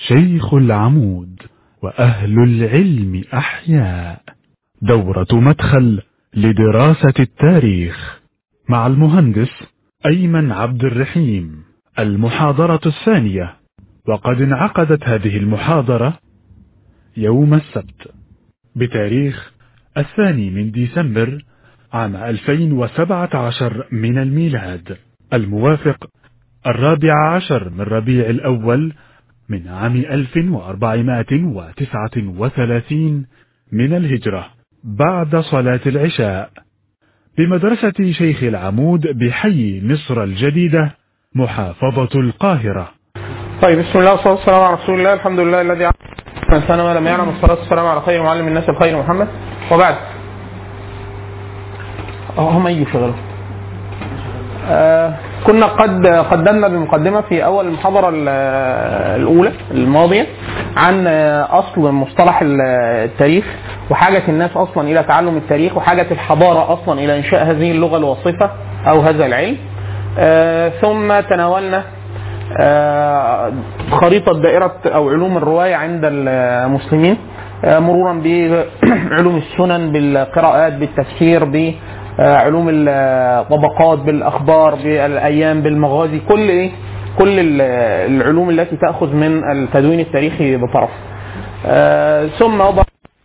الشيخ العمود وأهل العلم أحياء دورة مدخل لدراسة التاريخ مع المهندس أيمن عبد الرحيم المحاضرة الثانية وقد انعقدت هذه المحاضرة يوم السبت بتاريخ الثاني من ديسمبر عام 2017 من الميلاد الموافق الرابع عشر من ربيع الأول من عام 1439 من الهجرة بعد صلاة العشاء بمدرسة شيخ العمود بحي مصر الجديدة محافظة القاهرة طيب بسم الله والصلاه والسلام على رسول الله الحمد لله الذي علم الانسان ما لم يعلم والصلاه والسلام على خير معلم الناس الخير محمد وبعد اه هم يجوا يشغلوا آه كنا قد قدمنا بمقدمه في اول المحاضره ال- الاولى الماضيه عن آه، اصل مصطلح ال- التاريخ وحاجه الناس اصلا الى تعلم التاريخ وحاجه الحضاره اصلا الى انشاء هذه اللغه الوصفه او هذا العلم آه ثم تناولنا آه، خريطة دائرة أو علوم الرواية عند المسلمين آه، مرورا بعلوم السنن بالقراءات بالتفسير بعلوم الطبقات بالأخبار بالأيام بالمغازي كل إيه كل ال- العلوم التي تأخذ من التدوين التاريخي بطرف آه، ثم وضع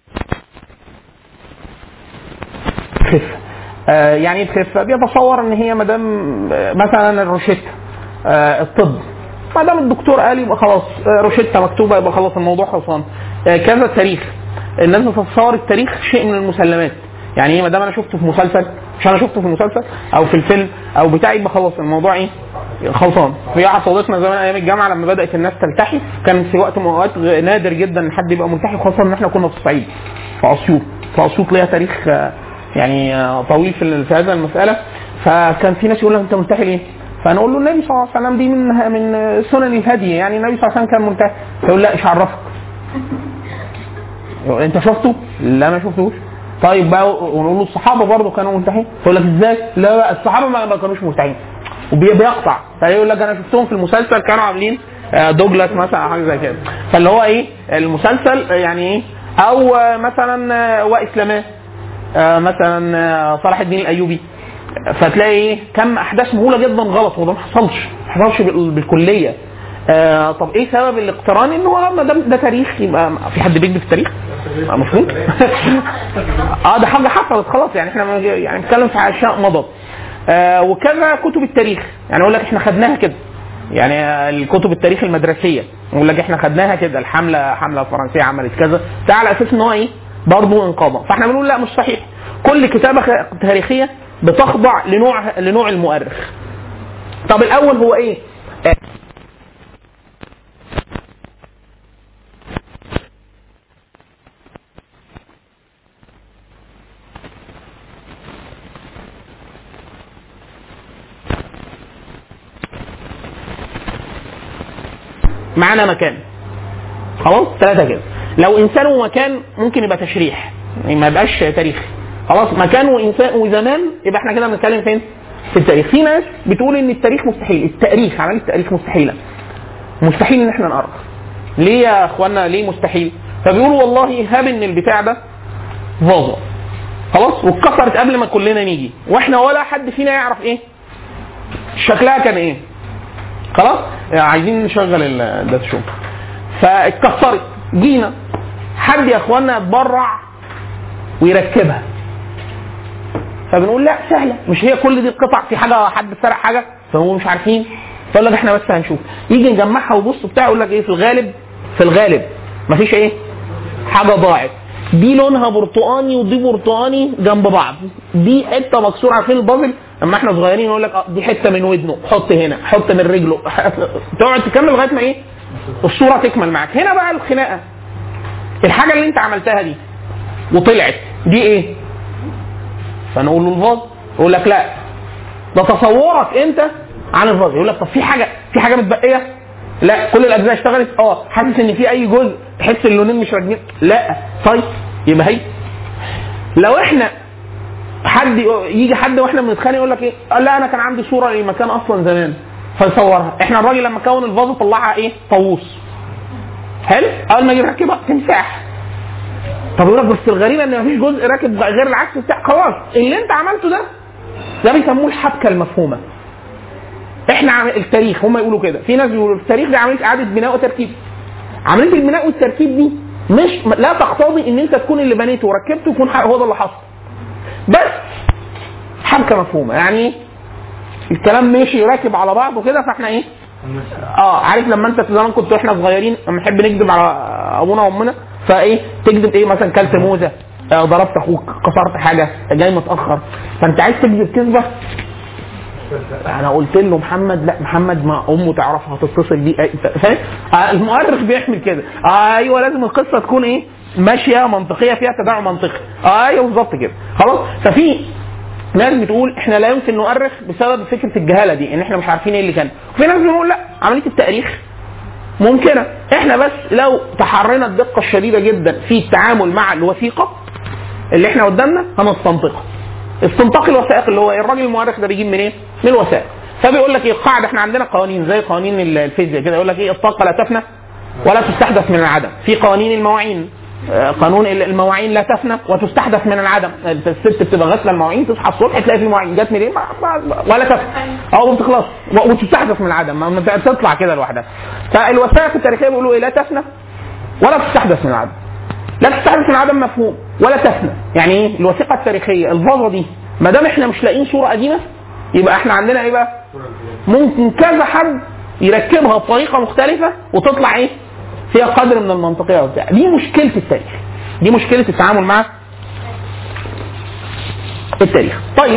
خفة آه، يعني ايه تخف بيتصور ان هي مدام آه، مثلا الروشته آه، الطب ما دام الدكتور قال يبقى خلاص آه، روشته مكتوبه يبقى خلاص الموضوع خلصان آه، كذا التاريخ الناس بتتصور التاريخ شيء من المسلمات يعني ايه ما دام انا شفته في مسلسل مش انا شفته في المسلسل او في الفيلم او بتاع يبقى خلاص الموضوع ايه خلصان في واحد صديقنا زمان ايام الجامعه لما بدات الناس تلتحي كان في وقت من الاوقات نادر جدا ان حد يبقى ملتحي خاصه ان احنا كنا في الصعيد في اسيوط في اسيوط ليها تاريخ آه، يعني آه، طويل في في هذا المساله فكان في ناس يقول لك انت ملتحي ليه؟ فنقول له النبي صلى الله عليه وسلم دي من من سنن الهدي يعني النبي صلى الله عليه وسلم كان ملتحي فيقول لا ايش عرفك؟ يقول انت شفته؟ لا ما شفتوش طيب بقى ونقول له الصحابه برضه كانوا ملتحين يقول لك ازاي؟ لا بقى الصحابه ما ما كانوش ملتحين وبيقطع فيقول لك انا شفتهم في المسلسل كانوا عاملين آه، دوجلاس مثلا او حاجه زي كده فاللي هو ايه المسلسل آه، يعني ايه او آه، مثلا آه، واسلاماه آه، مثلا آه، صلاح الدين الايوبي فتلاقي ايه كم احداث مهوله جدا غلط وده ما حصلش ما حصلش بال- بالكليه آه طب ايه سبب الاقتران ان هو ما دام ده تاريخ يبقى في حد بيكذب في التاريخ؟ آه، مفهوم؟ اه ده حاجه حصلت خلاص يعني احنا ما- يعني بنتكلم في اشياء مضت آه وكذا كتب التاريخ يعني اقول لك احنا خدناها كده يعني آه، الكتب التاريخ المدرسيه يقول لك احنا خدناها كده الحمله حمله الفرنسيه عملت كذا ده على اساس ان هو ايه برضه انقاذ فاحنا بنقول لا مش صحيح كل كتابه خ- تاريخيه بتخضع لنوع لنوع المؤرخ طب الاول هو ايه آه، معانا مكان خلاص ثلاثة كده لو إنسان ومكان ممكن يبقى تشريح يعني ما يبقاش تاريخ خلاص مكان وإنسان وزمان يبقى احنا كده بنتكلم فين؟ في التاريخ في ناس بتقول إن التاريخ مستحيل التاريخ عملية التاريخ مستحيلة مستحيل إن احنا نأرخ ليه يا اخوانا ليه مستحيل؟ فبيقولوا والله هاب ان البتاع ده فازة خلاص واتكسرت قبل ما كلنا نيجي واحنا ولا حد فينا يعرف ايه شكلها كان ايه خلاص عايزين نشغل الداتا شو فاتكسرت جينا حد يا اخوانا اتبرع ويركبها فبنقول لا سهله مش هي كل دي القطع في حاجه حد سرق حاجه فهو مش عارفين فيقول لك احنا بس هنشوف يجي نجمعها وبص بتاع يقول لك ايه في الغالب في الغالب مفيش ايه حاجه ضاعت دي لونها برتقاني ودي برتقاني جنب بعض دي حته مكسوره عارفين البازل اما احنا صغيرين يقول لك اه دي حته من ودنه حط هنا حط من رجله تقعد تكمل لغايه ما ايه الصوره تكمل معاك هنا بقى الخناقه الحاجه اللي انت عملتها دي وطلعت دي ايه فنقول له الفاز يقول لك لا ده تصورك انت عن الفاز يقول لك طب في حاجه في حاجه متبقيه لا كل الاجزاء اشتغلت اه حاسس ان في اي جزء تحس اللونين مش راكبين لا طيب يبقى هي لو احنا حد يجي حد واحنا بنتخانق يقول لك ايه قال لا انا كان عندي صوره للمكان اصلا زمان فيصورها احنا الراجل لما كون الفازه طلعها ايه طاووس حلو اول ما يجي يركبها تمساح طب يقول لك بس الغريبه ان مفيش جزء راكب غير العكس بتاع خلاص اللي انت عملته ده ده بيسموه الحبكه المفهومه احنا عم... التاريخ هم يقولوا كده في ناس بيقولوا التاريخ ده عمليه اعاده بناء وتركيب عمليه البناء والتركيب دي مش لا تقتضي ان انت تكون اللي بنيته وركبته يكون هو ده اللي حصل بس حبكه مفهومه يعني ايه الكلام ماشي راكب على بعض وكده فاحنا ايه اه عارف لما انت في زمان كنت احنا صغيرين لما نحب نكذب على ابونا وامنا فايه تكذب ايه مثلا كلت موزه آه ضربت اخوك كسرت حاجه جاي متاخر فانت عايز تكذب كذبه انا قلت له محمد لا محمد ما امه تعرفها هتتصل بيه أي- فاهم آه المؤرخ بيحمل كده آه ايوه لازم القصه تكون ايه ماشيه منطقيه فيها تداعي منطقي آه ايوه بالظبط كده خلاص ففي ناس بتقول احنا لا يمكن نؤرخ بسبب فكره الجهاله دي ان احنا مش عارفين ايه اللي كان وفي ناس بيقول لا عمليه التاريخ ممكنه احنا بس لو تحرينا الدقه الشديده جدا في التعامل مع الوثيقه اللي احنا قدامنا هنستنطقها استنطاق الوثائق اللي هو إيه؟ الراجل المؤرخ ده بيجيب منين؟ من الوثائق فبيقول لك ايه القاعده احنا عندنا قوانين زي قوانين الفيزياء كده يقول لك ايه الطاقه لا تفنى ولا تستحدث من العدم في قوانين المواعين آه، قانون المواعين لا تفنى وتستحدث من العدم الست بتبقى غاسله المواعين تصحى الصبح تلاقي في مواعين جت منين ما- ما- ولا تفنى او ما بتخلص و- وتستحدث من العدم ما- ما تطلع كده لوحدها فالوثائق التاريخيه بيقولوا ايه لا تفنى ولا تستحدث من العدم لا تستحدث من عدم مفهوم ولا تفنى يعني ايه الوثيقه التاريخيه الفاظه دي ما دام احنا مش لاقيين صوره قديمه يبقى احنا عندنا ايه بقى ممكن كذا حد يركبها بطريقه مختلفه وتطلع ايه فيها قدر من المنطقيه وبتاع دي مشكله التاريخ دي مشكله التعامل مع التاريخ طيب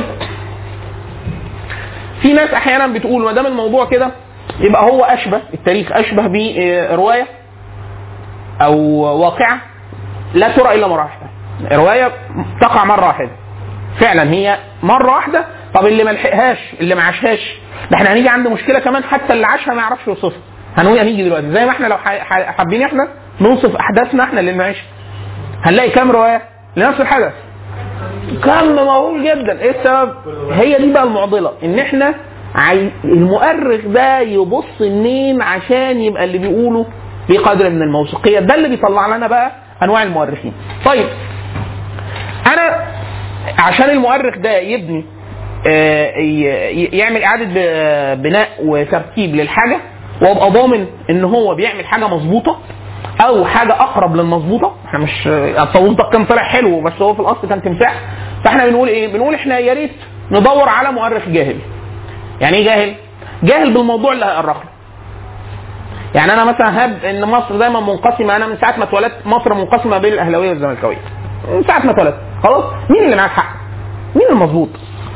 في ناس احيانا بتقول ما دام الموضوع كده يبقى هو اشبه التاريخ اشبه بروايه او واقعه لا ترى الا مره واحده روايه تقع مره واحده فعلا هي مره واحده طب اللي ما لحقهاش اللي ما عاشهاش ده احنا هنيجي عند مشكله كمان حتى اللي عاشها ما يعرفش يوصفها هنقول هنيجي دلوقتي زي ما احنا لو ح- ح- حابين احنا نوصف احداثنا احنا اللي بنعيشها هنلاقي كام روايه لنفس الحدث كم مهول جدا ايه السبب هي دي بقى المعضله ان احنا عاي... المؤرخ ده يبص منين عشان يبقى اللي بيقوله بقدر من الموثوقيه ده اللي بيطلع لنا بقى انواع المؤرخين طيب انا عشان المؤرخ ده يبني آه، ي- ي- يعمل اعاده ب- بناء وترتيب للحاجه وابقى ضامن ان هو بيعمل حاجه مظبوطه او حاجه اقرب للمظبوطه احنا مش الطاووس ده كان طلع حلو بس هو في الاصل كان تمساح فاحنا بنقول ايه؟ بنقول احنا يا ريت ندور على مؤرخ جاهل. يعني ايه جاهل؟ جاهل بالموضوع اللي هيأرخ له. يعني انا مثلا هب ان مصر دايما منقسمه انا من ساعه ما اتولدت مصر منقسمه بين الاهلاويه والزملكاويه. من ساعه ما اتولدت خلاص مين اللي معاه الحق؟ مين المظبوط؟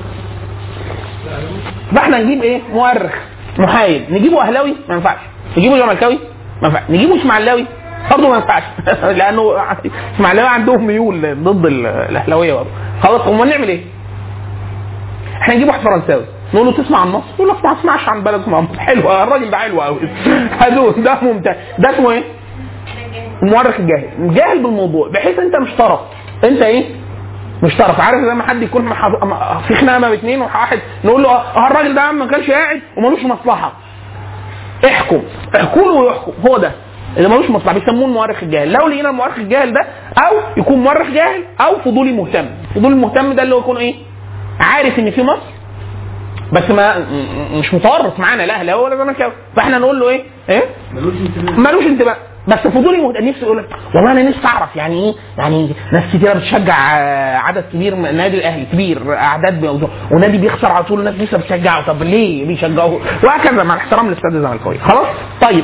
فاحنا نجيب ايه؟ مؤرخ محايد نجيبه اهلاوي ما ينفعش نجيبه زملكاوي ما ينفعش نجيبه اسماعيلاوي برضه ما ينفعش لانه اسماعيلاوي عندهم ميول ضد ال- الاهلاويه برضه خلاص امال نعمل ايه؟ احنا نجيب واحد فرنساوي نقول له تسمع عن مصر؟ يقول لك ما اسمعش عن بلد اسمها مصر حلو الراجل ده حلو قوي هدول ده ممتاز ده اسمه ايه؟ المؤرخ الجاهل جاهل بالموضوع بحيث انت مش طرف انت ايه؟ مش طرف عارف زي ما حد يكون محض... م- في خناقه ما بين اثنين وواحد نقول له اه الراجل ده يا عم ما كانش قاعد ومالوش مصلحه احكم احكوا له ويحكم هو ده اللي ملوش مصلحه بيسموه المؤرخ الجاهل لو لقينا المؤرخ الجاهل ده او يكون مؤرخ جاهل او فضولي مهتم فضولي المهتم ده اللي هو يكون ايه عارف ان في مصر بس ما م- م- مش متورط معانا لا لا ولا زملكاوي فاحنا نقول له ايه ايه ملوش انتباه ملوش انتباه بس فضولي مهتم نفسه يقول لك والله انا نفسي اعرف يعني ايه يعني ناس كتيره بتشجع آه، عدد كبير من النادي الاهلي كبير اعداد بي- ونادي بيخسر على طول الناس لسه بتشجعه طب ليه بيشجعوه وهكذا مع الاحترام للاستاد الزملكاوي خلاص طيب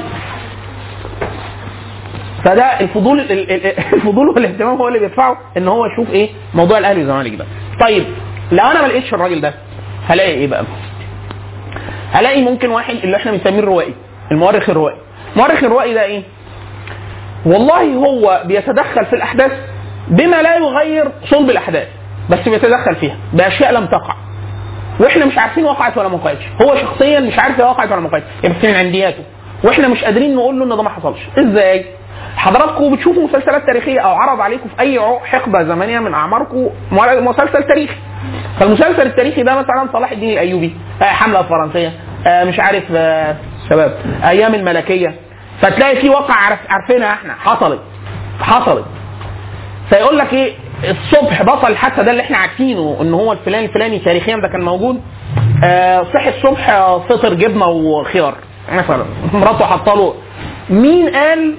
فده الفضول ال- ال- ال- الفضول والاهتمام هو اللي بيدفعه ان هو يشوف ايه موضوع الاهلي والزمالك ده طيب لو انا ما لقيتش الراجل ده هلاقي ايه بقى هلاقي ممكن واحد اللي احنا بنسميه الروائي المؤرخ الروائي المؤرخ الروائي ده ايه والله هو بيتدخل في الاحداث بما لا يغير صلب الاحداث بس بيتدخل فيها باشياء لم تقع واحنا مش عارفين وقعت ولا ما وقعتش هو شخصيا مش عارف هي وقعت ولا ما وقعتش هي بس من عندياته واحنا مش قادرين نقول له ان ده ما حصلش ازاي حضراتكم بتشوفوا مسلسلات تاريخيه او عرض عليكم في اي عو- حقبه زمنيه من اعماركم مر- مسلسل تاريخي فالمسلسل التاريخي ده مثلا صلاح الدين الايوبي آه، حمله الفرنسيه آه، مش عارف آه، شباب ايام الملكيه فتلاقي في واقع عارف عارفينها احنا حصلت حصلت فيقول لك ايه الصبح بصل حتى ده اللي احنا عارفينه ان هو الفلاني الفلاني تاريخيا ده كان موجود آه صحي الصبح آه، فطر جبنه وخيار مثلا مراته حاطه له مين قال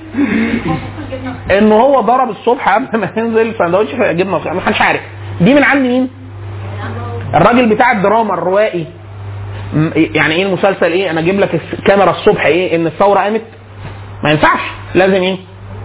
ان هو ضرب الصبح قبل ما ينزل سندوتش جبنه وخيار ما حدش عارف دي من عند مين؟ الراجل بتاع الدراما الروائي م- يعني ايه المسلسل ايه انا اجيب لك الكاميرا الصبح ايه ان الثوره قامت ما ينفعش لازم ايه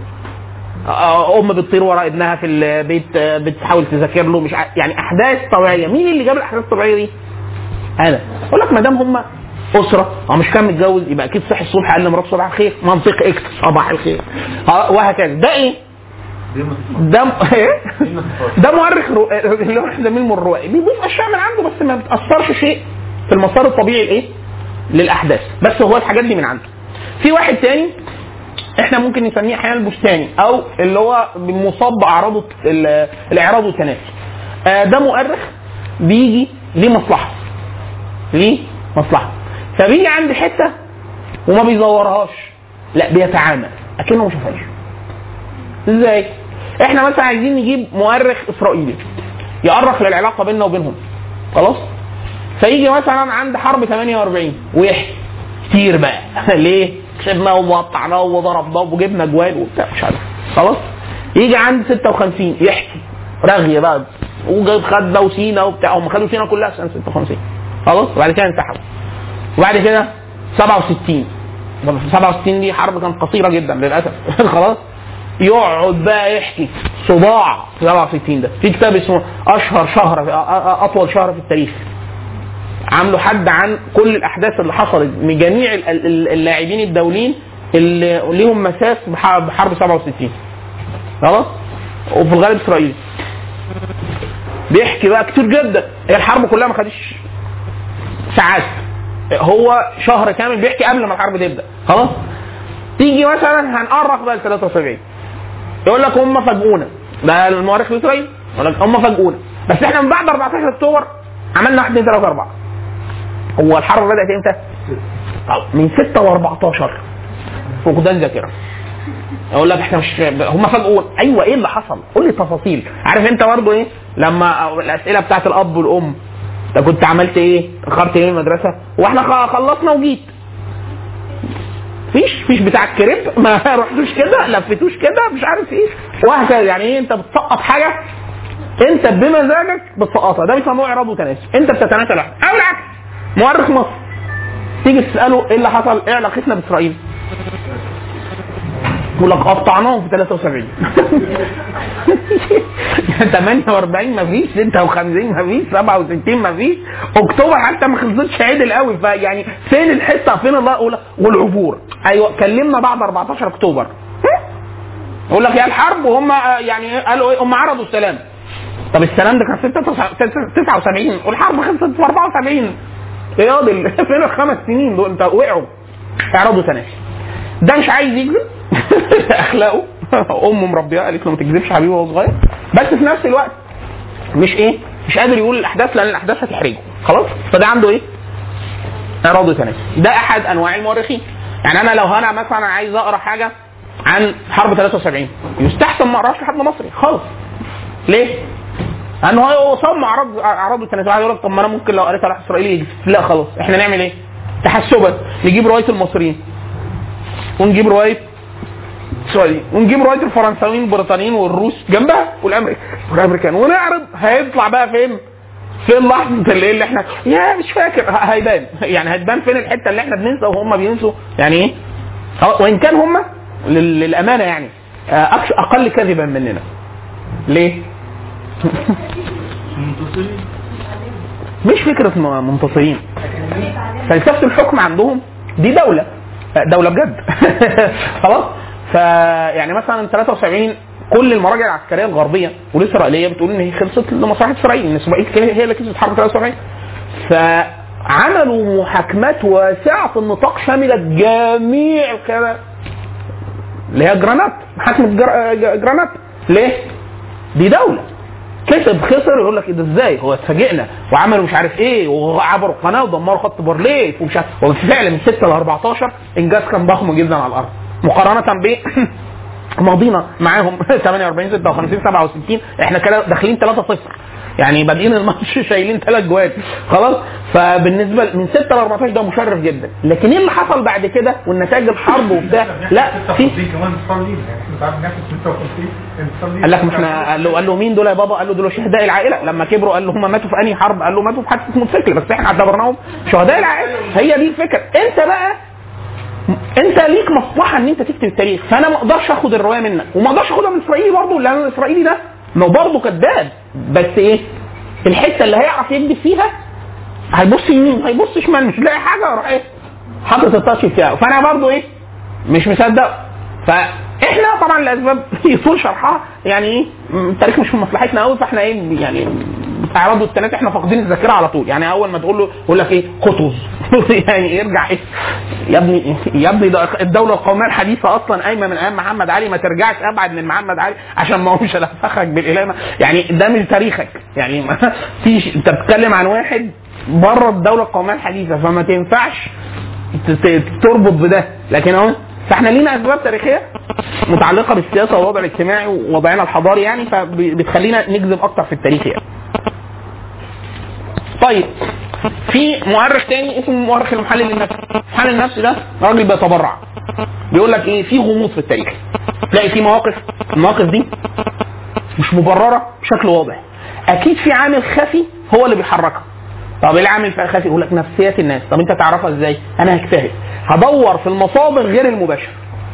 آه، ام بتطير ورا ابنها في البيت آه، بتحاول تذاكر له مش عارف يعني احداث طبيعيه مين اللي جاب الاحداث الطبيعيه دي؟ انا اقول لك ما دام هم اسره هو مش كان متجوز يبقى اكيد صحي الصبح قال لمراته صباح الخير منطق اكس صباح الخير آه، وهكذا ده ايه؟ ده م- ايه؟ ده مؤرخ رو... اللي هو احنا بنسميه الروائي بيضيف اشياء من عنده بس ما بتاثرش شيء في المسار الطبيعي الايه؟ للاحداث بس هو الحاجات دي من عنده. في واحد تاني احنا ممكن نسميه احيانا البستاني او اللي هو مصاب باعراض الت- ال- الاعراض والتناسي. آه ده مؤرخ بيجي ليه مصلحه. ليه مصلحه. فبيجي عند حته وما بيزورهاش لا بيتعامل اكنه ما شافهاش. ازاي؟ احنا مثلا عايزين نجيب مؤرخ اسرائيلي يؤرخ للعلاقه بيننا وبينهم خلاص؟ فيجي مثلا عند حرب 48 ويحكي كتير بقى ليه؟ كسبنا وقطعناه وضربناه وجبنا جوال وبتاع مش عارف خلاص؟ يجي عند 56 يحكي رغي بقى وجاب خدنا وسينا وبتاع هم خدوا سينا كلها سنه 56 خلاص؟ وبعد كده انسحبوا وبعد كده 67 طب 67 دي حرب كانت قصيره جدا للاسف خلاص يقعد بقى يحكي صداع 67 ده في كتاب اسمه اشهر شهر في أ- أ- اطول شهر في التاريخ عامله حد عن كل الاحداث اللي حصلت من جميع ال- ال- اللاعبين الدوليين اللي ليهم مساس بح- بحرب 67 خلاص وفي الغالب اسرائيل بيحكي بقى كتير جدا هي الحرب كلها ما خدتش ساعات هو شهر كامل بيحكي قبل ما الحرب تبدا خلاص تيجي مثلا هنقرق بقى ل 73 يقول لك هم فاجئونا ده المؤرخ الاسرائيلي يقول لك هم فاجئونا بس احنا من بعد 14 اكتوبر عملنا 1 2 3 4 هو الحرب بدات امتى؟ طب من 6 و14 فقدان ذاكره اقول لك احنا مش هم فاجئونا ايوه ايه اللي حصل؟ قول لي تفاصيل عارف انت برضه ايه؟ لما الاسئله بتاعت الاب والام انت كنت عملت ايه؟ اخرت ايه من المدرسه؟ واحنا خ- خلصنا وجيت فيش فيش بتاع الكريب ما رحتوش كده لفتوش كده مش عارف ايه وهكذا يعني ايه انت بتسقط حاجه انت بمزاجك بتسقطها ده بيسموه اعراض وتناسي انت بتتناسى لوحدك او العكس مؤرخ مصر تيجي تساله ايه اللي حصل ايه علاقتنا باسرائيل يقول لك قطعناهم في 73 48 ما فيش 56 ما فيش 67 ما فيش اكتوبر حتى ما خلصتش عدل قوي فيعني فين الحته فين الله يقول والعبور ايوه كلمنا بعد 14 اكتوبر يقول لك يا الحرب وهم آه، يعني قالوا ايه هم عرضوا السلام طب السلام ده كان في 79 والحرب خلصت في 74 ايه ياض ال- فين الخمس سنين دول انت وقعوا اعرضوا تناسي ده مش عايز يكذب اخلاقه امه مربيه قالت له ما تكذبش حبيبي وهو صغير بس في نفس الوقت مش ايه مش قادر يقول الاحداث لان الاحداث هتحرجه خلاص فده عنده ايه اعراض وتناسي ده احد انواع المؤرخين يعني انا لو انا مثلا عايز اقرا حاجه عن حرب 73 يستحسن ما اقراش لحد مصري خالص ليه؟ لانه هو صم اعراض اعراض التناسي واحد يقول لك طب ما انا ممكن لو قريت على اسرائيلي يجي لا خلاص احنا نعمل ايه؟ تحسبا نجيب روايه المصريين ونجيب روايه اسرائيل ونجيب روايه الفرنساويين والبريطانيين والروس جنبها والامريكان والامريكان ونعرض هيطلع بقى فين؟ فين لحظه اللي, اللي احنا يا مش فاكر ه- هيبان يعني هتبان فين الحته اللي احنا بننسى وهم بينسوا يعني ايه؟ أه، وان كان هم لل- للامانه يعني آه، أكش- اقل كذبا مننا ليه؟ مش فكره م- منتصرين فلسفه الحكم عندهم دي دوله دوله بجد خلاص فيعني مثلا 73 كل المراجع العسكريه الغربيه والاسرائيليه بتقول ان هي خلصت لمصلحه اسرائيل ان اسرائيل هي اللي كسبت حرب 73 فعملوا محاكمات واسعه النطاق شملت جميع القيادات اللي هي جرانات محاكمه جر- جرانات ليه؟ دي دوله كسب خسر يقول لك إيه ده ازاي هو اتفاجئنا وعملوا مش عارف ايه وعبروا القناه ودمروا خط بارليف ومش عارف وبالفعل من 6 ل 14 انجاز كان ضخم جدا على الارض مقارنه ب ماضينا معاهم 48 56 67 احنا كده داخلين 3 0 يعني بادئين الماتش شايلين ثلاث جوان خلاص فبالنسبه من 6 ل 14 ده مشرف جدا لكن ايه اللي حصل بعد كده والنتائج الحرب وبتاع لا في كمان تصلي يعني احنا ساعات بناخد 56 انتصار قال لك ما احنا قال له قال له مين دول يا بابا؟ قال له دول شهداء العائله لما كبروا قال له هم ماتوا في انهي حرب؟ قال له ماتوا في حادثه موتوسيكل بس احنا اعتبرناهم شهداء العائله هي دي الفكره انت بقى انت ليك مصلحه ان انت تكتب التاريخ فانا ما اقدرش اخد الروايه منك وما اقدرش اخدها من الاسرائيلي برضه لان الاسرائيلي ده ما هو برضه كذاب بس ايه الحته اللي هيعرف يكذب فيها هيبص يمين هيبص شمال مش لاقي حاجه يروح ايه حاطط التاتش بتاعه فانا برضه ايه مش مصدق فاحنا طبعا لاسباب يطول شرحها يعني ايه م- التاريخ مش في مصلحتنا قوي فاحنا ايه يعني اعراض والتنات احنا فاقدين الذاكره على طول يعني اول ما تقول له يقول لك ايه قطز يعني يرجع ايه يا ابني يا ابني ده الدوله القوميه الحديثه اصلا قايمه من ايام محمد علي ما ترجعش ابعد من محمد علي عشان ما هوش لفخك بالاله يعني ده مش تاريخك يعني ما فيش انت بتتكلم عن واحد بره الدوله القوميه الحديثه فما تنفعش ت- ت- تربط بده لكن اهو فاحنا لينا اسباب تاريخيه متعلقه بالسياسه والوضع الاجتماعي ووضعنا الحضاري يعني فبتخلينا نكذب اكتر في التاريخ يعني. طيب في مؤرخ تاني اسمه مؤرخ المحلل النفسي المحلل النفسي ده راجل بيتبرع بيقول لك ايه في غموض في التاريخ تلاقي في مواقف المواقف دي مش مبرره بشكل واضح اكيد في عامل خفي هو اللي بيحركها طب ايه العامل الخفي يقول لك نفسيات الناس طب انت تعرفها ازاي انا هجتهد هدور في المصادر غير المباشره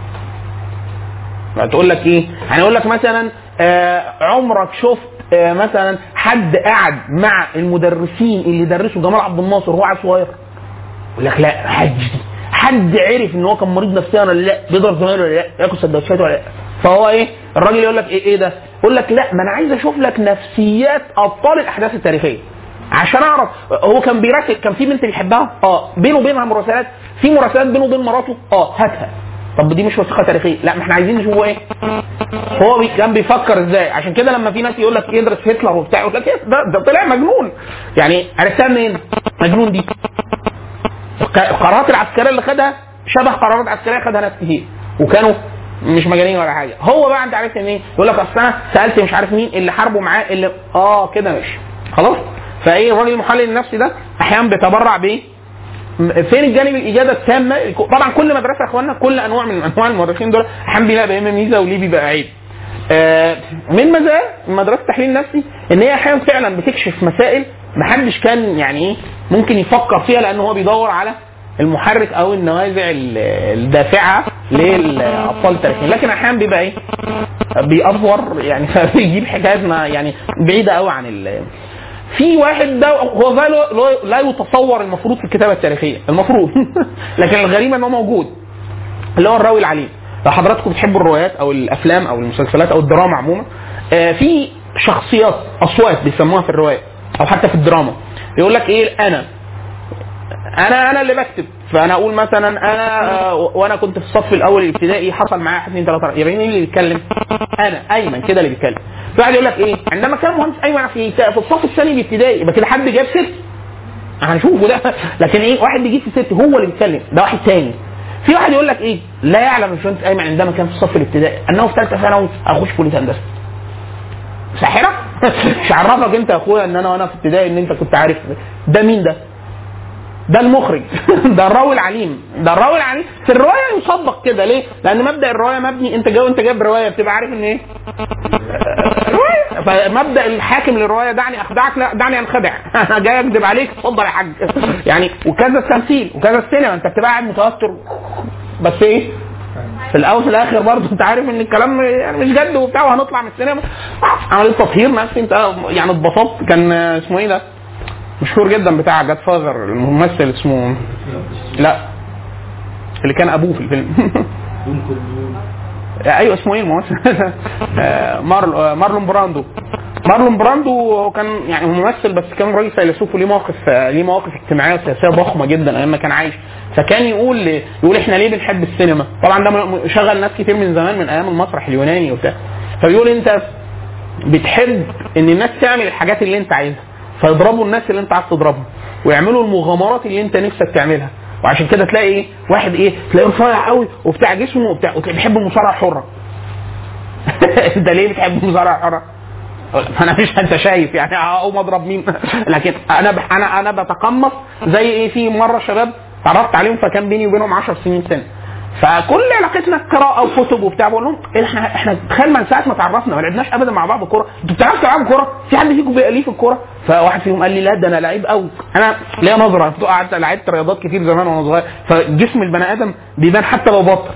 تقول لك ايه يعني اقول لك مثلا آه عمرك شفت آه مثلا حد قعد مع المدرسين اللي درسوا جمال عبد الناصر وهو عيل صغير يقول لك لا حد دي حد عرف ان هو كان مريض نفسيا ولا لا بيضرب زمايله ولا لا ياكل سندوتشات ولا لا فهو ايه الراجل يقول لك ايه ايه ده يقول لك لا ما انا عايز اشوف لك نفسيات ابطال الاحداث التاريخيه عشان اعرف هو كان بيراسل كان في بنت بيحبها اه بينه وبينها مراسلات في مراسلات بينه وبين مراته اه هاتها طب دي مش وثيقه تاريخيه لا ما احنا عايزين نشوفه ايه هو بي كان بيفكر ازاي عشان كده لما في ناس يقول لك يدرس هتلر وبتاع يقول لك إيه ده, ده طلع مجنون يعني عرفتها منين مجنون دي الق- القرارات العسكريه اللي خدها شبه قرارات عسكريه خدها ناس كتير وكانوا مش مجانين ولا حاجه هو بقى انت عرفت منين يقول لك اصل انا سالت مش عارف مين اللي حاربوا معاه اللي اه كده ماشي خلاص فايه الراجل المحلل النفسي ده احيانا بيتبرع بايه م- فين الجانب الاجاده التامه طبعا كل مدرسه يا اخوانا كل انواع من انواع المؤرخين دول احيانا بيلاقي يا اما ميزه وليه بيبقى عيب آه، من مزايا مدرسه التحليل النفسي ان هي احيانا فعلا بتكشف مسائل محدش كان يعني ايه ممكن يفكر فيها لان هو بيدور على المحرك او النوازع ال- الدافعه للابطال التاريخيين لكن احيانا بيبقى ايه بيأفور يعني فبيجيب حكايات ما يعني بعيده قوي عن ال في واحد ده هو ده لا- لا- لا يتصور المفروض في الكتابه التاريخيه المفروض لكن الغريب ان هو موجود اللي هو الراوي العليم لو حضراتكم بتحبوا الروايات او الافلام او المسلسلات او الدراما عموما آه، في شخصيات اصوات بيسموها في الروايه او حتى في الدراما يقول لك ايه انا انا انا اللي بكتب فانا اقول مثلا انا آه، وانا كنت في الصف الاول الابتدائي حصل معايا 1 2 3 4 يبقى مين اللي بيتكلم؟ انا ايمن كده اللي بيتكلم في واحد يقول لك ايه عندما كان مهندس ايمن في في الصف الثاني الابتدائي يبقى كده حد جاب سيرتي هنشوفه ده لكن ايه واحد بيجيب في سيرتي هو اللي بيتكلم ده واحد تاني في واحد يقول لك ايه لا يعلم الباشمهندس ايمن عندما كان في الصف الابتدائي انه في ثالثه ثانوي اخش كليه هندسه ساحره مش عرفك انت يا اخويا ان انا وانا في ابتدائي ان انت كنت عارف ده مين ده ده المخرج ده الراوي العليم ده الراوي العليم في الروايه يصدق كده ليه؟ لان مبدا الروايه مبني انت جاي وانت جايب روايه بتبقى عارف ان ايه؟ روايه فمبدا الحاكم للروايه دعني اخدعك لا دعني انخدع انا جاي اكذب عليك اتفضل يا حاج يعني وكذا التمثيل وكذا السينما انت بتبقى قاعد متوتر بس ايه؟ في الاول في الاخر برضه انت عارف ان الكلام يعني مش جد وبتاع وهنطلع من السينما عمليه تطهير نفسي انت يعني اتبسطت كان اسمه ايه ده؟ مشهور جدا بتاع جاد فاذر الممثل اسمه لا اللي كان ابوه في الفيلم ايوه اسمه ايه الممثل آه، مارل آه، مارلون براندو مارلون براندو هو كان يعني ممثل بس كان راجل فيلسوف وليه مواقف آه، ليه مواقف اجتماعيه وسياسيه ضخمه جدا ايام ما كان عايش فكان يقول يقول احنا ليه بنحب السينما طبعا ده م- شغل ناس كتير من زمان من ايام المسرح اليوناني وبتاع فبيقول انت بتحب ان الناس تعمل الحاجات اللي انت عايزها فيضربوا الناس اللي انت عايز تضربهم ويعملوا المغامرات اللي انت نفسك تعملها وعشان كده تلاقي ايه واحد ايه تلاقيه رفيع قوي وبتاع جسمه وبتاع وتلاقيه بيحب المصارعه الحره انت ليه بتحب المصارعه الحره؟ انا مش انت شايف يعني اقوم اضرب مين لكن انا ب... انا انا بتقمص زي ايه في مره شباب تعرفت عليهم فكان بيني وبينهم 10 سنين سنه فكل علاقتنا قراءه وكتب وبتاع بقول لهم احنا احنا تخيل من ساعه ما تعرفنا ما لعبناش ابدا مع بعض كوره انتوا بتعرفوا تلعبوا كوره في حد فيكم بيقليه في الكوره فواحد فيهم قال لي لا ده انا لعيب قوي انا ليا نظره قعدت لعبت رياضات كتير زمان وانا صغير فجسم البني ادم بيبان حتى لو بطل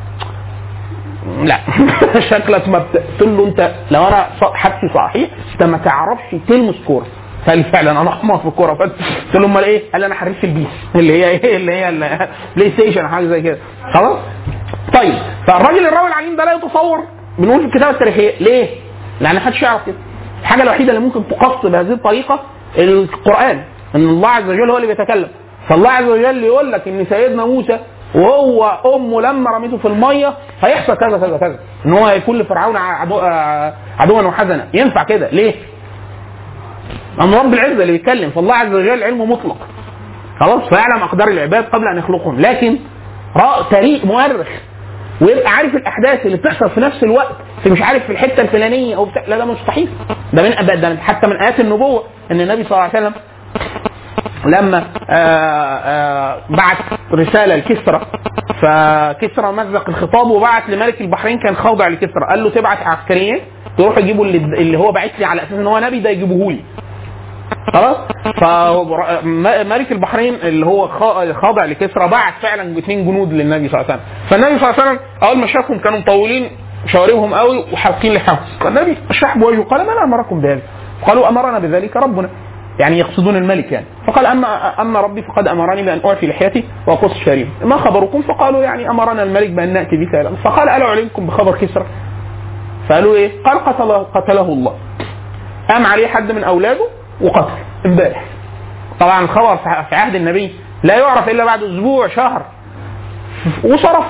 لا شكلك ما بت... قلت له انت لو انا ص- حدسي صحيح انت ما تعرفش تلمس كوره قال لي فعلا انا حمار في الكوره قلت له امال ايه؟ قال لي انا حريف في البيس اللي هي ايه اللي هي البلاي ستيشن حاجه زي كده خلاص؟ طيب فالراجل الراوي العليم ده لا يتصور بنقول في الكتابه التاريخيه ليه؟ لان محدش يعرف كده الحاجه الوحيده اللي ممكن تقص بهذه الطريقه القران ان الله عز وجل هو اللي بيتكلم فالله عز وجل يقول لك ان سيدنا موسى وهو امه لما رميته في الميه هيحصل كذا كذا كذا ان هو هيكون لفرعون عدو آه، عدوا وحزنا ينفع كده ليه؟ أن رب العزة اللي بيتكلم فالله عز وجل علمه مطلق خلاص فيعلم أقدار العباد قبل أن يخلقهم لكن رأى تاريخ مؤرخ ويبقى عارف الأحداث اللي بتحصل في نفس الوقت في مش عارف في الحتة الفلانية أو بتاع لا ده مستحيل ده من ده من- حتى من آيات النبوة إن النبي صلى الله عليه وسلم لما آآ آآ بعت رساله لكسرى فكسرى مزق الخطاب وبعت لملك البحرين كان خاضع لكسرى قال له تبعت عسكريين يروحوا يجيبوا اللي, اللي هو باعت لي على اساس ان هو نبي ده يجيبوه لي خلاص فملك البحرين اللي هو خا- خاضع لكسرى بعت فعلا اثنين جنود للنبي صلى الله عليه وسلم فالنبي صلى الله عليه وسلم اول ما شافهم كانوا مطولين شواربهم قوي وحالقين لحاهم فالنبي شح بوجهه قال من امركم بذلك قالوا امرنا بذلك ربنا يعني يقصدون الملك يعني فقال اما اما ربي فقد امرني بان اعفي لحيتي واقص شاربي ما خبركم فقالوا يعني امرنا الملك بان ناتي بك إلى- فقال الا اعلمكم بخبر كسرى فقالوا ايه قال قتله قتله الله قام عليه حد من اولاده وقتل امبارح طبعا الخبر في في عهد النبي لا يعرف الا بعد اسبوع شهر وصرف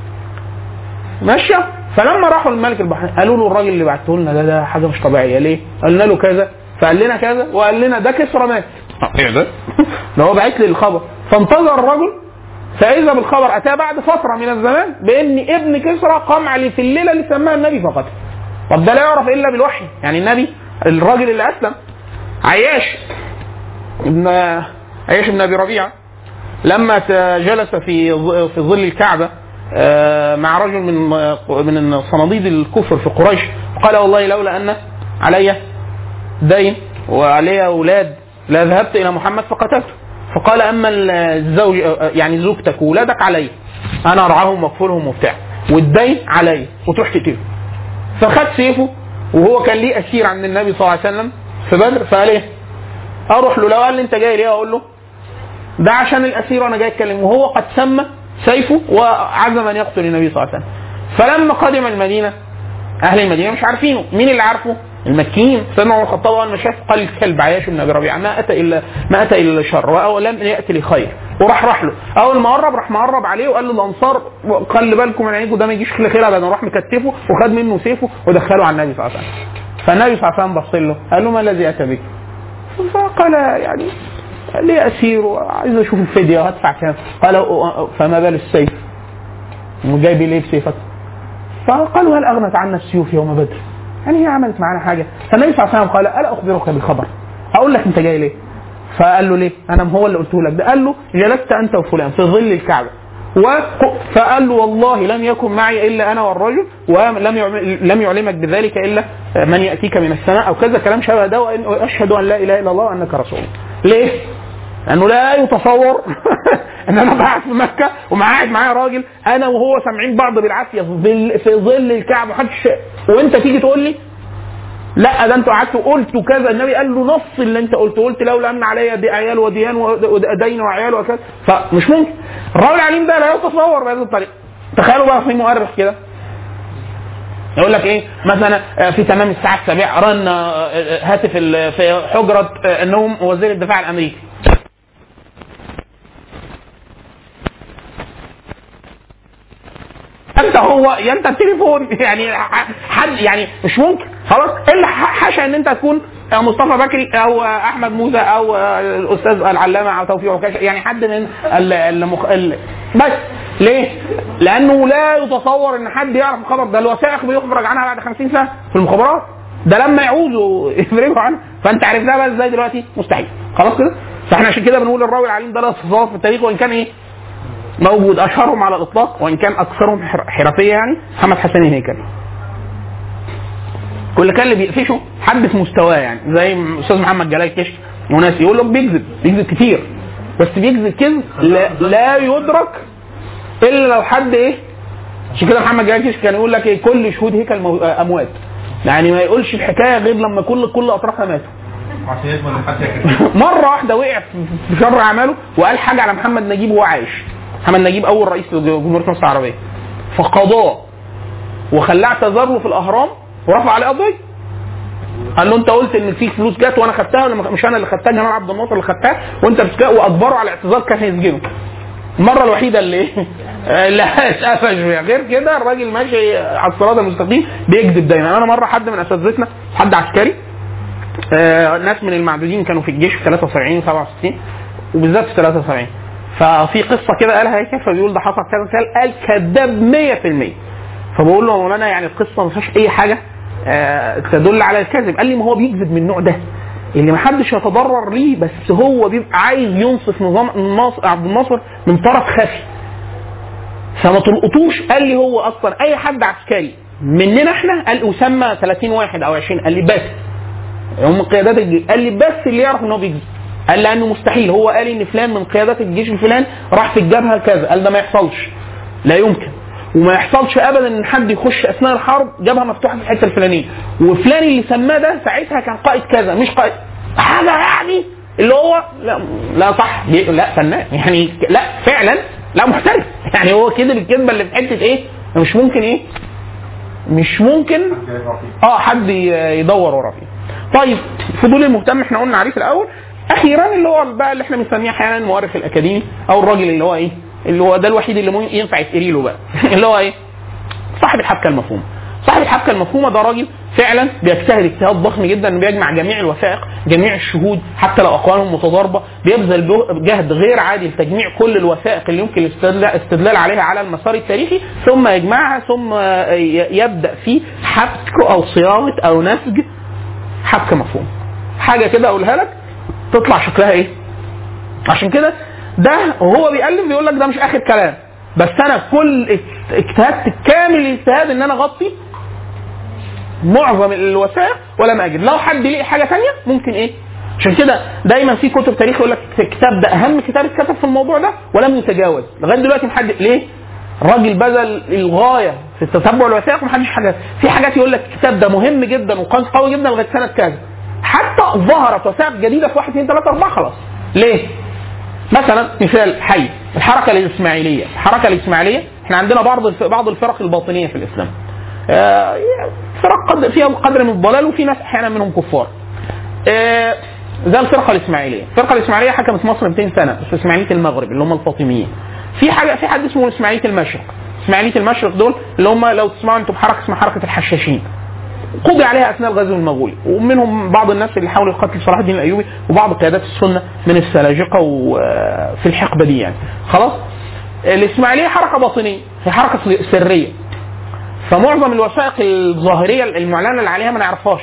ماشيه فلما راحوا للملك البحرين قالوا له الراجل اللي بعته لنا ده ده حاجه مش طبيعيه ليه؟ قلنا له كذا فقال لنا كذا وقال لنا ده كسرى مات ايه ده؟ ده هو بعت لي الخبر فانتظر الرجل فاذا بالخبر اتى بعد فتره من الزمان بان ابن كسرى قام عليه في الليله اللي سماها النبي فقتل طب ده لا يعرف الا بالوحي يعني النبي الراجل اللي اسلم عياش ابن عياش بن ابي ربيعه لما ت- جلس في ظ- في ظل الكعبه آه، مع رجل من من صناديد الكفر في قريش قال والله لولا ان علي دين وعلي اولاد لا ذهبت الى محمد فقتلته فقال اما الزوج يعني زوجتك واولادك علي انا ارعاهم واكفلهم وبتاع والدين علي وتروح تقتله فخد سيفه وهو كان ليه اسير عند النبي صلى الله عليه وسلم في بدر فقال ايه؟ اروح له لو قال لي انت جاي ليه اقول له ده عشان الاسير وانا جاي اتكلم وهو قد سمى سيفه وعزم ان يقتل النبي صلى الله عليه وسلم فلما قدم المدينه اهل المدينه مش عارفينه مين اللي عارفه المكيين سيدنا عمر الخطاب اول ما شاف قال الكلب عياش بن ابي ربيعه ما اتى الا ما اتى الا لشر ولم ياتي لخير وراح راح له اول ما قرب راح مقرب عليه وقال له الانصار خلي بالكم من عينيكم ده ما يجيش لخير ابدا راح مكتفه وخد منه سيفه ودخله على النبي صلى الله عليه وسلم فالنبي صلى الله عليه وسلم بص له قال له ما الذي اتى بك؟ فقال يعني لي اسير وعايز اشوف الفديه وهدفع كام قال فما بال السيف وجايب ليه بسيفك فقالوا هل اغنت عنا السيوف يوم بدر يعني هي عملت معانا حاجه فالنبي صلى الله عليه وسلم قال الا اخبرك بالخبر اقول لك انت جاي ليه فقال له ليه انا هو اللي قلته لك ده قال له جلست انت وفلان في ظل الكعبه و... فقال له والله لم يكن معي الا انا والرجل ولم يعم... لم يعلمك بذلك الا من ياتيك من السماء او كذا كلام شبه ده وإن... واشهد ان لا اله الا الله وانك رسول الله. ليه؟ لانه لا يتصور ان انا قاعد في مكه ومعايا معايا راجل انا وهو سامعين بعض بالعافيه في ظل في ظل الكعبه محدش وانت تيجي تقول لي لا ده انتوا قعدتوا قلتوا كذا النبي قال له نص اللي انت قلته قلت لولا ان علي دي عيال وديان ودين وعيال وكذا فمش ممكن الراجل العليم ده لا يتصور بهذه الطريقه تخيلوا بقى في مؤرخ كده يقول لك ايه مثلا في تمام الساعه السابعه رن هاتف ال- في حجره النوم وزير الدفاع الامريكي انت هو يا انت التليفون يعني ح- حد يعني مش ممكن خلاص الا ح- حاشا ان انت تكون أو مصطفى بكري او احمد موسى او الاستاذ العلامه او توفيق عكاشه يعني حد من ال- المخ... ال... بس ليه؟ لانه لا يتصور ان حد يعرف الخبر ده الوثائق بيخرج عنها بعد 50 سنه في المخابرات ده لما يعوزوا يفرجوا عنها فانت عرفتها بقى ازاي دلوقتي؟ مستحيل خلاص كده؟ فاحنا عشان كده بنقول الراوي العليم ده له صفات في التاريخ وان كان ايه؟ موجود اشهرهم على الاطلاق وان كان اكثرهم حر- حرفيه يعني محمد حسن هيكل واللي كان اللي بيقفشه حد في مستواه يعني زي استاذ محمد جلال كشك وناس يقول لك بيكذب بيكذب كتير بس بيكذب كذب لا, لا يدرك الا لو حد ايه عشان كده محمد جلال كشك كان يقول لك ايه كل شهود هيكل مو- آه، اموات يعني ما يقولش الحكايه غير لما كل كل اطرافها ماتوا عشان يضمن ان حد يكذب مره واحده وقع في شر اعماله وقال حاجه على محمد نجيب وهو عايش محمد نجيب اول رئيس لجمهوريه مصر العربيه فقضاه وخلاه اعتذر له في الاهرام ورفع عليه قضيه قال له انت قلت ان في فلوس جت وانا خدتها ولا مش انا اللي خدتها جمال عبد الناصر اللي خدتها وانت بتك... واجبره على الاعتذار كان هيسجنه المره الوحيده اللي اللي اتقفش فيها غير كده الراجل ماشي على الصراط المستقيم بيكذب دايما انا مره حد من اساتذتنا حد عسكري آه، ناس من المعدودين كانوا في الجيش في 73 و 67 وبالذات في 73 ففي قصه كده قالها هيك فبيقول ده حصل كذا كذا قال كذاب 100% فبقول له يا مولانا يعني القصه ما فيهاش اي حاجه آه، تدل على الكذب قال لي ما هو بيكذب من النوع ده اللي ما حدش يتضرر ليه بس هو بيبقى عايز ينصف نظام الناصر عبد الناصر من طرف خفي فما تلقطوش قال لي هو اصلا اي حد عسكري مننا احنا قال اسامه 30 واحد او 20 قال لي بس هم قيادات الجيش قال لي بس اللي يعرف ان هو بيكذب قال لانه مستحيل هو قال ان فلان من قيادات الجيش الفلان راح في الجبهه كذا قال ده ما يحصلش لا يمكن وما يحصلش ابدا ان حد يخش اثناء الحرب جبهه مفتوحه في الحته الفلانيه وفلان اللي سماه ده ساعتها كان قائد كذا مش قائد حاجه يعني اللي هو لا لا صح بي- لا فنان يعني لا فعلا لا محترف يعني هو كده الكذبه اللي في حته ايه مش ممكن ايه مش ممكن اه حد ي- يدور وراه فيه. طيب فضول المهتم احنا قلنا عليه في الاول اخيرا اللي هو بقى اللي احنا بنسميه احيانا المؤرخ الاكاديمي او الراجل اللي هو ايه اللي هو ده الوحيد اللي مو- ينفع يتقري له بقى اللي هو ايه صاحب الحبكه المفهومه صاحب الحبكه المفهومه ده راجل فعلا بيجتهد اجتهاد ضخم جدا انه بيجمع جميع الوثائق جميع الشهود حتى لو اقوالهم متضاربه بيبذل جو- جهد غير عادي لتجميع كل الوثائق اللي يمكن الاستدلال استدلال عليها على المسار التاريخي ثم يجمعها ثم ي- يبدا في حبك او صياغه او نسج حبكه مفهوم حاجه كده اقولها لك تطلع شكلها ايه عشان كده ده وهو بيألف بيقول لك ده مش اخر كلام بس انا كل اجتهدت كامل الاجتهاد ان انا اغطي معظم الوثائق ولم اجد لو حد ليه حاجه ثانيه ممكن ايه عشان كده دايما في كتب تاريخ يقول لك الكتاب ده اهم كتاب اتكتب في الموضوع ده ولم يتجاوز لغايه دلوقتي محد ليه الراجل بذل الغايه في تتبع الوثائق ومحدش حاجات في حاجات يقول لك الكتاب ده مهم جدا وكان قوي جدا لغايه سنه كذا حتى ظهرت وثائق جديده في 1 2 3 4 خلاص ليه؟ مثلا مثال حي الحركه الاسماعيليه الحركه الاسماعيليه احنا عندنا بعض الف- بعض الفرق الباطنيه في الاسلام آه، فرق قد فيها قدر من الضلال وفي ناس احيانا منهم كفار آه، زي الفرقه الاسماعيليه الفرقه الاسماعيليه حكمت مصر 200 سنه بس اسماعيليه المغرب اللي هم الفاطميين في حاجه في حد اسمه اسماعيليه المشرق اسماعيليه المشرق دول اللي هم لو تسمعوا انتم بحركه اسمها حركه الحشاشين قضي عليها اثناء الغزو المغولي ومنهم بعض الناس اللي حاولوا قتل صلاح الدين الايوبي وبعض قيادات السنه من السلاجقه وفي الحقبه دي يعني خلاص الاسماعيليه حركه باطنيه هي حركه سريه فمعظم الوثائق الظاهريه المعلنه اللي عليها ما نعرفهاش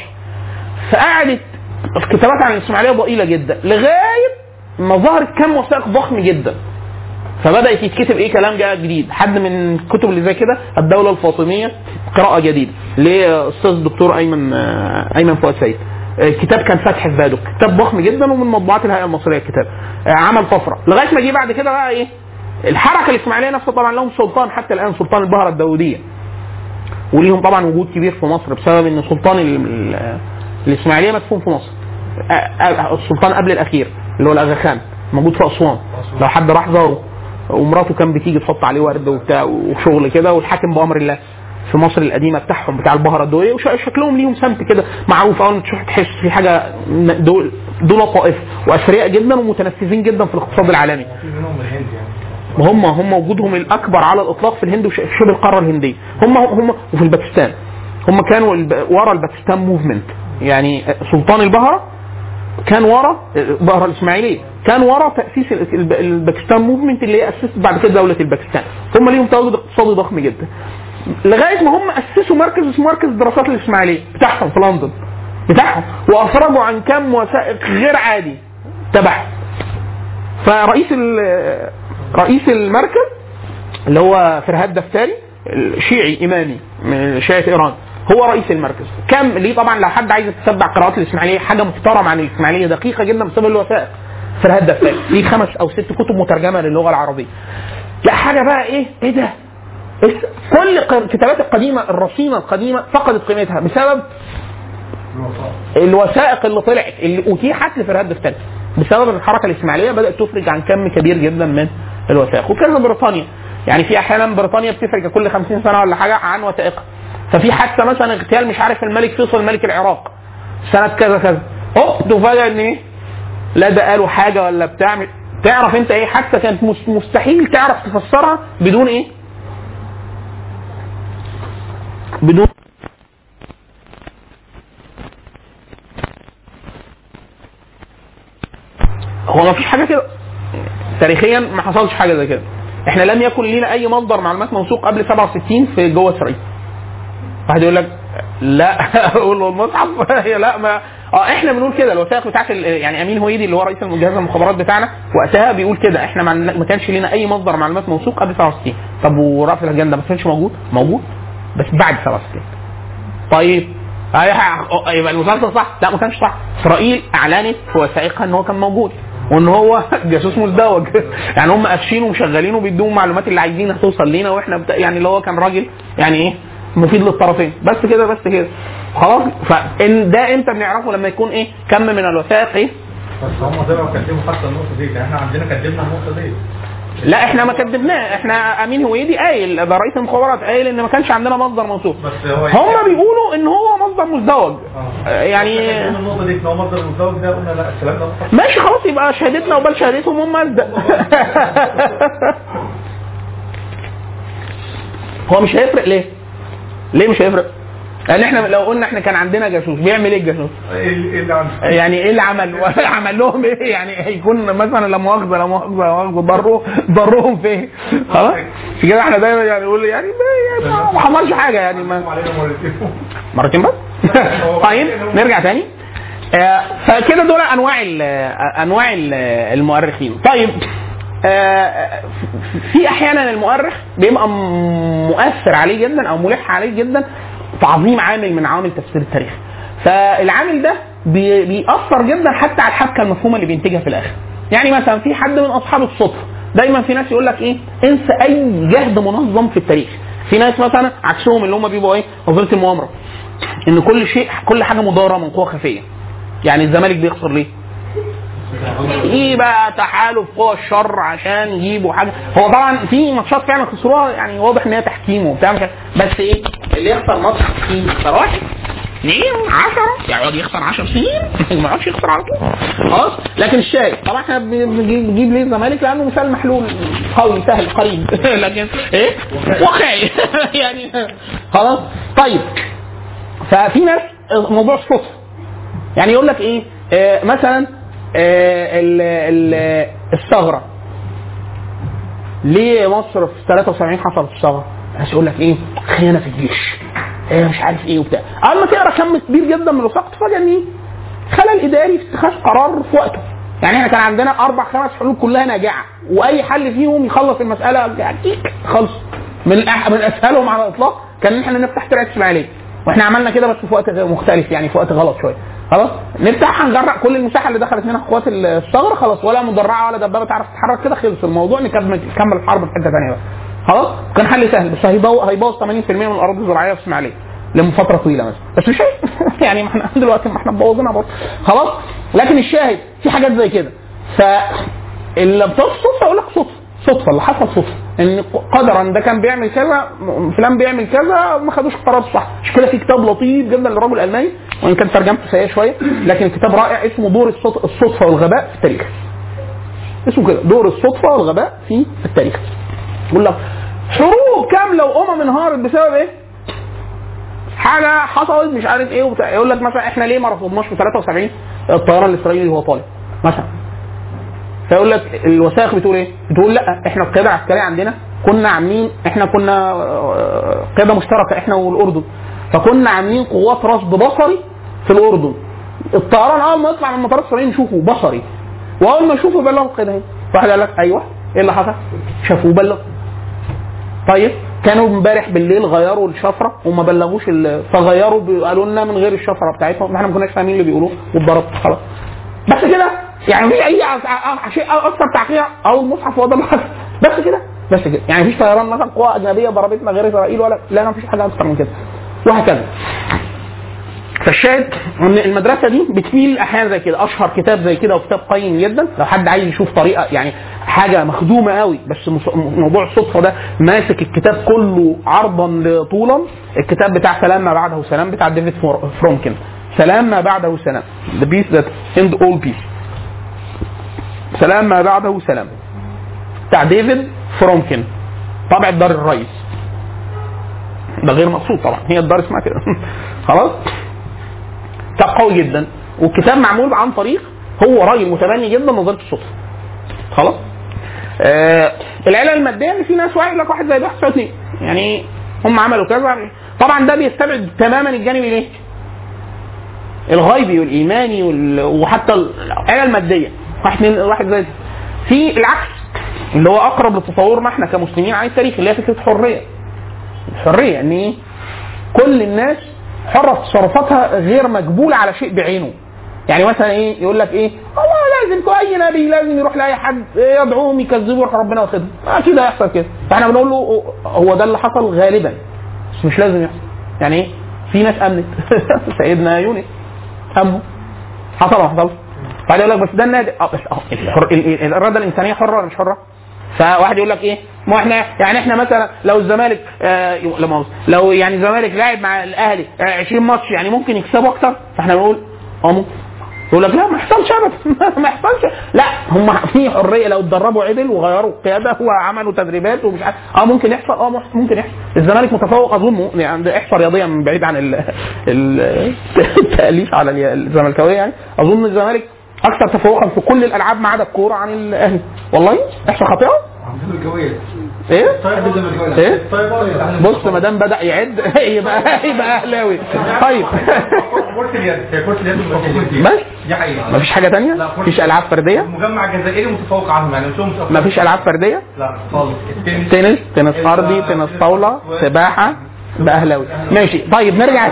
فقعدت الكتابات عن الاسماعيليه ضئيله جدا لغايه ما ظهرت كم وثائق ضخم جدا فبدات يتكتب ايه كلام جاء جديد حد من الكتب اللي زي كده الدوله الفاطميه قراءه جديده لاستاذ الدكتور ايمن آه، ايمن فؤاد سيد آه، الكتاب كان فتح في بادك كتاب ضخم جدا ومن مطبوعات الهيئه المصريه الكتاب آه، عمل طفره لغايه ما جه بعد كده بقى ايه الحركه الاسماعيليه نفسها طبعا لهم سلطان حتى الان سلطان البهره الداوديه وليهم طبعا وجود كبير في مصر بسبب ان سلطان ال- ال- الاسماعيليه مدفون في مصر آه، آه، السلطان قبل الاخير اللي هو الاغا خان موجود في اسوان لو حد راح زاره ومراته كان بتيجي تحط عليه ورد وبتاع وشغل كده والحاكم بامر الله في مصر القديمه بتاعهم بتاع البهره الدوليه وشكلهم ليهم سمت كده معروف اول ما تشوف تحس في حاجه دول دول طائفه واثرياء جدا ومتنفذين جدا في الاقتصاد العالمي في منهم من الهند يعني هم هم وجودهم الاكبر على الاطلاق في الهند وشبه القاره الهنديه هم هم وفي الباكستان هم كانوا الب- ورا الباكستان موفمنت يعني سلطان البهره كان ورا البهره الاسماعيليه كان ورا تاسيس ال- الب- الباكستان موفمنت اللي هي اسست بعد كده دوله الباكستان هم ليهم تواجد اقتصادي ضخم جدا لغايه ما هم اسسوا مركز اسمه مركز الدراسات الاسماعيليه بتاعهم في لندن بتاعهم وافرجوا عن كم وثائق غير عادي تبعهم فرئيس ال- رئيس المركز اللي هو فرهاد دفتري شيعي امامي من شيعه ايران هو رئيس المركز كم ليه طبعا لو حد عايز يتتبع قراءات الاسماعيليه حاجه محترمه عن الاسماعيليه دقيقه جدا بسبب الوثائق فرهاد دفتري ليه خمس او ست كتب مترجمه للغه العربيه لا حاجه بقى ايه ايه ده اس- كل ق- الكتابات القديمه الرصينه القديمه فقدت قيمتها بسبب الوثائق اللي طلعت اللي اتيحت لفرهاد دفتري بسبب الحركه الاسماعيليه بدات تفرج عن كم كبير جدا من الوثائق وكذا بريطانيا يعني في احيانا بريطانيا بتفرج كل 50 سنه ولا حاجه عن وثائقها ففي حادثه مثلا اغتيال مش عارف الملك فيصل ملك العراق سنه كذا كذا هوب تفاجئ ان ايه لا ده قالوا حاجه ولا بتاع تعرف انت ايه حادثه كانت مس- مستحيل تعرف تفسرها بدون ايه بدون هو ما فيش حاجه كده تاريخيا ما حصلش حاجه زي كده احنا لم يكن لنا اي مصدر معلومات موثوق قبل 67 في جوه اسرائيل واحد يقول لك لا اقول له المصحف هي لا ما اه احنا بنقول كده الوثائق بتاعت ال- يعني امين هويدي اللي هو رئيس جهاز المخابرات بتاعنا وقتها بيقول كده احنا ما عندنا- ما كانش لنا اي مصدر معلومات موثوق قبل 67 طب ورأس الهجان ده ما كانش موجود موجود بس بعد 67 طيب أي ح- يبقى المسلسل صح لا ما كانش صح اسرائيل اعلنت في وثائقها ان هو كان موجود وان هو جاسوس مزدوج يعني هم قافشينه ومشغلينه وبيدوهم المعلومات اللي عايزينها توصل لينا واحنا بتا... يعني اللي هو كان راجل يعني ايه مفيد للطرفين بس كده بس كده خلاص فان ده امتى بنعرفه لما يكون ايه كم من الوثائق ايه بس هم طلعوا كدبوا حتى النقطه دي يعني احنا عندنا كدبنا النقطه دي لا احنا ما كدبناه احنا امين هويدي قايل ده رئيس المخابرات قايل ان ما كانش عندنا مصدر موثوق بس هو هم بيقولوا ان هو مصدر مزدوج آه. يعني كدبنا النقطه دي ان هو مصدر المزدوج ده قلنا لا الكلام ده صح ماشي خلاص يبقى شهادتنا وبل شهادتهم هم أصدق هو مش هيفرق ليه؟ ليه مش هيفرق؟ لان احنا لو قلنا احنا كان عندنا جاسوس بيعمل ايه الجاسوس؟ ايه اللي إيه اللي عندنا يعني ايه اللي عمل؟ عمل لهم ايه؟ يعني هيكون مثلا لا مؤاخذه لا مؤاخذه لا مؤاخذه ضروا ضرهم في ايه؟ خلاص؟ مش كده احنا دايما يعني نقول يعني ما يعني ما حصلش حاجه يعني ما علينا مرتين مرتين بس طيب نرجع تاني آه، فكده دول انواع ال انواع ال المؤرخين طيب آه، في احيانا المؤرخ بيبقى م- مؤثر عليه جدا او ملح عليه جدا تعظيم عامل من عوامل تفسير التاريخ فالعامل ده بي- بيأثر جدا حتى على الحبكه المفهومه اللي بينتجها في الاخر يعني مثلا في حد من اصحاب الصدفه دايما في ناس يقول لك ايه انسى اي جهد منظم في التاريخ في ناس مثلا عكسهم اللي هم بيبقوا ايه نظريه المؤامره ان كل شيء كل حاجه مداره من قوه خفيه يعني الزمالك بيخسر ليه؟ ايه بقى تحالف قوى الشر عشان يجيبوا حاجه هو طبعا في ماتشات فعلا خسروها يعني واضح ان هي تحكيم وبتاع مش عارف. بس ايه اللي يخسر ماتش تحكيم يخسر واحد اثنين 10 يقعد يخسر 10 سنين ما يقعدش يخسر على طول خلاص لكن الشاي طبعا احنا بنجيب بنجيب ليه الزمالك لانه مثال محلول قوي سهل قريب لكن ايه واقعي يعني خلاص طيب ففي ناس موضوع الصدفه يعني يقول لك ايه آه مثلا آه ال- ال- الثغره ليه مصر في 73 حصلت الثغره؟ الناس يقول لك ايه خيانه في الجيش إيه مش عارف ايه وبتاع اول ما تقرا كم كبير جدا من الوثائق تفاجئ ان ايه خلل اداري في اتخاذ قرار في وقته يعني احنا كان عندنا اربع خمس حلول كلها ناجعه واي حل فيهم يخلص المساله تيك خلص من أح- من اسهلهم على الاطلاق كان ان احنا نفتح ترعه اسماعيليه واحنا عملنا كده بس في وقت غير مختلف يعني في وقت غلط شويه خلاص نفتح هنجرع كل المساحه اللي دخلت منها قوات الثغره خلاص ولا مدرعه ولا دبابه تعرف تتحرك كده خلص الموضوع نكمل نكمل الحرب في حته ثانيه بقى خلاص كان حل سهل بس هيبوظ هيبوظ 80% من الاراضي الزراعيه في اسماعيليه لفتره طويله مثلا بس مش هي- يعني ما احنا دلوقتي ما احنا مبوظينها برضه خلاص لكن الشاهد في حاجات زي كده ف اللي بتصدفه اقول لك صدفه صدفه اللي حصل صدفه ان قدرا ده كان بيعمل كذا م- فلان بيعمل كذا ما خدوش القرار الصح مش كده في كتاب لطيف جدا للرجل الالماني وان كان ترجمته سيئه شويه لكن الكتاب رائع اسمه دور الصد- الصدفه والغباء في التاريخ اسمه كده دور الصدفه والغباء في التاريخ يقول لك حروب كامله وامم انهارت بسبب ايه؟ حاجه حصلت مش عارف ايه وبتاع يقول لك مثلا احنا ليه ما رفضناش في 73 الطيران الاسرائيلي وهو طالع مثلا فيقول لك الوثائق بتقول ايه؟ بتقول لا احنا القياده العسكريه عندنا كنا عاملين احنا كنا آه، قياده مشتركه احنا والاردن فكنا عاملين قوات رصد بصري في الاردن الطيران اول ما يطلع من المطار الاسرائيلي نشوفه بصري واول ما يشوفه يبلغوا القياده اهي واحد قال لك ايوه ايه اللي حصل؟ شافوه بلغ طيب كانوا امبارح بالليل غيروا الشفره وما بلغوش ال- فغيروا ب- قالوا لنا من غير الشفره بتاعتهم احنا ما كناش فاهمين اللي بيقولوه واتضربت خلاص بس كده يعني مفيش اي ع- ع- شيء اكثر تعقيد او المصحف هو ده اللي حصل بس كده بس كده يعني مفيش طيران مثلا قوى اجنبيه ضربتنا غير اسرائيل ولا لا لا مفيش حاجه اكثر من كده وهكذا فالشاهد ان المدرسه دي بتميل احيانا زي كده اشهر كتاب زي كده وكتاب قيم جدا لو حد عايز يشوف طريقه يعني حاجه مخدومه قوي بس مص- موضوع الصدفه ده ماسك الكتاب كله عرضا طولا الكتاب بتاع سلام ما بعده سلام بتاع ديفيد فور- فرومكن سلام ما بعده سلام the peace that end all peace سلام ما بعده سلام بتاع ديفيد فرومكن طبع دار الرئيس ده غير مقصود طبعا هي الدار اسمها كده خلاص كتاب قوي جدا والكتاب معمول عن طريق هو راجل متبني جدا نظريه الصدفه خلاص آه العلل الماديه ان في ناس واحد لك واحد زائد واحد يساوي اثنين يعني هم عملوا كذا طبعا ده بيستبعد تماما الجانب الايه؟ الغيبي والايماني وال... وحتى العلل الماديه واحد اثنين واحد زائد في العكس اللي هو اقرب لتصورنا احنا كمسلمين عن التاريخ اللي هي فكره الحريه الحريه ان ايه؟ كل الناس حره في تصرفاتها غير مجبوله على شيء بعينه يعني مثلا ايه يقول لك ايه والله لازم اي نبي لازم يروح لاي حد يدعوهم يكذبوا يروح ربنا واخدهم اكيد هيحصل كده فاحنا بنقول له هو ده اللي حصل غالبا بس مش لازم يحصل يعني ايه في ناس امنت سيدنا يونس امنوا حصل ولا ما حصلش بعد يقول لك بس ده النادي اه بس اه الحر... ال- ال- الاراده الانسانيه حره ولا مش حره؟ فواحد يقول لك ايه؟ ما احنا يعني احنا مثلا لو الزمالك آه لا مؤاخذة، لو يعني الزمالك لاعب مع الاهلي آه 20 ماتش يعني ممكن يكسبوا اكتر فاحنا بنقول اه ممكن يقول لك لا ما يحصلش ابدا ما يحصلش لا هم في حريه لو اتدربوا عدل وغيروا القياده وعملوا تدريبات ومش عارف اه ممكن يحصل اه ممكن يحصل الزمالك متفوق اظن يعني ده احصاء رياضيه من بعيد عن ال- ال- التاليف على ال- الزملكاويه يعني اظن الزمالك اكثر تفوقا في كل الالعاب ما عدا الكوره عن الاهلي والله احصاء خاطئه ايه ايه بص ما دام بدا يعد يبقى يبقى اهلاوي طيب كرة اليد هي كرة اليد متفوقين بس دي حقيقة مفيش حاجه تانية مفيش العاب فرديه المجمع الجزائري متفوق عنهم يعني مش هو متفوق مفيش العاب فرديه لا خالص التنس تنس تنس ارضي تنس طاوله سباحه ده اهلاوي ماشي طيب نرجع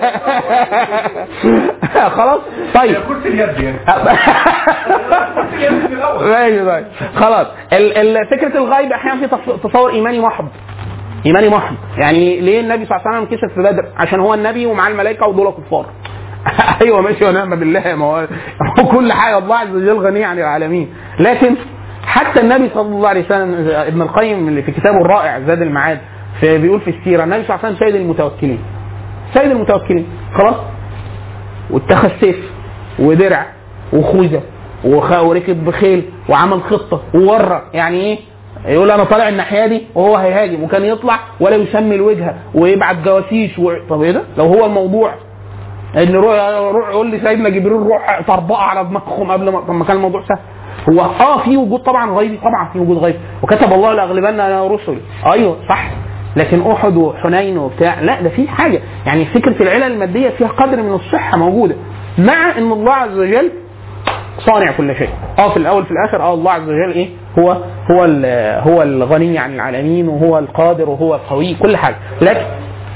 خلاص طيب هي كرة اليد يعني كرة اليد في الأول ماشي طيب خلاص ال- ال- فكره الغيب احيانا في تص- تصور ايماني محض ايماني محض يعني ليه النبي صلى الله عليه وسلم كسب في بدر عشان هو النبي ومعاه الملائكه ودول كفار ايوه ماشي ونعم بالله ما هو هو كل حاجه الله عز وجل غني عن العالمين لكن حتى النبي صلى الله عليه وسلم ابن القيم اللي في كتابه الرائع زاد المعاد في بيقول في السيره النبي صلى الله عليه وسلم سيد المتوكلين سيد المتوكلين خلاص واتخذ سيف ودرع وخوذه وخ- وركب بخيل وعمل خطه وورى يعني ايه يقول انا طالع الناحيه دي وهو هيهاجم وكان يطلع ولا يسمي الوجهه ويبعت جواسيس و... طب ايه ده؟ لو هو الموضوع ان روح روح يقول لي سيدنا جبريل روح طربقه على دماغهم قبل ما طب ما كان الموضوع سهل هو اه في وجود طبعا غيبي طبعا في وجود غيبي وكتب الله لاغلبن انا رسلي ايوه صح لكن احد وحنين وبتاع لا ده في حاجه يعني فكره العلل الماديه فيها قدر من الصحه موجوده مع ان الله عز وجل صانع كل شيء اه في الاول في الاخر اه الله عز وجل ايه هو هو ال- هو الغني عن العالمين وهو القادر وهو القوي كل حاجه لكن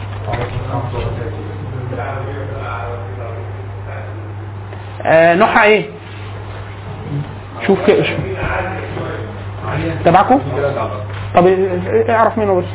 آه نوعها ايه؟ شوف كده شوف. تبعكم؟ طب إيه- اعرف منه بس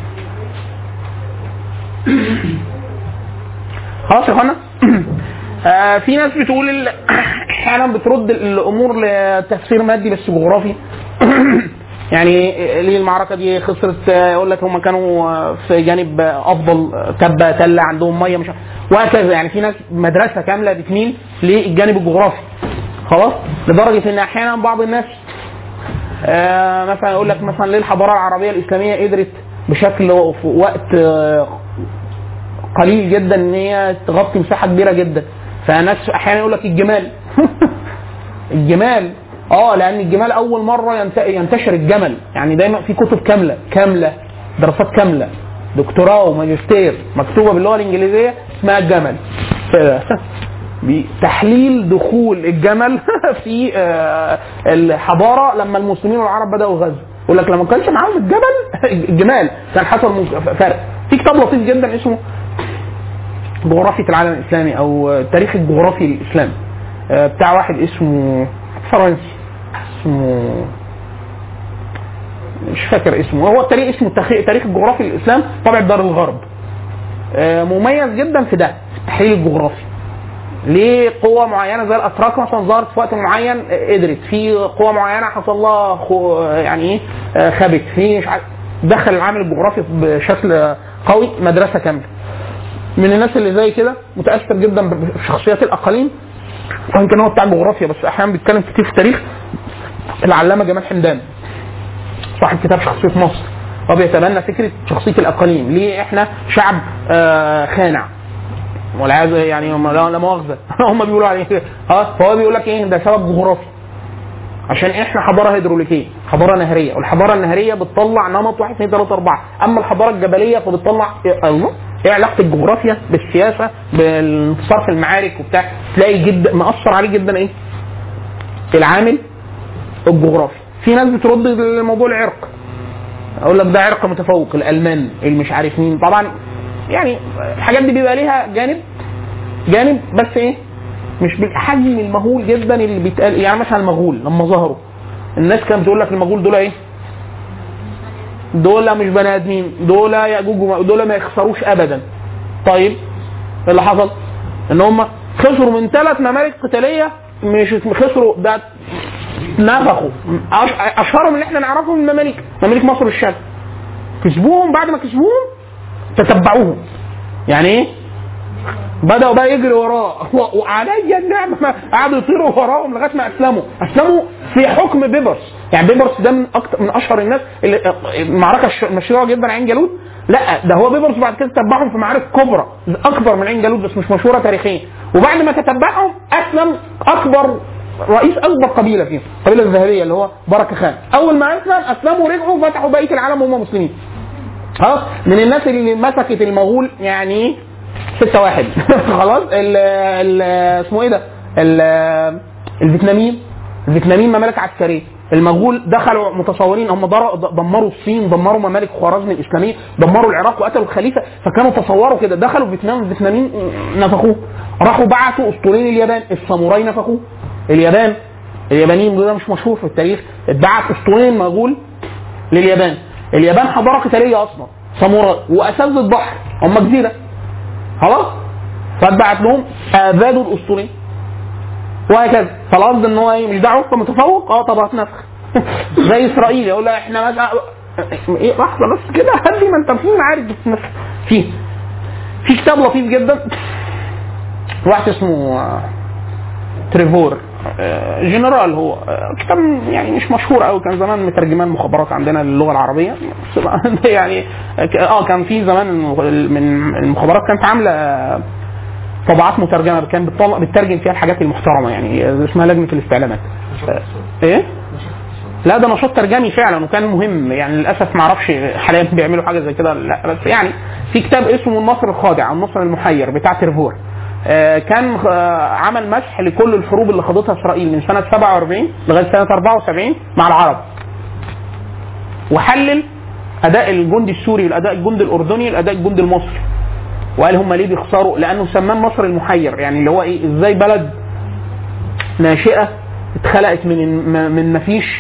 خلاص يا اخوانا آه في ناس بتقول ال- احيانا بترد الامور لتفسير مادي بس جغرافي يعني ليه المعركه دي خسرت آه، يقول لك هم كانوا آه، في جانب آه، افضل آه، تبه تله عندهم ميه مش عارف- وهكذا يعني في ناس مدرسه كامله بتميل للجانب الجغرافي خلاص لدرجه ان احيانا بعض الناس آه مثلا يقول لك مثلا ليه الحضاره العربيه الاسلاميه قدرت بشكل في وقت آه قليل جدا ان هي تغطي مساحه كبيره جدا فناس احيانا يقول لك الجمال الجمال اه لان الجمال اول مره ينت- ينتشر الجمل يعني دايما في كتب كامله كامله دراسات كامله دكتوراه وماجستير مكتوبه باللغه الانجليزيه اسمها الجمل بتحليل دخول الجمل في آه، الحضاره لما المسلمين والعرب بداوا الغزو يقول لك لما كانش معاهم الجبل الجمال كان حصل مج- فرق في كتاب لطيف جدا اسمه جغرافية العالم الإسلامي أو التاريخ الجغرافي الإسلامي آه، بتاع واحد اسمه فرنسي اسمه مش فاكر اسمه هو التاريخ اسمه التخ- تاريخ الجغرافي الإسلام طبع دار الغرب آه، مميز جدا في ده في التحليل الجغرافي ليه قوة معينة زي الأتراك مثلا ظهرت في وقت معين آه، قدرت في قوة معينة حصل لها خو يعني إيه آه، خبت في مش عارف دخل العامل الجغرافي بشكل قوي مدرسة كاملة من الناس اللي زي كده متاثر جدا بشخصيات الاقاليم وان كان هو بتاع جغرافيا بس احيانا بيتكلم كتير في التاريخ العلامه جمال حمدان صاحب كتاب شخصيه مصر هو بيتبنى فكره شخصيه الاقاليم ليه احنا شعب آه خانع والعياذ يعني هم لا لا مؤاخذه هم بيقولوا عليه كده اه فهو بيقول لك ايه ده سبب جغرافي عشان احنا حضاره هيدروليكيه حضاره نهريه والحضاره النهريه بتطلع نمط 1 2 3 4 اما الحضاره الجبليه فبتطلع إيه الله ايه علاقه الجغرافيا بالسياسه بالانتصار في المعارك وبتاع تلاقي جدا مأثر عليه جدا ايه العامل الجغرافي في ناس بترد الموضوع العرق اقول لك ده عرق متفوق الالمان اللي مش عارف مين طبعا يعني الحاجات دي بيبقى ليها جانب جانب بس ايه مش بالحجم المهول جدا اللي بيتقال يعني مثلا المغول لما ظهروا الناس كانت بتقول لك المغول دول ايه؟ دول مش بني ادمين دول ياجوج وماجوج، دول ما يخسروش ابدا طيب ايه اللي حصل؟ ان هم خسروا من ثلاث ممالك قتاليه مش خسروا ده نفخوا أش- اشهرهم اللي احنا نعرفهم المماليك مماليك مصر والشام كسبوهم بعد ما كسبوهم تتبعوهم يعني ايه؟ بدأوا بقى يجري وراه و- وعليا النعمة ما- قعدوا يطيروا وراهم لغاية ما أسلموا أسلموا في حكم بيبرس يعني بيبرس ده من أكتر من أشهر الناس اللي المعركة الش- مشهورة جدا عين جالوت لا ده هو بيبرس بعد كده تبعهم في معارك كبرى أكبر من عين جالوت بس مش مشهورة تاريخيا وبعد ما تتبعهم أسلم أكبر رئيس اكبر قبيله فيهم القبيله الذهبيه اللي هو بركه خان اول ما اسلم اسلموا ورجعوا فتحوا بقيه العالم وهم مسلمين خلاص من الناس اللي مسكت المغول يعني ستة واحد خلاص ال ال اسمه ايه ده ال- الفيتناميين الفيتناميين ممالك عسكريه المغول دخلوا متصورين هم در- دمروا الصين دمروا ممالك خوارزم الاسلاميه دمروا العراق وقتلوا الخليفه فكانوا تصوروا كده دخلوا فيتنام الفيتناميين نفخوه راحوا بعتوا اسطولين اليابان الساموراي نفخوه اليابان اليابانيين ده مش مشهور في التاريخ اتبعت اسطولين مغول لليابان اليابان حضاره قتاليه اصلا ساموراي واساتذه البحر هم جزيره خلاص فاتبعت لهم ابادوا الاسطورين وهكذا فالقصد ان هو ايه مش دعوه انت متفوق اه طب هتنفخ زي اسرائيل يقول لا احنا مثلا ايه لحظه بس كده هدي ما انت في عارف بتنفخ فيه في كتاب لطيف جدا واحد اسمه آه، تريفور آه، جنرال هو آه، كتاب يعني مش مشهور قوي كان زمان مترجمان مخابرات عندنا للغه العربيه بس بقى- يعني اه كان في زمان المخ- من المخابرات كانت عامله طبعات مترجمه كان بتطلع بتترجم فيها الحاجات المحترمه يعني اسمها لجنه الاستعلامات آه، ايه؟ لا ده نشاط ترجمي فعلا وكان مهم يعني للاسف ما اعرفش حاليا بيعملوا حاجه زي كده ولا لا بس يعني في كتاب اسمه النصر الخادع او النصر المحير بتاع ترفور آه، كان آه، عمل مسح لكل الحروب اللي خاضتها اسرائيل من سنه 47 لغايه سنه 74 مع العرب وحلل اداء الجندي السوري والاداء الجندي الاردني والاداء الجندي المصري وقال هم ليه بيخسروا لانه سماه النصر المحير يعني اللي هو ايه ازاي بلد ناشئه اتخلقت من من مفيش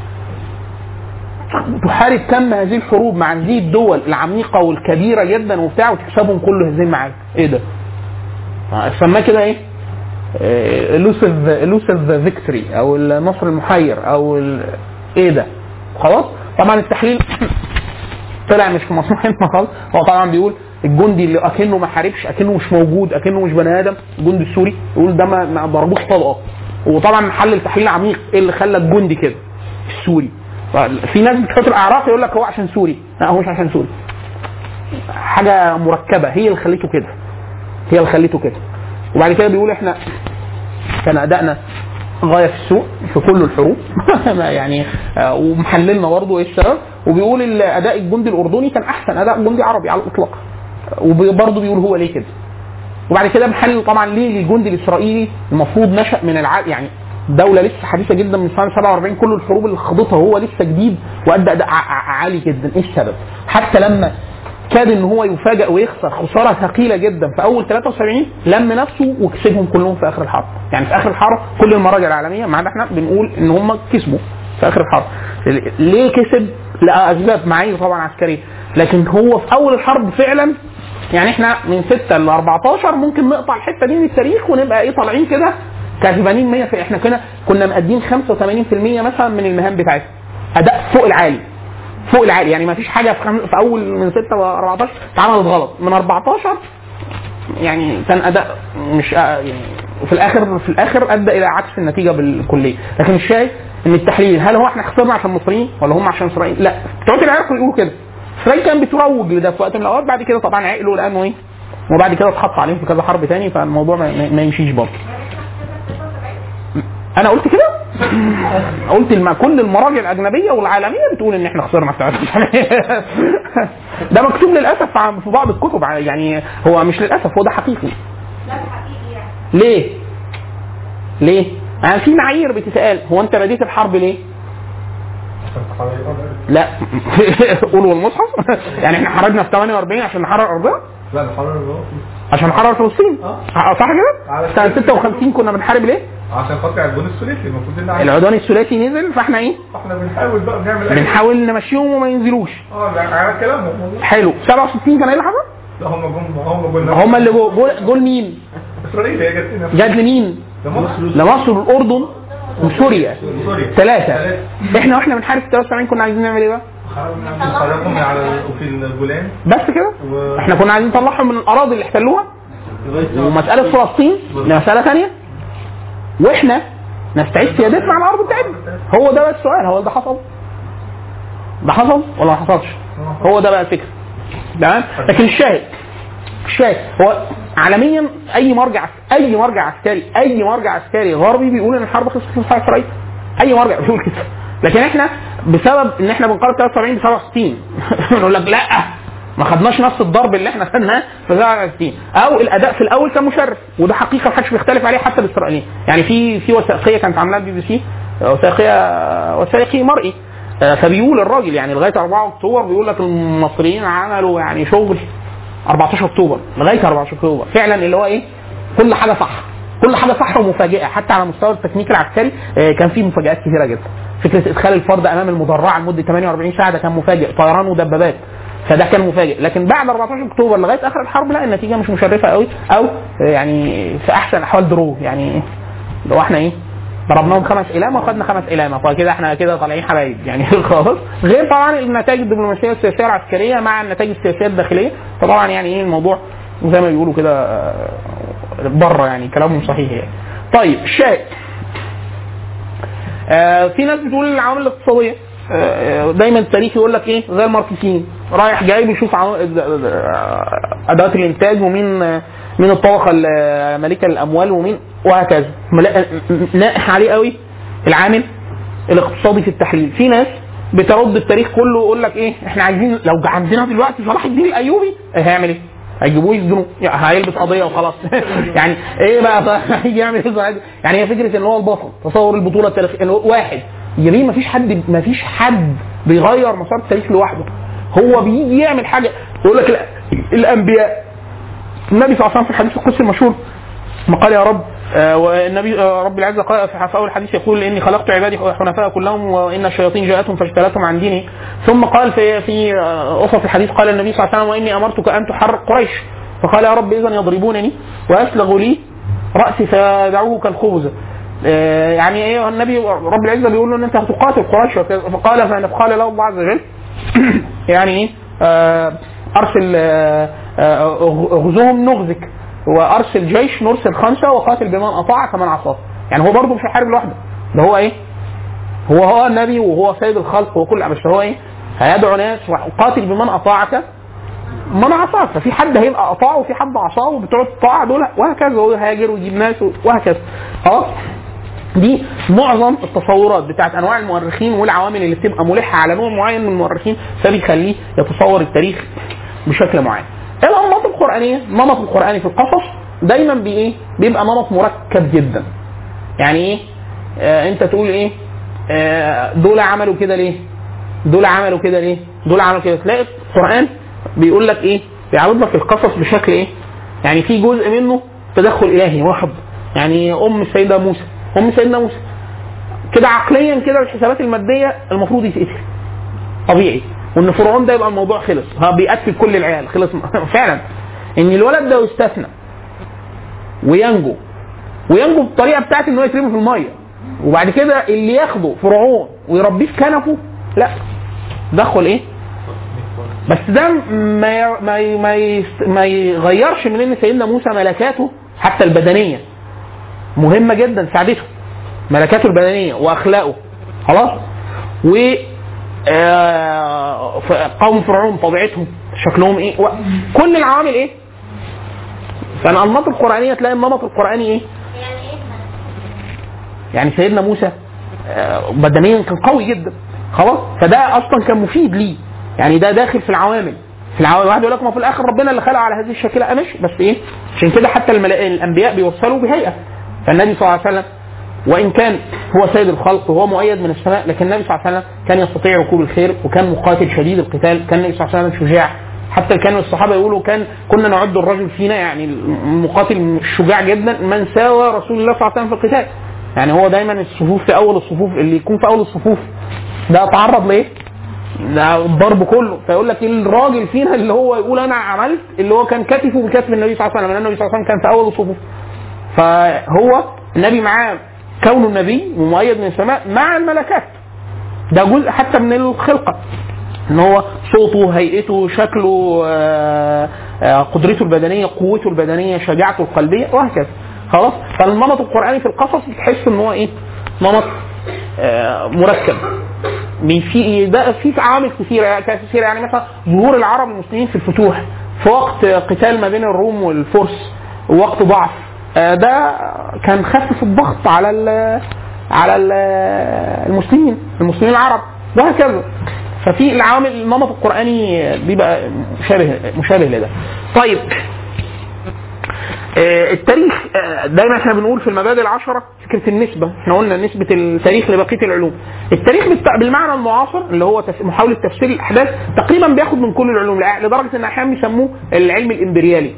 تحارب كم هذه الحروب مع هذه الدول العميقه والكبيره جدا وبتاع وتكسبهم كل هذه المعارك ايه ده؟ سماه كده ايه؟ لوسيف لوسيف فيكتوري او النصر المحير او ال- ايه ده؟ خلاص؟ طبعا التحليل طلع مش في مصلحتنا خالص هو طبعا بيقول الجندي اللي اكنه ما حاربش اكنه مش موجود اكنه مش بني ادم الجندي السوري يقول ده ما ما ضربوش طلقه وطبعا محلل تحليل عميق ايه اللي خلى الجندي كده السوري في ناس بتحط الاعراف يقول لك هو عشان سوري لا هو مش عشان سوري حاجه مركبه هي اللي خليته كده هي اللي خليته كده وبعد كده بيقول احنا كان ادائنا غايه في السوء في كل الحروب ما يعني آه، ومحللنا برضه ايه السبب وبيقول ال- اداء الجندي الاردني كان احسن اداء جندي عربي على الاطلاق وبرضه بيقول هو ليه كده وبعد كده محلل طبعا ليه الجندي الاسرائيلي المفروض نشا من الع... يعني دوله لسه حديثه جدا من سنه 47 كل الحروب اللي خاضتها هو لسه جديد وادى اداء ع- ع- عالي جدا ايه السبب؟ حتى لما كاد ان هو يفاجئ ويخسر خساره ثقيله جدا في اول 73 لم نفسه وكسبهم كلهم في اخر الحرب يعني في اخر الحرب كل المراجع العالميه ما عدا احنا بنقول ان هم كسبوا في اخر الحرب ليه كسب؟ لاسباب معايير طبعا عسكريه لكن هو في اول الحرب فعلا يعني احنا من 6 ل 14 ممكن نقطع الحته دي من التاريخ ونبقى ايه طالعين كده كسبانين 100 في احنا كنا كنا مقدين 85% مثلا من المهام بتاعتنا اداء فوق العالي فوق العالي يعني ما فيش حاجه في, خم... في اول من 6 ل 14 اتعملت غلط من 14 يعني كان اداء مش آه يعني وفي الاخر في الاخر ادى الى عكس النتيجه بالكليه لكن الشاهد ان التحليل هل هو احنا خسرنا عشان المصريين ولا هم عشان اسرائيل؟ لا بتوع العراق يقولوا كده اسرائيل كان بتروج لده في وقت من الاوقات بعد كده طبعا عقلوا لانه ايه وبعد كده اتحط عليهم في كذا حرب تاني فالموضوع ما, ما- ما يمشيش برضه انا قلت كده قلت الم... كل المراجع الاجنبيه والعالميه بتقول ان احنا خسرنا في ده مكتوب للاسف ع- في بعض الكتب ع- يعني هو مش للاسف هو ده حقيقي ليه؟ ليه؟ يعني في معايير بتتقال هو انت بديت الحرب ليه؟ عشان تحرر الأرض. لا قولوا المصحف يعني احنا حرجنا في 48 عشان نحرر ارضنا لا نحرر الأرض. عشان نحرر فلسطين اه. صح كده؟ على سنه 56 كنا بنحارب ليه؟ عشان خاطر الجون الثلاثي المفروض ان احنا العدوان الثلاثي نزل فاحنا ايه؟ احنا بنحاول بقى نعمل اي بنحاول نمشيهم وما ينزلوش اه يعني على كلامهم والله. حلو 67 كان ايه اللي حصل؟ لا هم جم هم جم هم اللي جول جول, جول مين؟ اسرائيل هي جت هنا جات لمين؟ ده مصر لمصر والاردن وسوريا سوريا ثلاثة احنا واحنا بنحارب في 73 كنا عايزين نعمل ايه بقى؟ خرجهم من على وفي الجولان بس كده و- احنا كنا عايزين نطلعهم من الاراضي اللي احتلوها ومسألة فلسطين دي مسألة ثانية واحنا نستعيد سيادتنا على الارض بتاعتنا هو ده بقى السؤال هو ده حصل؟ ده حصل ولا ما حصلش؟ هو ده بقى الفكرة تمام؟ لكن الشاهد الشاهد هو عالميا اي مرجع اي مرجع عسكري اي مرجع عسكري غربي بيقول ان الحرب خلصت في صالح اسرائيل اي مرجع بيقول كده لكن احنا بسبب ان احنا بنقارن 73 ب 67 نقول لك لا ما خدناش نفس الضرب اللي احنا خدناه في 67 او الاداء في الاول كان مشرف وده حقيقه محدش بيختلف عليه حتى الاسرائيليين يعني في في وثائقيه كانت عاملاها البي بي سي وثائقيه وثائقي مرئي آه، فبيقول الراجل يعني لغايه 4 اكتوبر بيقول لك المصريين عملوا يعني شغل 14 اكتوبر لغايه 14 اكتوبر فعلا اللي هو ايه كل حاجه صح كل حاجه صح ومفاجئه حتى على مستوى التكنيك العسكري آه، كان في مفاجات كثيره جدا فكره ادخال الفرد امام المدرعه لمده 48 ساعه ده كان مفاجئ طيران ودبابات فده كان مفاجئ لكن بعد 14 اكتوبر لغايه اخر الحرب لا النتيجه مش مشرفه قوي او آه، يعني في احسن الاحوال درو يعني لو احنا ايه ضربناهم خمس إلامة وخدنا خمس إلامة فكده احنا كده طالعين حبايب يعني خلاص غير طبعا النتائج الدبلوماسية والسياسية العسكرية مع النتائج السياسية الداخلية فطبعا يعني ايه الموضوع زي ما بيقولوا كده آه، بره يعني كلامهم صحيح يعني طيب الشاهد آه في ناس بتقول العوامل الاقتصاديه آه، دايما التاريخ يقول لك ايه زي الماركتينج رايح جاي بيشوف عو- آه، ادوات الانتاج ومين آه، مين الطبقه ال- مالكه الاموال ومين وهكذا ملا- نائح عليه قوي العامل الاقتصادي في التحليل في ناس بترد التاريخ كله ويقول لك ايه احنا عايزين لو عندنا دلوقتي صلاح الدين الايوبي إيه هيعمل ايه؟ هيجيبوه يسجنوه يعني هيلبس قضيه وخلاص يعني ايه بقى طيب هيجي يعمل ايه صلاح الدين؟ يعني هي فكره ان هو البطل تصور البطوله التاريخيه إن هو واحد جميل مفيش حد مفيش حد بيغير مسار التاريخ لوحده هو بيجي يعمل حاجه يقول لك لا، الانبياء النبي صلى الله عليه وسلم في الحديث القدسي المشهور ما قال يا رب آه، والنبي آه، رب العزه قال في في اول الحديث يقول اني خلقت عبادي حنفاء كلهم وان الشياطين جاءتهم فاجتالتهم عن ديني ثم قال في في آه، وسط الحديث قال النبي صلى الله عليه وسلم واني امرتك ان تحرق قريش فقال يا رب اذا يضربونني واسلغوا لي راسي فيدعوه كالخبز آه، يعني ايه النبي رب العزه بيقول له ان انت هتقاتل قريش وكذا. فقال فقال له الله عز وجل يعني ايه آه، ارسل آه، آه، غزوهم نغزك وارسل جيش نرسل خمسه وقاتل بمن اطاعك من عصاك يعني هو برضه مش هيحارب لوحده ده هو ايه هو هو النبي وهو سيد الخلق وكل بس هو ايه هيدعو ناس وقاتل بمن اطاعك منعطات ففي حد هيبقى قطعه وفي حد عصاه وبتوع الطاعه دول وهكذا هو هيهاجر ويجيب ناس وهكذا خلاص دي معظم التصورات بتاعت انواع المؤرخين والعوامل اللي بتبقى ملحه على نوع معين من المؤرخين فبيخليه يتصور التاريخ بشكل معين. الانماط القرانيه النمط القراني في القصص دايما بايه؟ بيبقى نمط مركب جدا. يعني ايه؟ آه انت تقول ايه؟ آه دول عملوا كده ليه؟ دول عملوا كده ليه؟ دول عملوا كده تلاقي القران بيقول لك ايه؟ بيعرض لك القصص بشكل ايه؟ يعني في جزء منه تدخل الهي واحد يعني ام السيده موسى ام سيدنا موسى كده عقليا كده بالحسابات الماديه المفروض يتقتل طبيعي وان فرعون ده يبقى الموضوع خلص ها بيقتل كل العيال خلص فعلا ان الولد ده يستثنى وينجو وينجو بالطريقه بتاعت ان هو يترمي في الميه وبعد كده اللي ياخده فرعون ويربيه في كنفه لا دخل ايه؟ بس ده ما ي- ما ي- ما يست- ما يغيرش من ان سيدنا موسى ملكاته حتى البدنيه مهمه جدا ساعدته ملكاته البدنيه واخلاقه خلاص و آه، ف- قوم فرعون طبيعتهم شكلهم ايه و- كل العوامل ايه فالانماط القرانيه تلاقي النمط القراني ايه يعني سيدنا موسى آه، بدنيا كان قوي جدا خلاص فده اصلا كان مفيد ليه يعني ده داخل في العوامل في العوامل واحد يقول لك ما في الاخر ربنا اللي خلقه على هذه الشكل آه ماشي بس ايه عشان كده حتى الملا- الانبياء بيوصلوا بهيئه فالنبي صلى الله عليه وسلم وان كان هو سيد الخلق وهو مؤيد من السماء لكن النبي صلى الله عليه وسلم كان يستطيع ركوب الخير وكان مقاتل شديد القتال كان النبي صلى الله عليه وسلم شجاع حتى كانوا الصحابه يقولوا كان كنا نعد الرجل فينا يعني المقاتل الشجاع جدا من ساوى رسول الله صلى الله عليه وسلم في القتال يعني هو دايما الصفوف في اول الصفوف اللي يكون في اول الصفوف ده تعرض لايه؟ ده الضرب كله فيقول لك الراجل فينا اللي هو يقول انا عملت اللي هو كان كتفه بكتف النبي صلى الله عليه وسلم لان النبي صلى الله عليه وسلم كان في اول الصفوف فهو النبي معاه كونه النبي ومؤيد من السماء مع الملكات ده جزء حتى من الخلقه ان هو صوته هيئته شكله آه، آه، قدرته البدنيه قوته البدنيه شجاعته القلبيه وهكذا خلاص فالنمط القراني في القصص بتحس ان هو ايه نمط آه، مركب من في ده في عوامل كثيره كثيره يعني مثلا ظهور العرب المسلمين في الفتوح في وقت قتال ما بين الروم والفرس ووقت ضعف آه، ده كان خفف الضغط على ال على ال المسلمين المسلمين العرب وهكذا ففي العوامل النمط القراني بيبقى مشابه مشابه لده طيب آه، التاريخ آه، دايما احنا بنقول في المبادئ العشرة فكرة النسبة احنا قلنا نسبة التاريخ لبقية العلوم التاريخ بالت- بالمعنى المعاصر اللي هو تف- محاولة تفسير الأحداث تقريبا بياخد من كل العلوم لع- لدرجة ان أحيانا بيسموه العلم الإمبريالي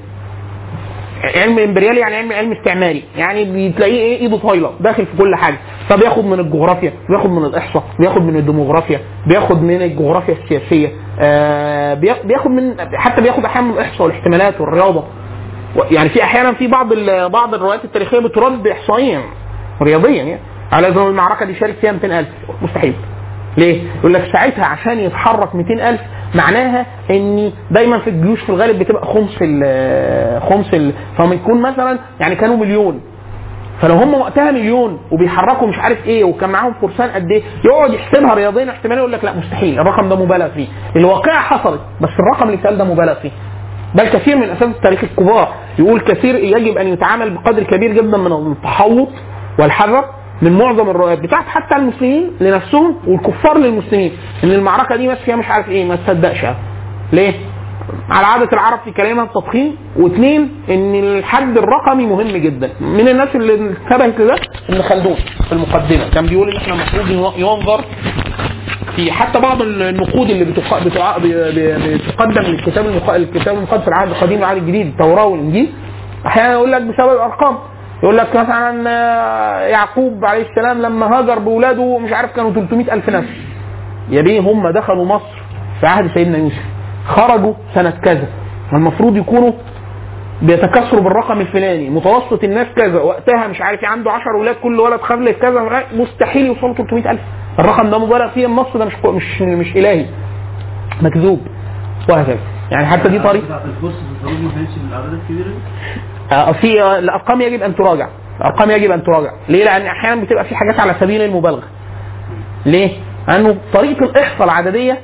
علم امبريالي يعني علم علم استعماري يعني بتلاقيه ايه ايده طايله داخل في كل حاجه فبياخد من الجغرافيا بياخد من الاحصاء بياخد من الديموغرافيا بياخد من الجغرافيا السياسيه آه بياخ- بياخد من حتى بياخد احيانا من الاحصاء والاحتمالات والرياضه و- يعني في احيانا في بعض ال- بعض الروايات التاريخيه بترد احصائيا رياضيا يعني على زي المعركه دي شارك فيها 200000 مستحيل ليه؟ يقول لك ساعتها عشان يتحرك 200000 معناها ان دايما في الجيوش في الغالب بتبقى خمس ال خمس ال فما يكون مثلا يعني كانوا مليون فلو هم وقتها مليون وبيحركوا مش عارف ايه وكان معاهم فرسان قد ايه يقعد يحسبها رياضيا احتمال يقول لك لا مستحيل الرقم ده مبالغ فيه الواقعه حصلت بس الرقم اللي اتقال ده مبالغ فيه بل كثير من اساتذه التاريخ الكبار يقول كثير يجب ان يتعامل بقدر كبير جدا من التحوط والحذر من معظم الروايات بتاعت حتى المسلمين لنفسهم والكفار للمسلمين ان المعركه دي بس فيها مش عارف ايه ما تصدقش ليه؟ على عادة العرب في كلامها التضخيم واثنين ان الحد الرقمي مهم جدا من الناس اللي انتبهت لده ابن خلدون في المقدمة كان بيقول ان احنا المفروض ينظر في حتى بعض النقود اللي بتق... بتع... ب- ب- بتقدم للكتاب المق... الكتاب المقدس في العهد القديم والعهد الجديد التوراه والانجيل احيانا يقول لك بسبب الارقام يقول لك مثلا آه، يعقوب عليه السلام لما هاجر باولاده مش عارف كانوا 300 الف نفس يا بيه هم دخلوا مصر في عهد سيدنا يوسف خرجوا سنة كذا المفروض يكونوا بيتكاثروا بالرقم الفلاني متوسط الناس كذا وقتها مش عارف إيه، عنده 10 اولاد كل ولد خلف كذا مستحيل يوصلوا 300000 الرقم ده مبالغ فيه النص ده مش مش مش الهي مكذوب وهكذا يعني حتى دي طريقه بتاعت الفرس في الخروج ما كانتش بالاعداد الكبيره دي؟ آه، في آه، الارقام يجب ان تراجع الارقام يجب ان تراجع ليه لان احيانا بتبقى في حاجات على سبيل المبالغه ليه لانه طريقه الاحصاء العدديه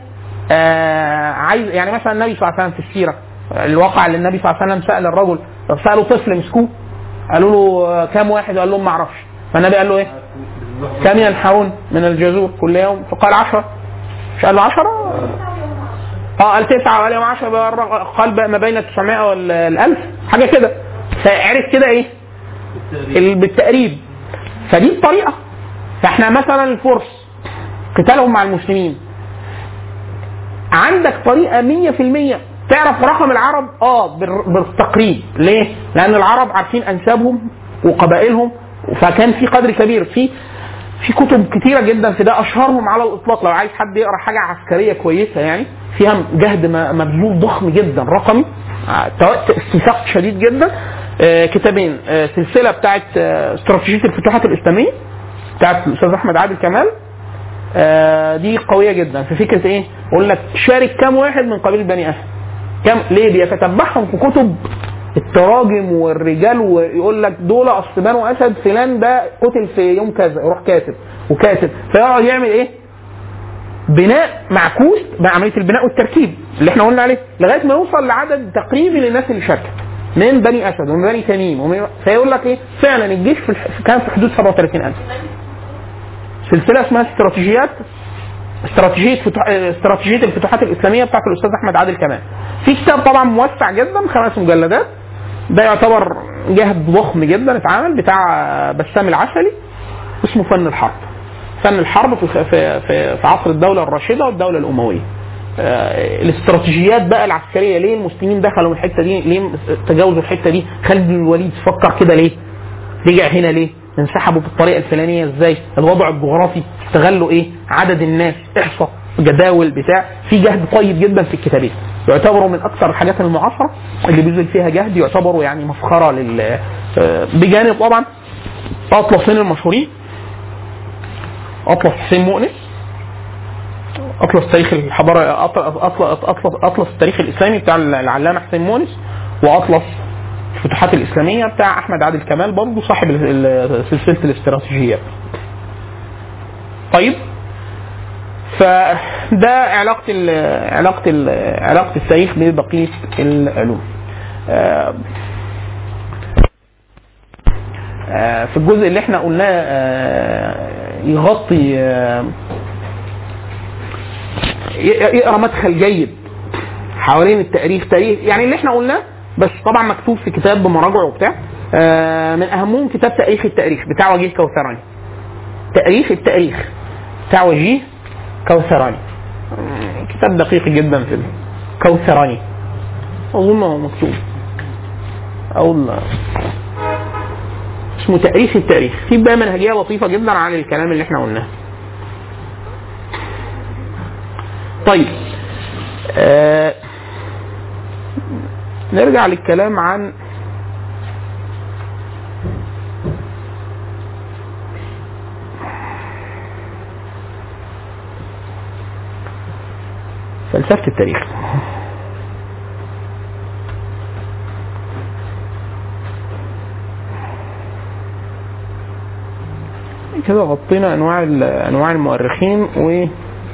آه عايز يعني مثلا النبي صلى الله عليه وسلم في السيره الواقع اللي النبي صلى الله عليه وسلم سال الرجل سالوا طفل مسكوه قالوا له آه، كام واحد قال لهم ما اعرفش فالنبي قال له ايه؟ كم ينحرون من الجزور كل يوم فقال عشرة مش قال له عشرة اه قال تسعة وقال يوم عشرة بقى الرق- قال بقى ما بين 900 والألف حاجة كده فعرف كده ايه ال- بالتقريب فدي الطريقة فاحنا مثلا الفرس قتالهم مع المسلمين عندك طريقة 100% تعرف رقم العرب اه بال- بالتقريب ليه؟ لأن العرب عارفين أنسابهم وقبائلهم فكان في قدر كبير في في كتب كتيرة جدا في ده أشهرهم على الإطلاق لو عايز حد يقرأ حاجة عسكرية كويسة يعني فيها جهد م- مبذول ضخم جدا رقمي آه، تو- استنساق شديد جدا آه، كتابين آه، سلسلة بتاعت آه، استراتيجية الفتوحات الإسلامية بتاعت الأستاذ أحمد عادل كمال آه، دي قويه جدا في فكره ايه؟ يقول لك شارك كام واحد من قبيله بني اسد؟ كم ليه؟ بيتتبعهم في كتب التراجم والرجال ويقول لك دول اصل بنو اسد فلان ده قتل في يوم كذا يروح كاتب وكاتب فيقعد يعمل ايه؟ بناء معكوس بعمليه البناء والتركيب اللي احنا قلنا عليه لغايه ما يوصل لعدد تقريبي للناس اللي شاركت من بني اسد ومن بني تميم ومن فيقول لك ايه؟ فعلا الجيش في الح- كان في حدود 37000 سلسله اسمها استراتيجيات استراتيجيه فتح... استراتيجيه الفتوحات الاسلاميه بتاعت الاستاذ احمد عادل كمان. في كتاب طبعا موسع جدا خمس مجلدات ده يعتبر جهد ضخم جدا اتعمل بتاع بسام العسلي اسمه فن الحرب. فن الحرب في في في, في عصر الدوله الراشده والدوله الامويه. آه، الاستراتيجيات بقى العسكريه ليه المسلمين دخلوا من الحته دي؟ ليه تجاوزوا الحته دي؟ خالد بن الوليد فكر كده ليه؟ رجع هنا ليه؟ انسحبوا بالطريقه الفلانيه ازاي؟ الوضع الجغرافي استغلوا ايه؟ عدد الناس احصاء جداول بتاع في جهد طيب جدا في الكتابين يعتبروا من اكثر الحاجات المعاصره اللي بيبذل فيها جهد يعتبروا يعني مفخره لل آه، بجانب طبعا اطلسين المشهورين اطلس حسين مؤنس اطلس تاريخ الحضاره اطلس اطلس اطلس, أطلس التاريخ الاسلامي بتاع العلامه حسين مؤنس واطلس الفتوحات الاسلاميه بتاع احمد عادل كمال برضه صاحب ال- ال- سلسله الاستراتيجيات. طيب فده علاقه ال علاقه ال علاقه التاريخ ببقيه العلوم. آه، آه، في الجزء اللي احنا قلناه آه، يغطي آه، ي- يقرا مدخل جيد حوالين التاريخ تاريخ يعني اللي احنا قلناه بس طبعا مكتوب في كتاب بمراجعه وبتاع آه، من اهمهم كتاب تاريخ التاريخ بتاع وجيه كوثراني تاريخ التاريخ بتاع وجيه كوثراني آه، كتاب دقيق جدا في كوثراني اظن هو مكتوب او ال- اسمه تاريخ التاريخ في بقى منهجيه لطيفه جدا عن الكلام اللي احنا قلناه طيب آه نرجع للكلام عن فلسفة التاريخ كده غطينا انواع ال- انواع المؤرخين و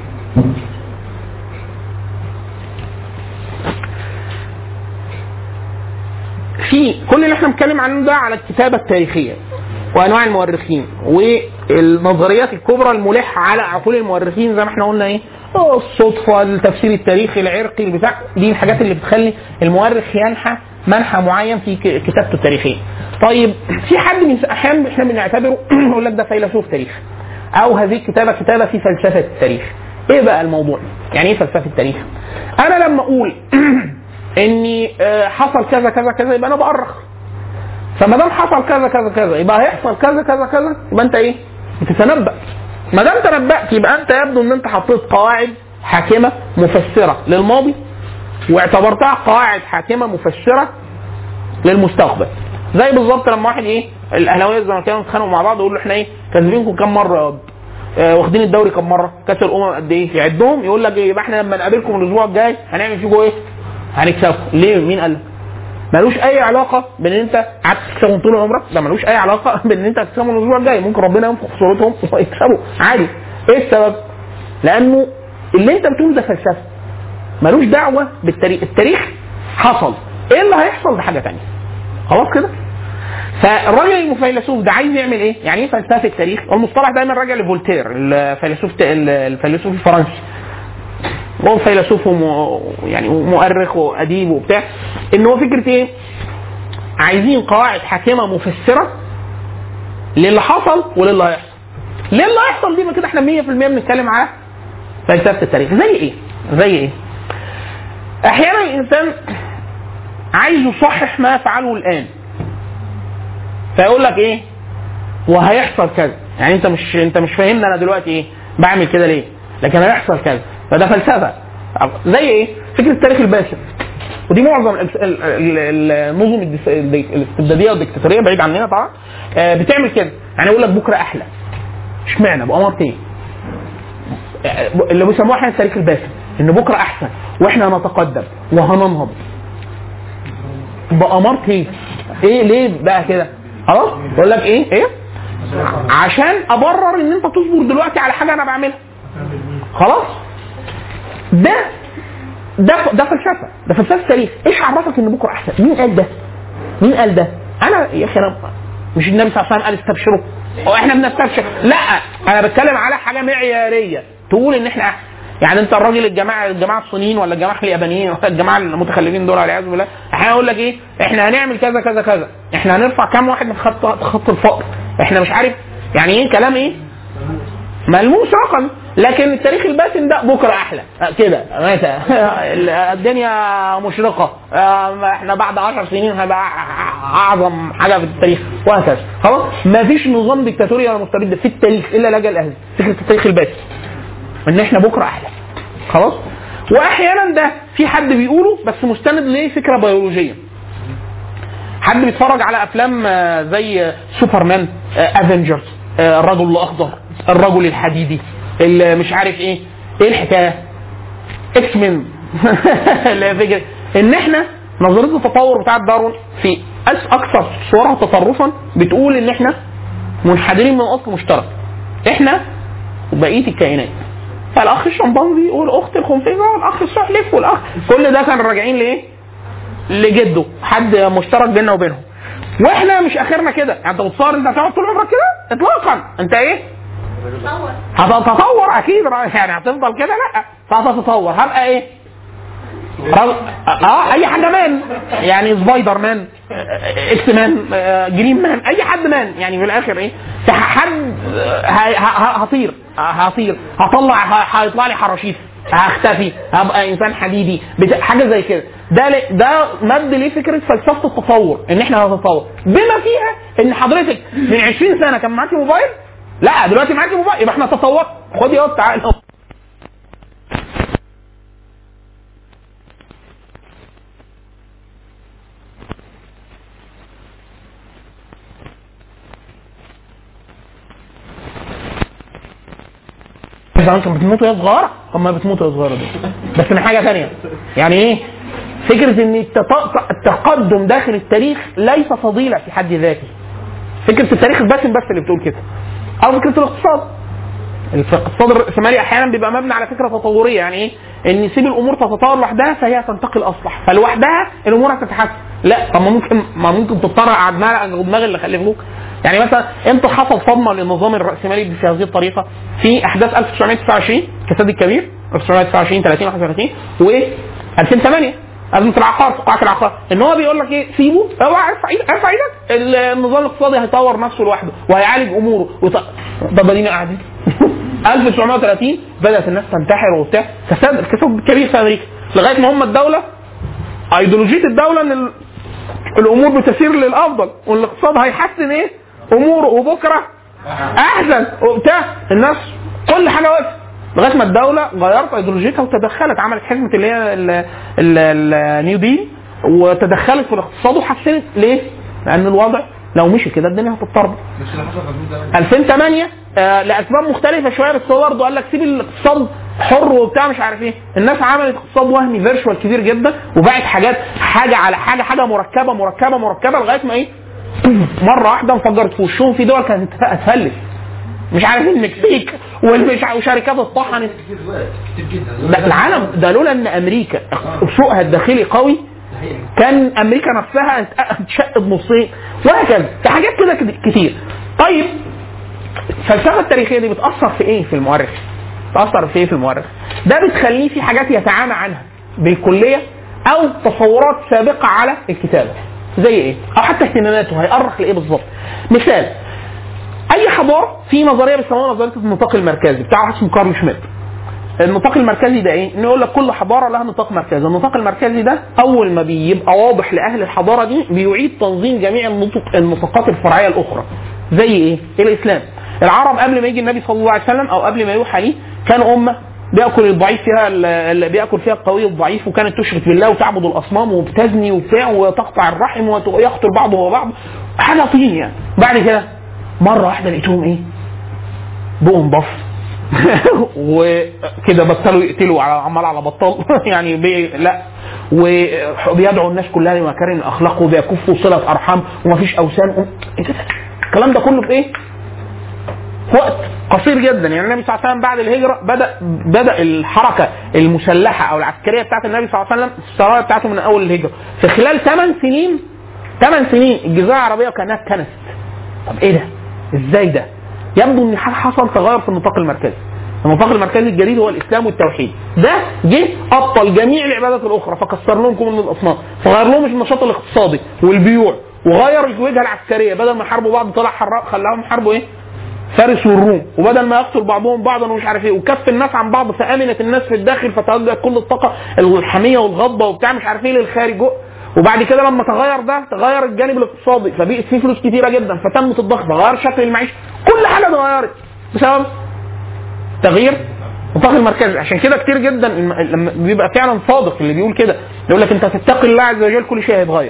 في كل اللي احنا بنتكلم عنه ده على الكتابه التاريخيه وانواع المؤرخين والنظريات الكبرى الملحه على عقول المؤرخين زي ما احنا قلنا ايه آه، الصدفه التفسير التاريخي العرقي البتاع دي الحاجات اللي بتخلي المؤرخ ينحى منحى معين في ك- كتابته التاريخيه. طيب في حد من احيانا احنا بنعتبره يقول لك ده فيلسوف تاريخ او هذه الكتابه كتابه في فلسفه التاريخ. ايه بقى الموضوع؟ يعني ايه فلسفه التاريخ؟ انا لما اقول اني آه، حصل كذا كذا كذا يبقى انا بأرخ فما دام حصل كذا كذا كذا يبقى هيحصل كذا كذا كذا يبقى انت ايه؟ بتتنبأ ما دام تنبأت يبقى انت يبدو ان انت حطيت قواعد حاكمه مفسره للماضي واعتبرتها قواعد حاكمه مفسره للمستقبل زي بالظبط لما واحد ايه الاهلاويه زي ما كانوا اتخانقوا مع بعض يقول له احنا ايه كاسبينكم كام مره يا واد؟ آه واخدين الدوري كام مره كاس الامم قد ايه يعدهم يقول لك ايه يبقى احنا لما نقابلكم الاسبوع الجاي هنعمل فيكم ايه هنكسبكم ليه مين قال لك ملوش اي علاقه بان انت قعدت تكسبهم طول عمرك ده ملوش اي علاقه بان انت هتكسبهم الاسبوع الجاي ممكن ربنا ينفخ في صورتهم ويكسبوا عادي ايه السبب؟ لانه اللي انت بتقوله ده فلسفه ملوش دعوه بالتاريخ التاريخ حصل ايه اللي هيحصل ده حاجه تانية خلاص كده فالراجل المفيلسوف ده عايز يعمل ايه؟ يعني ايه فلسفه التاريخ؟ والمصطلح دايما راجع لفولتير الفيلسوف الفيلسوف الفرنسي هو فيلسوف وم... يعني مؤرخ واديب وبتاع ان هو فكره ايه؟ عايزين قواعد حاكمه مفسره للي حصل وللي هيحصل. ليه اللي هيحصل دي ما كده احنا 100% بنتكلم على فلسفه التاريخ زي ايه؟ زي ايه؟ احيانا الانسان عايز يصحح ما يفعله الان فيقول لك ايه وهيحصل كذا يعني انت مش انت مش فاهمني انا دلوقتي ايه بعمل كده ليه لكن هيحصل كذا فده فلسفه زي ايه فكره التاريخ الباسل ودي معظم ال- ال- ال- النظم الدس- الدي- الاستبداديه والديكتاتوريه بعيد عننا طبعا آه، بتعمل كده يعني يقول لك بكره احلى اشمعنى بأمارة ايه؟ آه، اللي بيسموها احنا التاريخ الباسل ان بكره احسن واحنا هنتقدم وهننهض بأمارة ايه؟ ايه ليه بقى كده؟ خلاص؟ يقول لك ايه؟ ايه؟ عشان ابرر ان انت تصبر دلوقتي على حاجه انا بعملها. خلاص؟ ده ده ده فلسفه، ده فلسفه تاريخ، ايش عرفك ان بكره احسن؟ مين قال ده؟ مين قال ده؟ انا يا اخي انا مش النبي صلى الله عليه وسلم قال استبشروا هو احنا بنستبشر لا انا بتكلم على حاجه معياريه تقول ان احنا احسن يعني انت الراجل الجماعه الجماعه الصينيين ولا الجماعه اليابانيين ولا الجماعه المتخلفين دول والعياذ بالله احيانا يقول لك ايه احنا هنعمل كذا كذا كذا احنا هنرفع كام واحد من خط خط الفقر احنا مش عارف يعني ايه كلام ايه ملموس رقم لكن التاريخ الباسم ده بكره احلى آه، كده متى الدنيا مشرقه آه، احنا بعد 10 سنين هيبقى اعظم حاجه في التاريخ وهكذا خلاص ما فيش نظام ديكتاتوري ولا مستبد في التاريخ الا لجا الاهل فكره التاريخ الباسم ان احنا بكره احلى خلاص واحيانا ده في حد بيقوله بس مستند لفكره بيولوجيه حد بيتفرج على افلام آه، زي سوبرمان افنجرز الرجل الاخضر الرجل الحديدي اللي مش عارف ايه ايه الحكايه اكس مان اللي هي فكره ان احنا نظريه التطور بتاعت داروين في أس- اكثر صورها تطرفا بتقول ان احنا منحدرين من اصل مشترك احنا وبقيه الكائنات فالاخ الشمبانزي والاخت الخنفسه والاخ السحلف والاخ كل ده كانوا راجعين لايه؟ لجده حد مشترك بيننا وبينهم واحنا مش اخرنا كده يعني انت متصور انت هتقعد طول عمرك كده اطلاقا انت ايه هتتطور اكيد يعني هتفضل كده لا فهتتطور هبقى ايه رج... اه اي حاجه مان يعني سبايدر مان آه، اكس مان آه، جرين مان اي حد مان يعني في الاخر ايه حد آه، ه- ه- هطير آه، هطير هطلع ه- هيطلع لي حراشيف هختفي هبقى انسان حديدي بتا... حاجه زي كده ده ل... ده مد ليه فكره فلسفه التطور ان احنا هنتطور بما فيها ان حضرتك من 20 سنه كان معاكي موبايل لا دلوقتي معاكي موبايل يبقى احنا تطورنا خد يا تعالى زمان كانت بتموت وهي صغيره طب ما بتموت وهي صغيره دي بس من حاجه ثانيه يعني ايه فكره ان التط- التقدم داخل التاريخ ليس فضيله في حد ذاته فكره التاريخ الباسم بس اللي بتقول كده او فكره الاقتصاد الاقتصاد الراسمالي احيانا بيبقى مبني على فكره تطوريه يعني ايه؟ ان يسيب الامور تتطور لوحدها فهي تنتقل اصلح فلوحدها الامور هتتحسن لا طب ما ممكن ما ممكن تضطر على دماغ دماغ اللي خلفوك يعني مثلا امتى حصل صدمه للنظام الراسمالي في هذه الطريقه؟ في احداث 1929 كساد الكبير 1929 30 31 وايه؟ 2008 ازمه العقار فقاعه العقار ان هو بيقول لك ايه سيبه اوعى ارفع ايدك ارفع ايدك النظام الاقتصادي هيطور نفسه لوحده وهيعالج اموره وط... طب ادينا قاعدين 1930 بدات الناس تنتحر وبتاع كساد كساد كبير في امريكا لغايه ما هم الدوله ايديولوجيه الدوله ان ال- الامور بتسير للافضل والاقتصاد هيحسن ايه اموره وبكره احسن وبتاع الناس كل حاجه وقفت لغايه ما الدوله غيرت ايديولوجيتها وتدخلت عملت حزمه اللي هي ال- ال- النيو ديل وتدخلت في الاقتصاد وحسنت ليه؟ لان الوضع لو مشي كده الدنيا هتضطرب مش اللي حصل في 2008 2008 آه لاسباب مختلفه شويه بس هو برضه قال لك سيب الاقتصاد حر وبتاع مش عارف ايه الناس عملت اقتصاد وهمي فيرشوال كبير جدا وباعت حاجات حاجه على حاجه حاجه مركبه مركبه مركبه لغايه ما ايه مره واحده انفجرت في وشهم في دول كانت هتفلس مش عارف المكسيك والمش عارف- وشركات الطحن كتير دلوقتي كتير جدا ده العالم ده لولا ان امريكا سوقها الداخلي قوي كان امريكا نفسها اتشقت نصين وهكذا في حاجات كده كت- كتير طيب الفلسفه التاريخيه دي بتاثر في ايه في المؤرخ؟ بتاثر في ايه في المؤرخ؟ ده بتخليه في حاجات يتعامى عنها بالكليه او تصورات سابقه على الكتابه زي ايه؟ او حتى اهتماماته هيأرخ لايه بالظبط؟ مثال اي حضاره في نظريه بيسموها نظريه النطاق المركزي بتاع واحد اسمه كارل شميت النطاق المركزي ده ايه؟ انه يقول لك كل حضاره لها نطاق مركزي، النطاق المركزي ده اول ما بيبقى واضح لاهل الحضاره دي بيعيد تنظيم جميع النطق النطاقات الفرعيه الاخرى. زي ايه؟ الاسلام. العرب قبل ما يجي النبي صلى الله عليه وسلم او قبل ما يوحى ليه كانوا امه بياكل الضعيف فيها ال- ال- بياكل فيها القوي الضعيف وكانت تشرك بالله وتعبد الاصنام وبتزني وبتاع وتقطع الرحم ويقتل بعضه وبعض حاجه طين يعني. بعد كده مره واحده لقيتهم ايه؟ بقوا نضف وكده بطلوا يقتلوا على عمال على بطال يعني بي لا وبيدعوا الناس كلها لمكارم الاخلاق وبيكفوا صله ارحام ومفيش اوثان إيه ده؟ الكلام ده كله في ايه؟ في وقت قصير جدا يعني النبي صلى الله عليه وسلم بعد الهجره بدا بدا الحركه المسلحه او العسكريه بتاعت النبي صلى الله عليه وسلم السرايا بتاعته من اول الهجره في خلال ثمان سنين ثمان سنين الجزيره العربيه كانها اتكنست طب ايه ده؟ ازاي ده؟ يبدو ان ح- حصل تغير في النطاق المركزي. النطاق المركزي الجديد هو الاسلام والتوحيد. ده جه ابطل جميع العبادات الاخرى فكسر لهم كل من الاصنام، فغير لهم النشاط الاقتصادي والبيوع وغير الوجهه العسكريه بدل ما يحاربوا بعض طلع حراب خلاهم يحاربوا ايه؟ فارس والروم وبدل ما يقتل بعضهم بعضا ومش عارف ايه وكف الناس عن بعض فامنت الناس في الداخل فتوجهت كل الطاقه الحميه والغضبه وبتاع مش عارف ايه للخارج وبعد كده لما تغير ده تغير الجانب الاقتصادي فبقي فيه فلوس كتيره جدا فتمت الضغط فغير شكل المعيشه كل حاجه اتغيرت بسبب تغيير النطاق المركزي عشان كده كتير جدا الم- لما بيبقى فعلا صادق اللي بيقول كده يقول لك انت تتقي الله عز وجل كل شيء هيتغير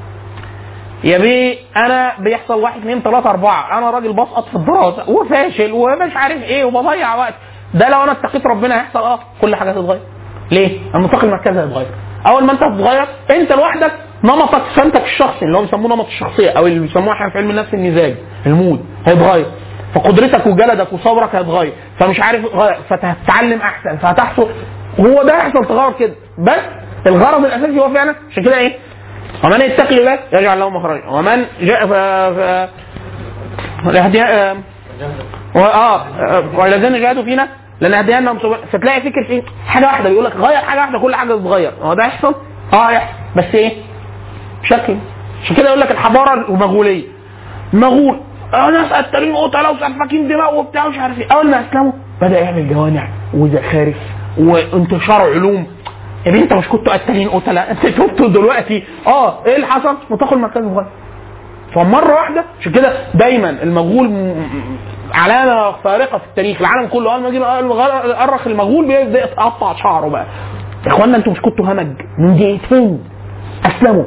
يا بيه انا بيحصل واحد اثنين ثلاثة أربعة أنا راجل بسقط في الدراسة وفاشل ومش عارف إيه وبضيع وقت ده لو أنا اتقيت ربنا هيحصل أه كل حاجة هتتغير ليه؟ النطاق المركزي هيتغير أول ما أنت هتتغير أنت لوحدك نمطك سمتك الشخصي اللي هو بيسموه نمط الشخصية أو اللي بيسموه احنا في علم النفس المزاج المود هيتغير فقدرتك وجلدك وصبرك هيتغير فمش عارف غير فهتتعلم أحسن فهتحصل هو ده هيحصل تغير كده بس الغرض الأساسي هو فعلا عشان كده إيه؟ ومن يتقي الله يجعل له مخرجا ومن جاء ف... ف... الهدي... آه... و- اه آه، والذين جاهدوا فينا لنهدينهم سبل فتلاقي فكر ايه حاجه واحده بيقول لك غير حاجه واحده كل حاجه تتغير هو ده يحصل؟ اه يحصل بس ايه؟ شكل عشان كده يقول لك الحضاره المغوليه المغول آه ناس قتالين قتله وسفاكين دماء وبتاع ومش عارف ايه اول ما اسلموا بدا يعمل جوامع وزخارف وانتشار علوم يا بنت انت مش كنتوا قتالين قتله انت شفتوا دلوقتي اه ايه اللي حصل؟ نطاق المركز اتغير فمره واحده عشان كده دايما المغول م- م- علامه فارقه في التاريخ العالم كله اول ما جه الغ- ارخ المغول بيبدا يتقطع شعره بقى يا اخوانا انتوا مش كنتوا همج من دقيقتين اسلموا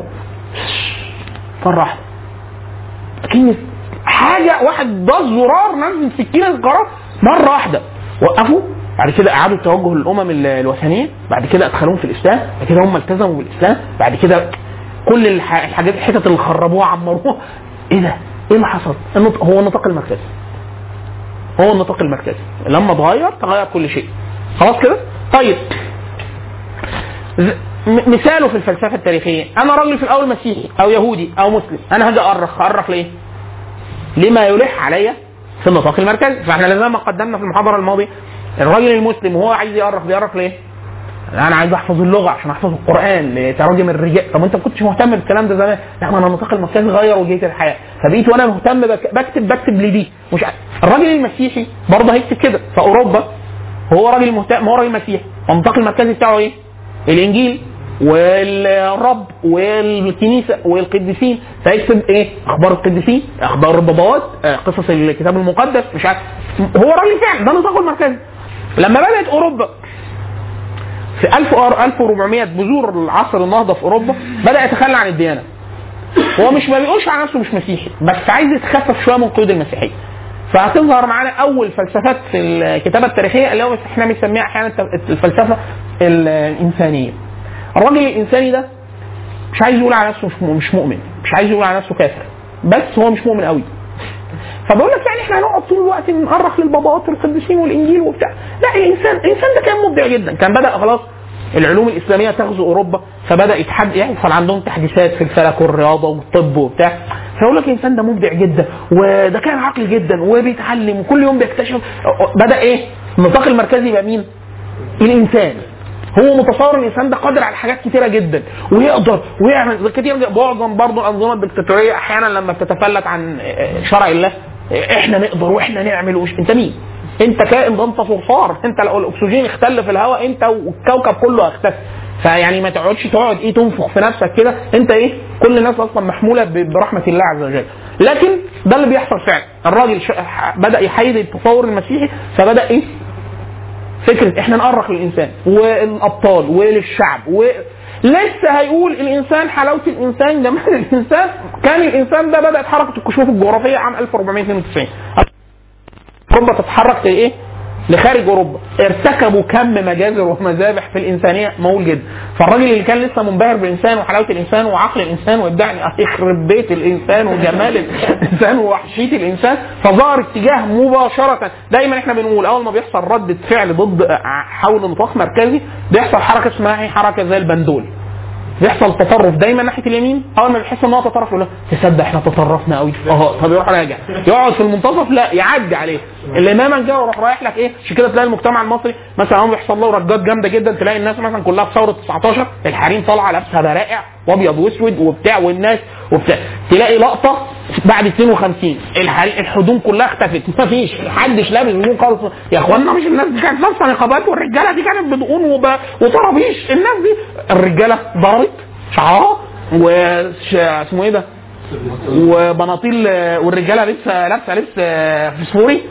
مره واحده كلمه حاجه واحد ضغط زرار نزل سكينه القرار مره واحده وقفوا بعد كده اعادوا التوجه للامم ال- الوثنيه بعد كده ادخلوهم في الاسلام بعد كده هم التزموا بالاسلام بعد كده كل الح- الحاجات الحتت اللي خربوها عمروها ايه ده؟ ايه اللي حصل؟ النط- هو النطاق المركزي هو النطاق المركزي لما اتغير تغير كل شيء خلاص كده؟ طيب ز- م- مثاله في الفلسفه التاريخيه انا راجل في الاول مسيحي او يهودي او مسلم انا هاجي ارخ ارخ ليه؟ لما يلح علي في النطاق المركزي فاحنا زي ما قدمنا في المحاضره الماضيه الراجل المسلم وهو عايز يأرخ بيأرخ ليه؟ انا عايز احفظ اللغه عشان احفظ القران لتراجم الرجال طب انت ما كنتش مهتم بالكلام ده زمان لا ما انا النطاق المركزي غير وجهه الحياه فبقيت وانا مهتم بك- بكتب بكتب لدي مش ع- الراجل المسيحي برضه هيكتب كده في اوروبا هو راجل مهتم هو راجل مسيحي النطاق المركزي بتاعه ايه؟ الانجيل والرب والكنيسه والقديسين فيكتب ايه؟ اخبار القديسين، اخبار البابوات، آه، قصص الكتاب المقدس مش عارف هو راجل فعلا ده نطاقه المركزي لما بدات اوروبا في 1000 و 1400 بذور العصر النهضه في اوروبا بدا يتخلى عن الديانه هو مش ما بيقولش على نفسه مش مسيحي بس عايز يتخفف شويه من قيود المسيحيه فهتظهر معانا اول فلسفات في الكتابه التاريخيه اللي هو احنا بنسميها احيانا الفلسفه الانسانيه الراجل الانساني ده مش عايز يقول على نفسه مش مش مؤمن مش عايز يقول على نفسه كافر بس هو مش مؤمن قوي فبقول لك يعني احنا هنقعد طول الوقت نأرخ للباباوات والقديسين والانجيل وبتاع لا الانسان الانسان ده كان مبدع جدا كان بدا خلاص العلوم الاسلاميه تغزو اوروبا فبدا يتحد يحصل عندهم تحديثات في الفلك والرياضه والطب وبتاع فيقول لك الانسان ده مبدع جدا وده كان عقلي جدا وبيتعلم وكل يوم بيكتشف بدا ايه النطاق المركزي يبقى مين؟ الانسان هو متصور ان الانسان ده قادر على حاجات كتيره جدا ويقدر ويعمل كتير معظم برضه الانظمه الدكتاتوريه احيانا لما بتتفلت عن شرع الله احنا نقدر واحنا نعمل وش انت مين؟ انت كائن ده انت صرصار انت لو الاكسجين اختل في الهواء انت والكوكب كله هيختفي فيعني ما تقعدش تقعد ايه تنفخ في نفسك كده انت ايه كل الناس اصلا محموله ب- برحمه الله عز وجل لكن ده اللي بيحصل فعلا الراجل ش- بدا يحيد التصور المسيحي فبدا ايه فكره احنا نأرخ للانسان والابطال وللشعب و لسه هيقول الانسان حلاوه الانسان جمال الانسان كان الانسان ده بدات حركه الكشوف الجغرافيه عام 1492 اوروبا تتحرك لايه؟ لخارج اوروبا ارتكبوا كم مجازر ومذابح في الانسانيه مهول جدا فالراجل اللي كان لسه منبهر بالانسان وحلاوه الانسان وعقل الانسان وابداع يخرب بيت الانسان وجمال الانسان ووحشيه الانسان فظهر اتجاه مباشره دايما احنا بنقول اول ما بيحصل رده فعل ضد حول نطاق مركزي بيحصل حركه اسمها ايه؟ حركه زي البندول بيحصل تطرف دايما ناحيه اليمين اول ما بيحس ان هو تطرف يقول له تصدق احنا تطرفنا قوي اه طب يروح راجع يقعد في المنتصف لا يعدي عليه الامام جه وراح رايح لك ايه عشان كده تلاقي المجتمع المصري مثلا هو بيحصل له ردات جامده جدا تلاقي الناس مثلا كلها في ثوره 19 الحريم طالعه لابسه برائع وابيض واسود وبتاع والناس وبتاع تلاقي لقطه بعد 52 الحري- الهدوم كلها اختفت مفيش محدش لابس هدوم خالص يا اخوانا مش الناس دي كانت لابسه نقابات والرجاله دي كانت بدقون وب... وطرابيش الناس دي الرجاله ضربت شعرها وش اسمه ايه ده وبناطيل والرجاله لابسه لابسه لبس فسفوري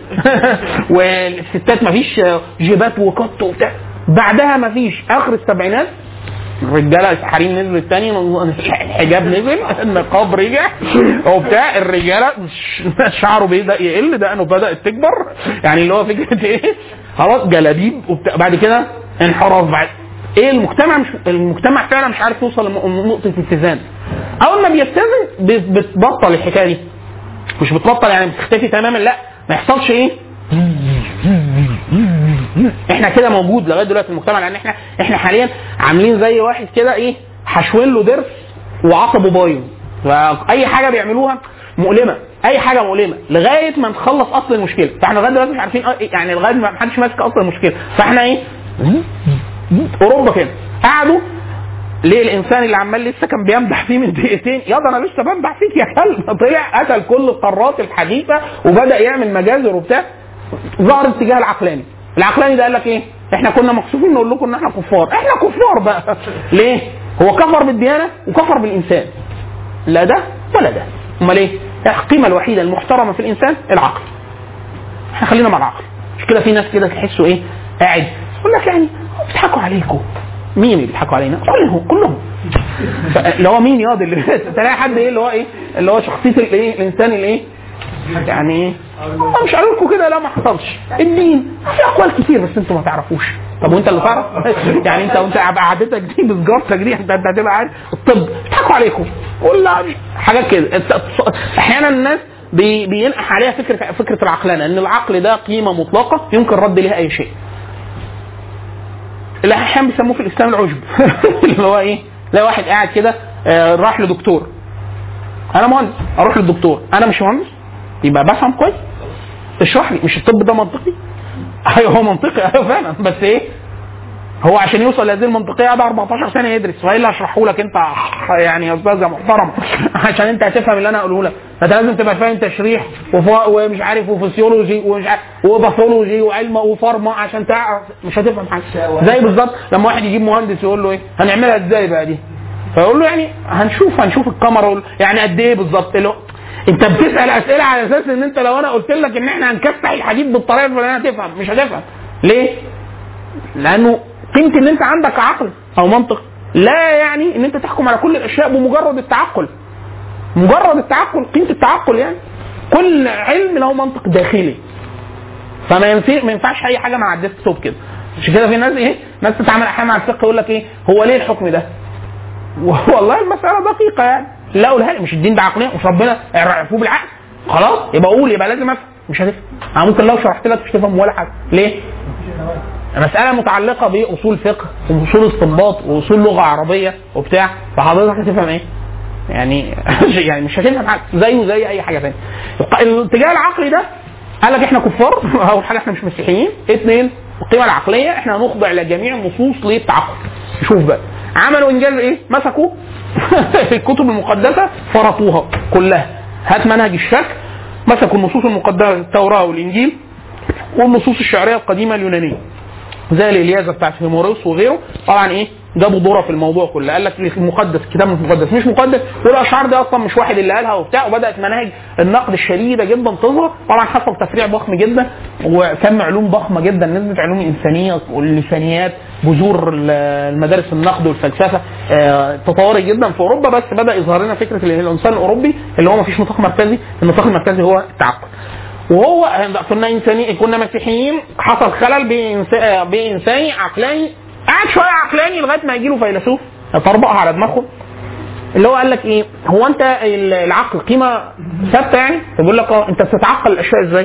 والستات مفيش جيبات وقط وبتاع بعدها مفيش اخر السبعينات الرجاله الحريم نزل تاني الحجاب نزل النقاب رجع وبتاع الرجاله شعره بيبدا يقل دقنه بدات تكبر يعني اللي هو فكره ايه خلاص جلابيب وبتاع بعد كده انحراف بعد ايه المجتمع مش المجتمع فعلا مش عارف يوصل لنقطه اتزان اول ما بيتزن بت- بتبطل الحكايه دي مش بتبطل يعني بتختفي تماما لا ما يحصلش ايه احنا كده موجود لغايه دلوقتي في المجتمع لان احنا احنا حاليا عاملين زي واحد كده ايه حاشوين له ضرس وعصبه بايظ فاي حاجه بيعملوها مؤلمه اي حاجه مؤلمه لغايه ما نخلص اصل المشكله فاحنا لغايه دلوقتي مش عارفين اه إيه، يعني لغايه ما محدش ماسك اصل المشكله فاحنا ايه اوروبا كده قعدوا ليه الانسان اللي عمال لسه كان بيمدح فيه من دقيقتين يا ده انا لسه بمدح فيك يا كلب طلع قتل كل القارات الحديثه وبدا يعمل مجازر وبتاع ظهر اتجاه العقلاني العقلاني ده قال لك ايه احنا كنا مكسوفين نقول لكم ان احنا كفار احنا كفار بقى ليه هو كفر بالديانه وكفر بالانسان لا ده ولا ده امال ايه القيمه الوحيده المحترمه في الانسان العقل احنا خلينا مع العقل مش كده في ناس كده تحسوا ايه قاعد يقول لك يعني بيضحكوا عليكم مين اللي بيضحكوا علينا؟ كلهم كلهم ف- اللي هو مين ياض اللي تلاقي حد ايه اللي هو ايه اللي هو شخصيه الايه الانسان الايه يعني ايه آه مش قالوا لكم كده لا ما حصلش الدين في اقوال كتير بس انتوا ما تعرفوش طب وانت اللي تعرف يعني انت وانت قعدتك دي بسجارتك دي انت انت هتبقى عارف الطب بيضحكوا عليكم ولا حاجات كده انت- احيانا الناس بي- بينقح عليها فكره فكره العقلانه ان العقل ده قيمه مطلقه يمكن رد ليها اي شيء اللي احيانا بيسموه في الاسلام العجب اللي هو ايه؟ لا واحد قاعد كده آه، راح لدكتور انا مهندس اروح للدكتور انا مش مهندس يبقى بفهم كويس اشرح لي مش الطب ده منطقي ايوه هو منطقي ايوه فعلا بس ايه هو عشان يوصل لهذه المنطقيه قعد 14 سنه يدرس فايه اللي هشرحه لك انت يعني يا استاذ يا محترم عشان انت هتفهم اللي انا اقوله لك انت لازم تبقى فاهم تشريح وف- ومش عارف وفسيولوجي ومش عارف وباثولوجي وعلم وفارما عشان تعرف مش هتفهم حاجه زي بالظبط لما واحد يجيب مهندس يقول له ايه هنعملها ازاي بقى دي فيقول له يعني هنشوف هنشوف الكاميرا وال- يعني قد ايه بالظبط اللي هو انت بتسال اسئله على اساس ان انت لو انا قلت لك ان احنا هنكسح الحديد بالطريقه الفلانيه هتفهم مش هتفهم ليه؟ لانه قيمه ان انت عندك عقل او منطق لا يعني ان انت تحكم على كل الاشياء بمجرد التعقل مجرد التعقل قيمه التعقل يعني كل علم له منطق داخلي فما ينفع ما ينفعش اي حاجه مع الديسك توب كده عشان كده في ناس ايه ناس تتعامل احيانا مع الفقه يقول لك ايه هو ليه الحكم ده؟ والله المساله دقيقه يعني لا قولها لي مش الدين ده عقليه مش ربنا عرفوه بالعقل خلاص يبقى قول يبقى لازم افهم مش هتفهم انا ممكن لو شرحت لك مش تفهم ولا حاجه ليه؟ مسألة متعلقة بأصول فقه وأصول استنباط وأصول لغة عربية وبتاع فحضرتك هتفهم إيه؟ يعني يعني مش هتفهم حاجة زيه زي أي حاجة تانية. الق- الاتجاه العقلي ده قال لك احنا كفار أول حاجة احنا مش مسيحيين، اثنين القيمة العقلية احنا هنخضع لجميع النصوص للتعقل. شوف بقى عملوا إنجاز إيه؟ مسكوا في الكتب المقدسة فرطوها كلها. هات منهج الشك مسكوا النصوص المقدسة التوراة والإنجيل والنصوص الشعريه القديمه اليونانيه زي الالياذه بتاعت هيموروس وغيره طبعا ايه جابوا دوره في الموضوع كله قال لك المقدس الكتاب مش مقدس مش مقدس والاشعار دي اصلا مش واحد اللي قالها وبتاع وبدات مناهج النقد الشديده جدا تظهر طبعا حصل تفريع ضخم جدا وكم علوم ضخمه جدا نسبه علوم الانسانيه واللسانيات بذور ال- المدارس النقد والفلسفه آه، تطورت جدا في اوروبا بس بدا يظهر لنا فكره ال- الانسان الاوروبي اللي هو ما فيش نطاق مركزي النطاق المركزي هو التعقل وهو كنا انساني كنا مسيحيين حصل خلل بإنس- بانساني عقلاني قعد شويه عقلاني لغايه ما يجي له فيلسوف يطربقها على دماغهم اللي هو قال لك ايه هو انت ال- العقل قيمه ثابته يعني فبيقول لك اه انت بتتعقل الاشياء ازاي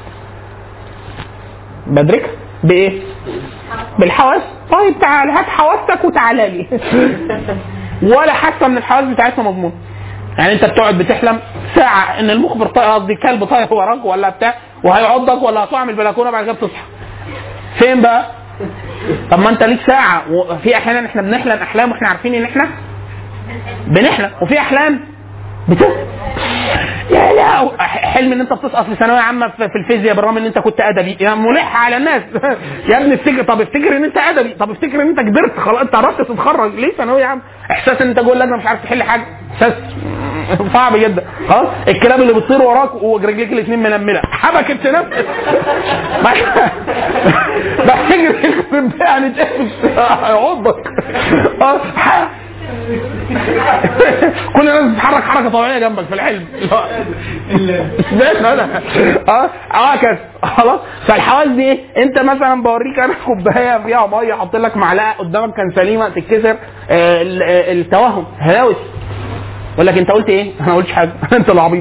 بدركها بايه بالحواس طيب تعال هات حواستك وتعالى لي ولا حاسه من الحواس بتاعتنا مضمون يعني انت بتقعد بتحلم ساعه ان المخبر طاير قصدي كلب طاير وراك ولا بتاع وهيعضك ولا هتقع من البلكونه بعد كده بتصحى فين بقى؟ طب ما انت ليك ساعه وفي احيانا احنا بنحلم احلام واحنا عارفين ان احنا بنحلم وفي احلام بتسقط يا لا حلم ان انت بتسقط في ثانويه عامه في في الفيزياء بالرغم ان انت كنت ادبي يا ملح على الناس يا ابني افتكر طب افتكر ان انت ادبي طب افتكر ان انت كبرت خلاص انت عرفت تتخرج ليه ثانويه عامه احساس ان انت جوه اللجنه مش عارف تحل حاجه احساس صعب جدا خلاص الكلاب اللي بتطير وراك ورجليك الاثنين منمله حبكت نفسك بفتكر يخرب يعني هيعضك اه ح- كل الناس بتتحرك حركه طبيعيه جنبك في الحلم اشمعنى انا اه هكذا خلاص فالحواس دي ايه انت مثلا بوريك انا كوبايه فيها ميه احط لك معلقه قدامك كان سليمه تتكسر آه، ال- آه، التوهم هلاوس يقول لك انت قلت ايه؟ انا ما قلتش حاجه انت العبيط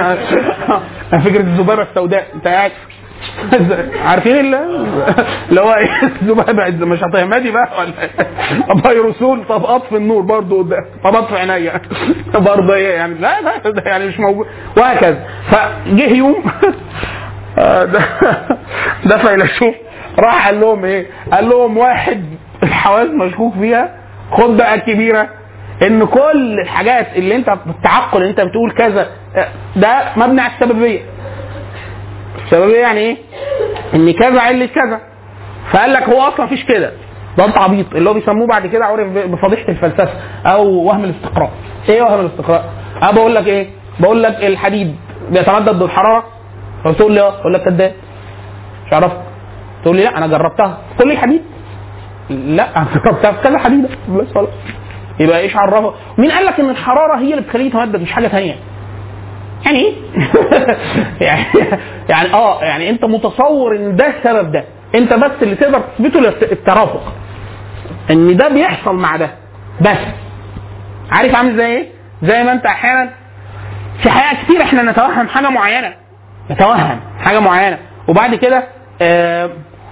فكره الذبابه السوداء انت قاعد عارفين ال- اللي هو ايه الذبابه مش هتهمدي بقى ولا إيه؟ فيروسول طب اطفي النور برضه قدام طب اطفي عينيا برضه ايه يعني لا لا ده يعني مش موجود وهكذا فجه يوم آه، ده ده فيلسوف راح قال لهم ايه؟ قال لهم واحد الحواس مشكوك فيها خد بقى الكبيره ان كل الحاجات اللي انت بالتعقل اللي انت بتقول كذا آه، ده مبني على السببيه السببيه يعني ايه؟ ان كذا عله كذا فقال لك هو اصلا مفيش كده ده انت عبيط اللي هو بيسموه بعد كده عرف بفضيحه الفلسفه او وهم الاستقراء ايه وهم الاستقراء؟ انا بقول لك ايه؟ بقول لك الحديد بيتمدد بالحراره فبتقول لي اه اقول لك كداب مش عرفت تقول لي لا انا جربتها كل الحديد لا انا جربتها في كذا حديده بس خلاص يبقى ايش عرفه؟ مين قال لك ان الحراره هي اللي بتخليه يتمدد مش حاجه ثانيه؟ يعني ايه؟ يعني يعني اه يعني انت متصور ان ده السبب ده انت بس اللي تقدر تثبته الت- الترافق ان ده بيحصل مع ده بس عارف عامل زي ايه؟ زي ما انت احيانا في حقيقه كتير احنا نتوهم حاجه معينه نتوهم حاجه معينه وبعد كده آه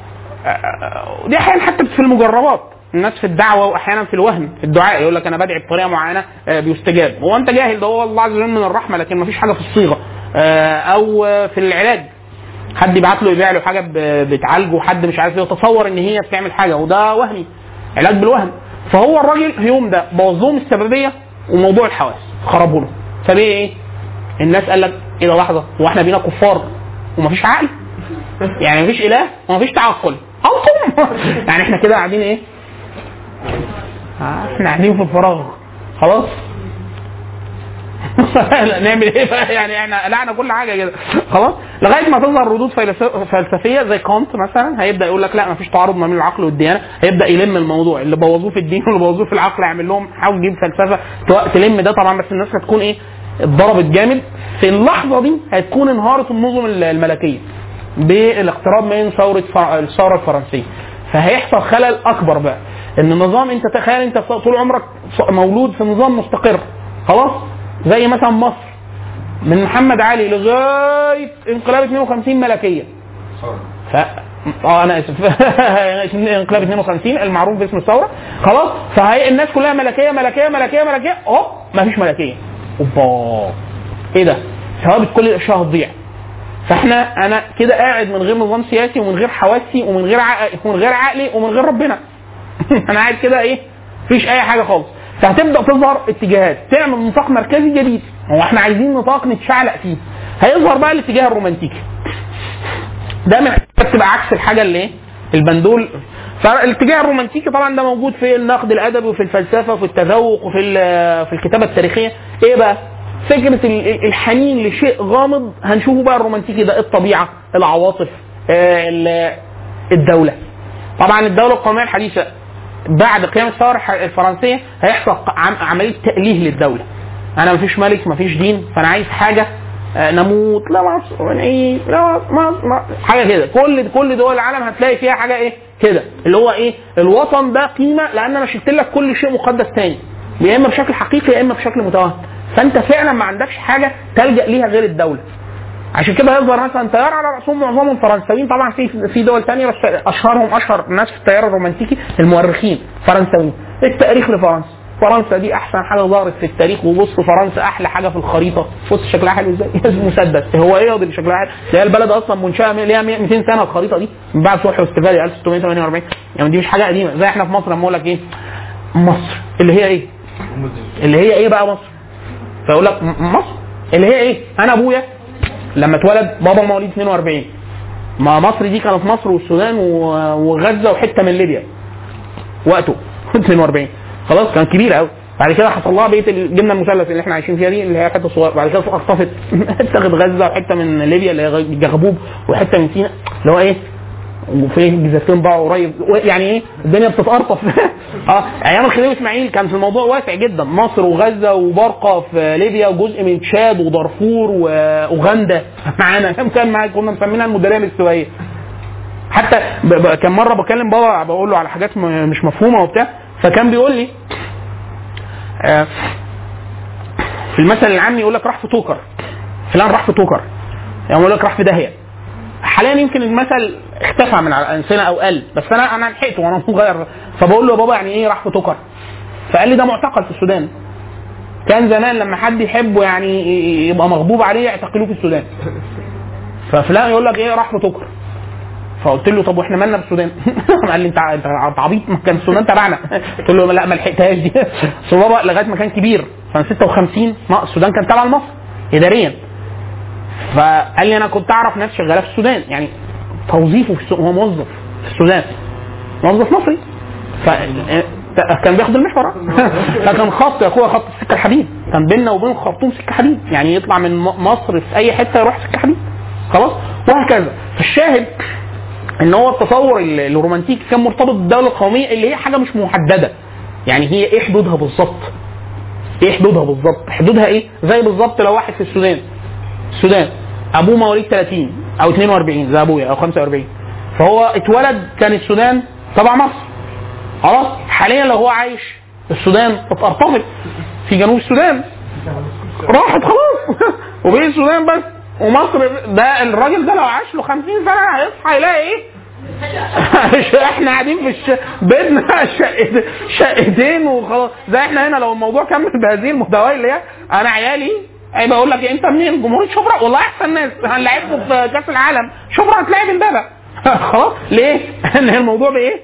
آه، دي احيانا حتى في المجربات الناس في الدعوه واحيانا في الوهم في الدعاء يقول لك انا بدعي بطريقه معينه آه، بيستجاب هو انت جاهل ده هو الله عز وجل من الرحمه لكن ما فيش حاجه في الصيغه آه، او آه، في العلاج حد يبعت له يبيع له حاجه ب- بتعالجه حد مش عارف ايه يتصور ان هي بتعمل حاجه وده وهمي علاج بالوهم فهو الراجل في يوم ده بوظ لهم السببيه وموضوع الحواس خربوا له فبيه ايه؟ الناس قال لك ايه ده لحظه هو احنا بينا كفار ومفيش عقل يعني مفيش اله ومفيش تعقل انتم يعني احنا كده قاعدين ايه؟ آه، احنا قاعدين في الفراغ خلاص نعمل ايه بقى يعني احنا قلعنا كل حاجه كده خلاص لغايه ما تظهر ردود فيلسو- فلسفيه زي كانت مثلا هيبدا يقول لك لا ما فيش تعارض ما بين العقل والديانه هيبدا يلم الموضوع اللي بوظوه في الدين واللي بوظوه في العقل يعمل لهم حاول تجيب فلسفه تو- تلم ده طبعا بس الناس هتكون ايه اتضربت جامد في اللحظه دي هتكون انهارت النظم الملكيه بالاقتراب من ثوره فر- الثوره الفرنسيه فهيحصل خلل اكبر بقى ان النظام انت تخيل انت طول عمرك مولود في نظام مستقر خلاص زي مثلا مصر من محمد علي لغايه انقلاب 52 ملكيه ف اه انا اسف انقلاب 52 المعروف باسم الثوره خلاص فهي الناس كلها ملكيه ملكيه ملكيه ملكيه اهو ما فيش ملكيه اوبا ايه ده ثوابت كل الاشياء هتضيع فاحنا انا كده قاعد من غير نظام سياسي ومن غير حواسي ومن غير عقل ومن غير عقلي ومن غير ربنا انا قاعد كده ايه مفيش اي حاجه خالص فهتبدا تظهر اتجاهات تعمل نطاق مركزي جديد هو احنا عايزين نطاق نتشعلق فيه هيظهر بقى الاتجاه الرومانتيكي ده من تبقى عكس الحاجه اللي ايه البندول فالاتجاه الرومانتيكي طبعا ده موجود في النقد الادبي وفي الفلسفه وفي التذوق وفي ال- في الكتابه التاريخيه ايه بقى فكره ال- الحنين لشيء غامض هنشوفه بقى الرومانتيكي ده الطبيعه العواطف آه، ال- الدوله طبعا الدوله القوميه الحديثه بعد قيام الثوره الح- الفرنسيه هيحصل عم- عمليه تاليه للدوله انا مفيش ملك مفيش دين فانا عايز حاجه آه، نموت لا مصر ونعيش لا مصر ما- حاجه كده كل كل دول العالم هتلاقي فيها حاجه ايه كده اللي هو ايه الوطن ده قيمه لان انا شلت لك كل شيء مقدس تاني يا اما بشكل حقيقي يا اما بشكل متوهم فانت فعلا ما عندكش حاجه تلجا ليها غير الدوله عشان كده هيظهر مثلا تيار على راسهم معظمهم فرنساويين طبعا في في دول تانية بس اشهرهم اشهر ناس في التيار الرومانتيكي المؤرخين فرنساويين التاريخ لفرنسا فرنسا دي احسن حاجه ظهرت في التاريخ وبص فرنسا احلى حاجه في الخريطه بص شكلها حلو ازاي مسدس هو ايه اللي شكلها حلو ده هي البلد اصلا منشاه ليها 200 سنه الخريطه دي من بعد صلح واستفادي 1648 يعني دي مش حاجه قديمه زي احنا في مصر لما اقول لك ايه مصر اللي هي ايه اللي هي ايه بقى مصر فيقول لك م- مصر اللي هي ايه انا ابويا لما اتولد بابا مواليد 42 ما مصر دي كانت مصر والسودان و- وغزه وحته من ليبيا وقته 42 خلاص كان كبير قوي بعد كده حصل لها بيت الجبنه المثلث اللي احنا عايشين فيها دي اللي هي حته صغيره بعد كده اختفت اتخذت غزه وحته من ليبيا اللي هي جغبوب وحته من سيناء اللي هو ايه وفي جزيرتين بقى قريب يعني ايه الدنيا بتتقرطف اه ايام الخديوي اسماعيل كان في الموضوع واسع جدا مصر وغزه وبرقه في ليبيا وجزء من تشاد ودارفور واوغندا معانا كم كان معاك كنا مسمينها المديريه الاستوائيه حتى ب- ب- كان مره بكلم بابا بقول له على حاجات م- مش مفهومه وبتاع فكان بيقول لي آه، في المثل العامي يقول لك راح في توكر فلان راح في توكر يعني يقول لك راح في داهيه حاليا يمكن المثل اختفى من على الألسنة او قل بس انا انا لحقته وانا صغير فبقول له يا بابا يعني ايه راح في توكر فقال لي ده معتقل في السودان كان زمان لما حد يحبه يعني ي- يبقى مغضوب عليه يعتقلوه في السودان ففلان يقول لك ايه راح في توكر فقلت له طب واحنا مالنا بالسودان؟ قال لي انت ع- انت عبيط ما كان السودان تبعنا قلت له لا ما لحقتهاش دي بس بابا لغايه ما كان كبير سنه 56 ما السودان كان تبع لمصر اداريا فقال لي انا كنت اعرف ناس شغاله في السودان يعني توظيفه في السودان هو موظف في السودان موظف مصري ف كان بياخد المحور فكان خط يا اخويا خط السكه الحديد كان بيننا وبين خرطوم سكه حديد يعني يطلع من م- مصر في اي حته يروح سكه حديد خلاص وهكذا فالشاهد ان هو التصور ال- الرومانتيكي كان مرتبط بالدوله القوميه اللي هي حاجه مش محدده يعني هي ايه حدودها بالظبط ايه حدودها بالظبط حدودها ايه زي بالظبط لو واحد في السودان السودان ابوه مواليد 30 او 42 زي ابويا او 45 فهو اتولد كان السودان تبع مصر خلاص حاليا لو هو عايش السودان اتقرطفت في جنوب السودان راحت خلاص وبين السودان بس ومصر ده الراجل ده لو عاش له 50 سنه هيصحى يلاقي ايه احنا قاعدين في الش... بيتنا شقت... شقتين وخلاص زي احنا هنا لو الموضوع كمل بهذه المحتوى اللي هي انا عيالي هيبقى يقول لك انت منين جمهوريه شبرا والله احسن ناس هنلعبكم في كاس العالم شبرا هتلاعب امبابه خلاص ليه؟ ان الموضوع بايه؟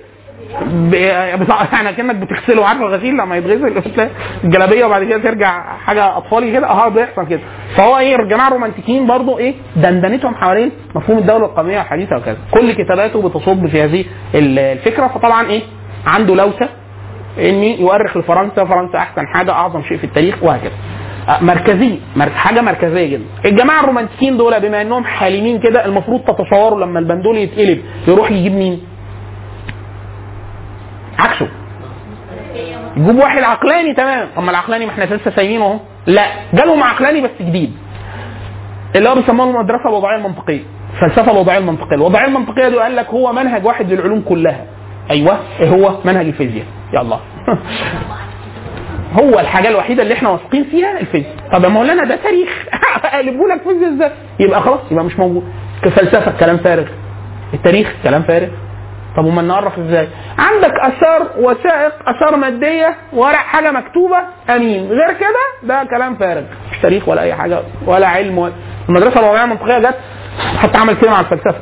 ب- بتاع- يعني كانك بتغسله عارف الغسيل لما يتغسل تلاقي الجلابيه وبعد كده ترجع حاجه اطفالي كده اه بيحصل كده فهو ايه الجماعه الرومانتيكيين برضو ايه دندنتهم حوالين مفهوم الدوله القوميه الحديثه وكذا كل كتاباته بتصب في هذه ال- الفكره فطبعا ايه عنده لوسه ان يؤرخ لفرنسا فرنسا احسن حاجه اعظم شيء في التاريخ وهكذا آه، مركزيه مر- حاجه مركزيه جدا الجماعه الرومانتيكيين دول بما انهم حالمين كده المفروض تتصوروا لما البندول يتقلب يروح يجيب مين عكسه يجيب واحد عقلاني تمام طب ما العقلاني ما احنا لسه سايبينه اهو لا جالهم عقلاني بس جديد اللي هو بيسموه المدرسه الوضعيه المنطقيه الفلسفه الوضعيه المنطقيه الوضعيه المنطقيه دي قال لك هو منهج واحد للعلوم كلها ايوه ايه هو منهج الفيزياء يا الله هو الحاجه الوحيده اللي احنا واثقين فيها الفيزياء طب يا مولانا ده تاريخ هقلبه لك فيزياء ازاي يبقى خلاص يبقى مش موجود فلسفه كلام فارغ التاريخ كلام فارغ طب وما نعرف ازاي؟ عندك اثار وثائق اثار ماديه ورق حاجه مكتوبه امين غير كده ده كلام فارغ مش تاريخ ولا اي حاجه ولا علم ولا المدرسه الوضعيه المنطقيه جت حتى عمل كده مع الفلسفه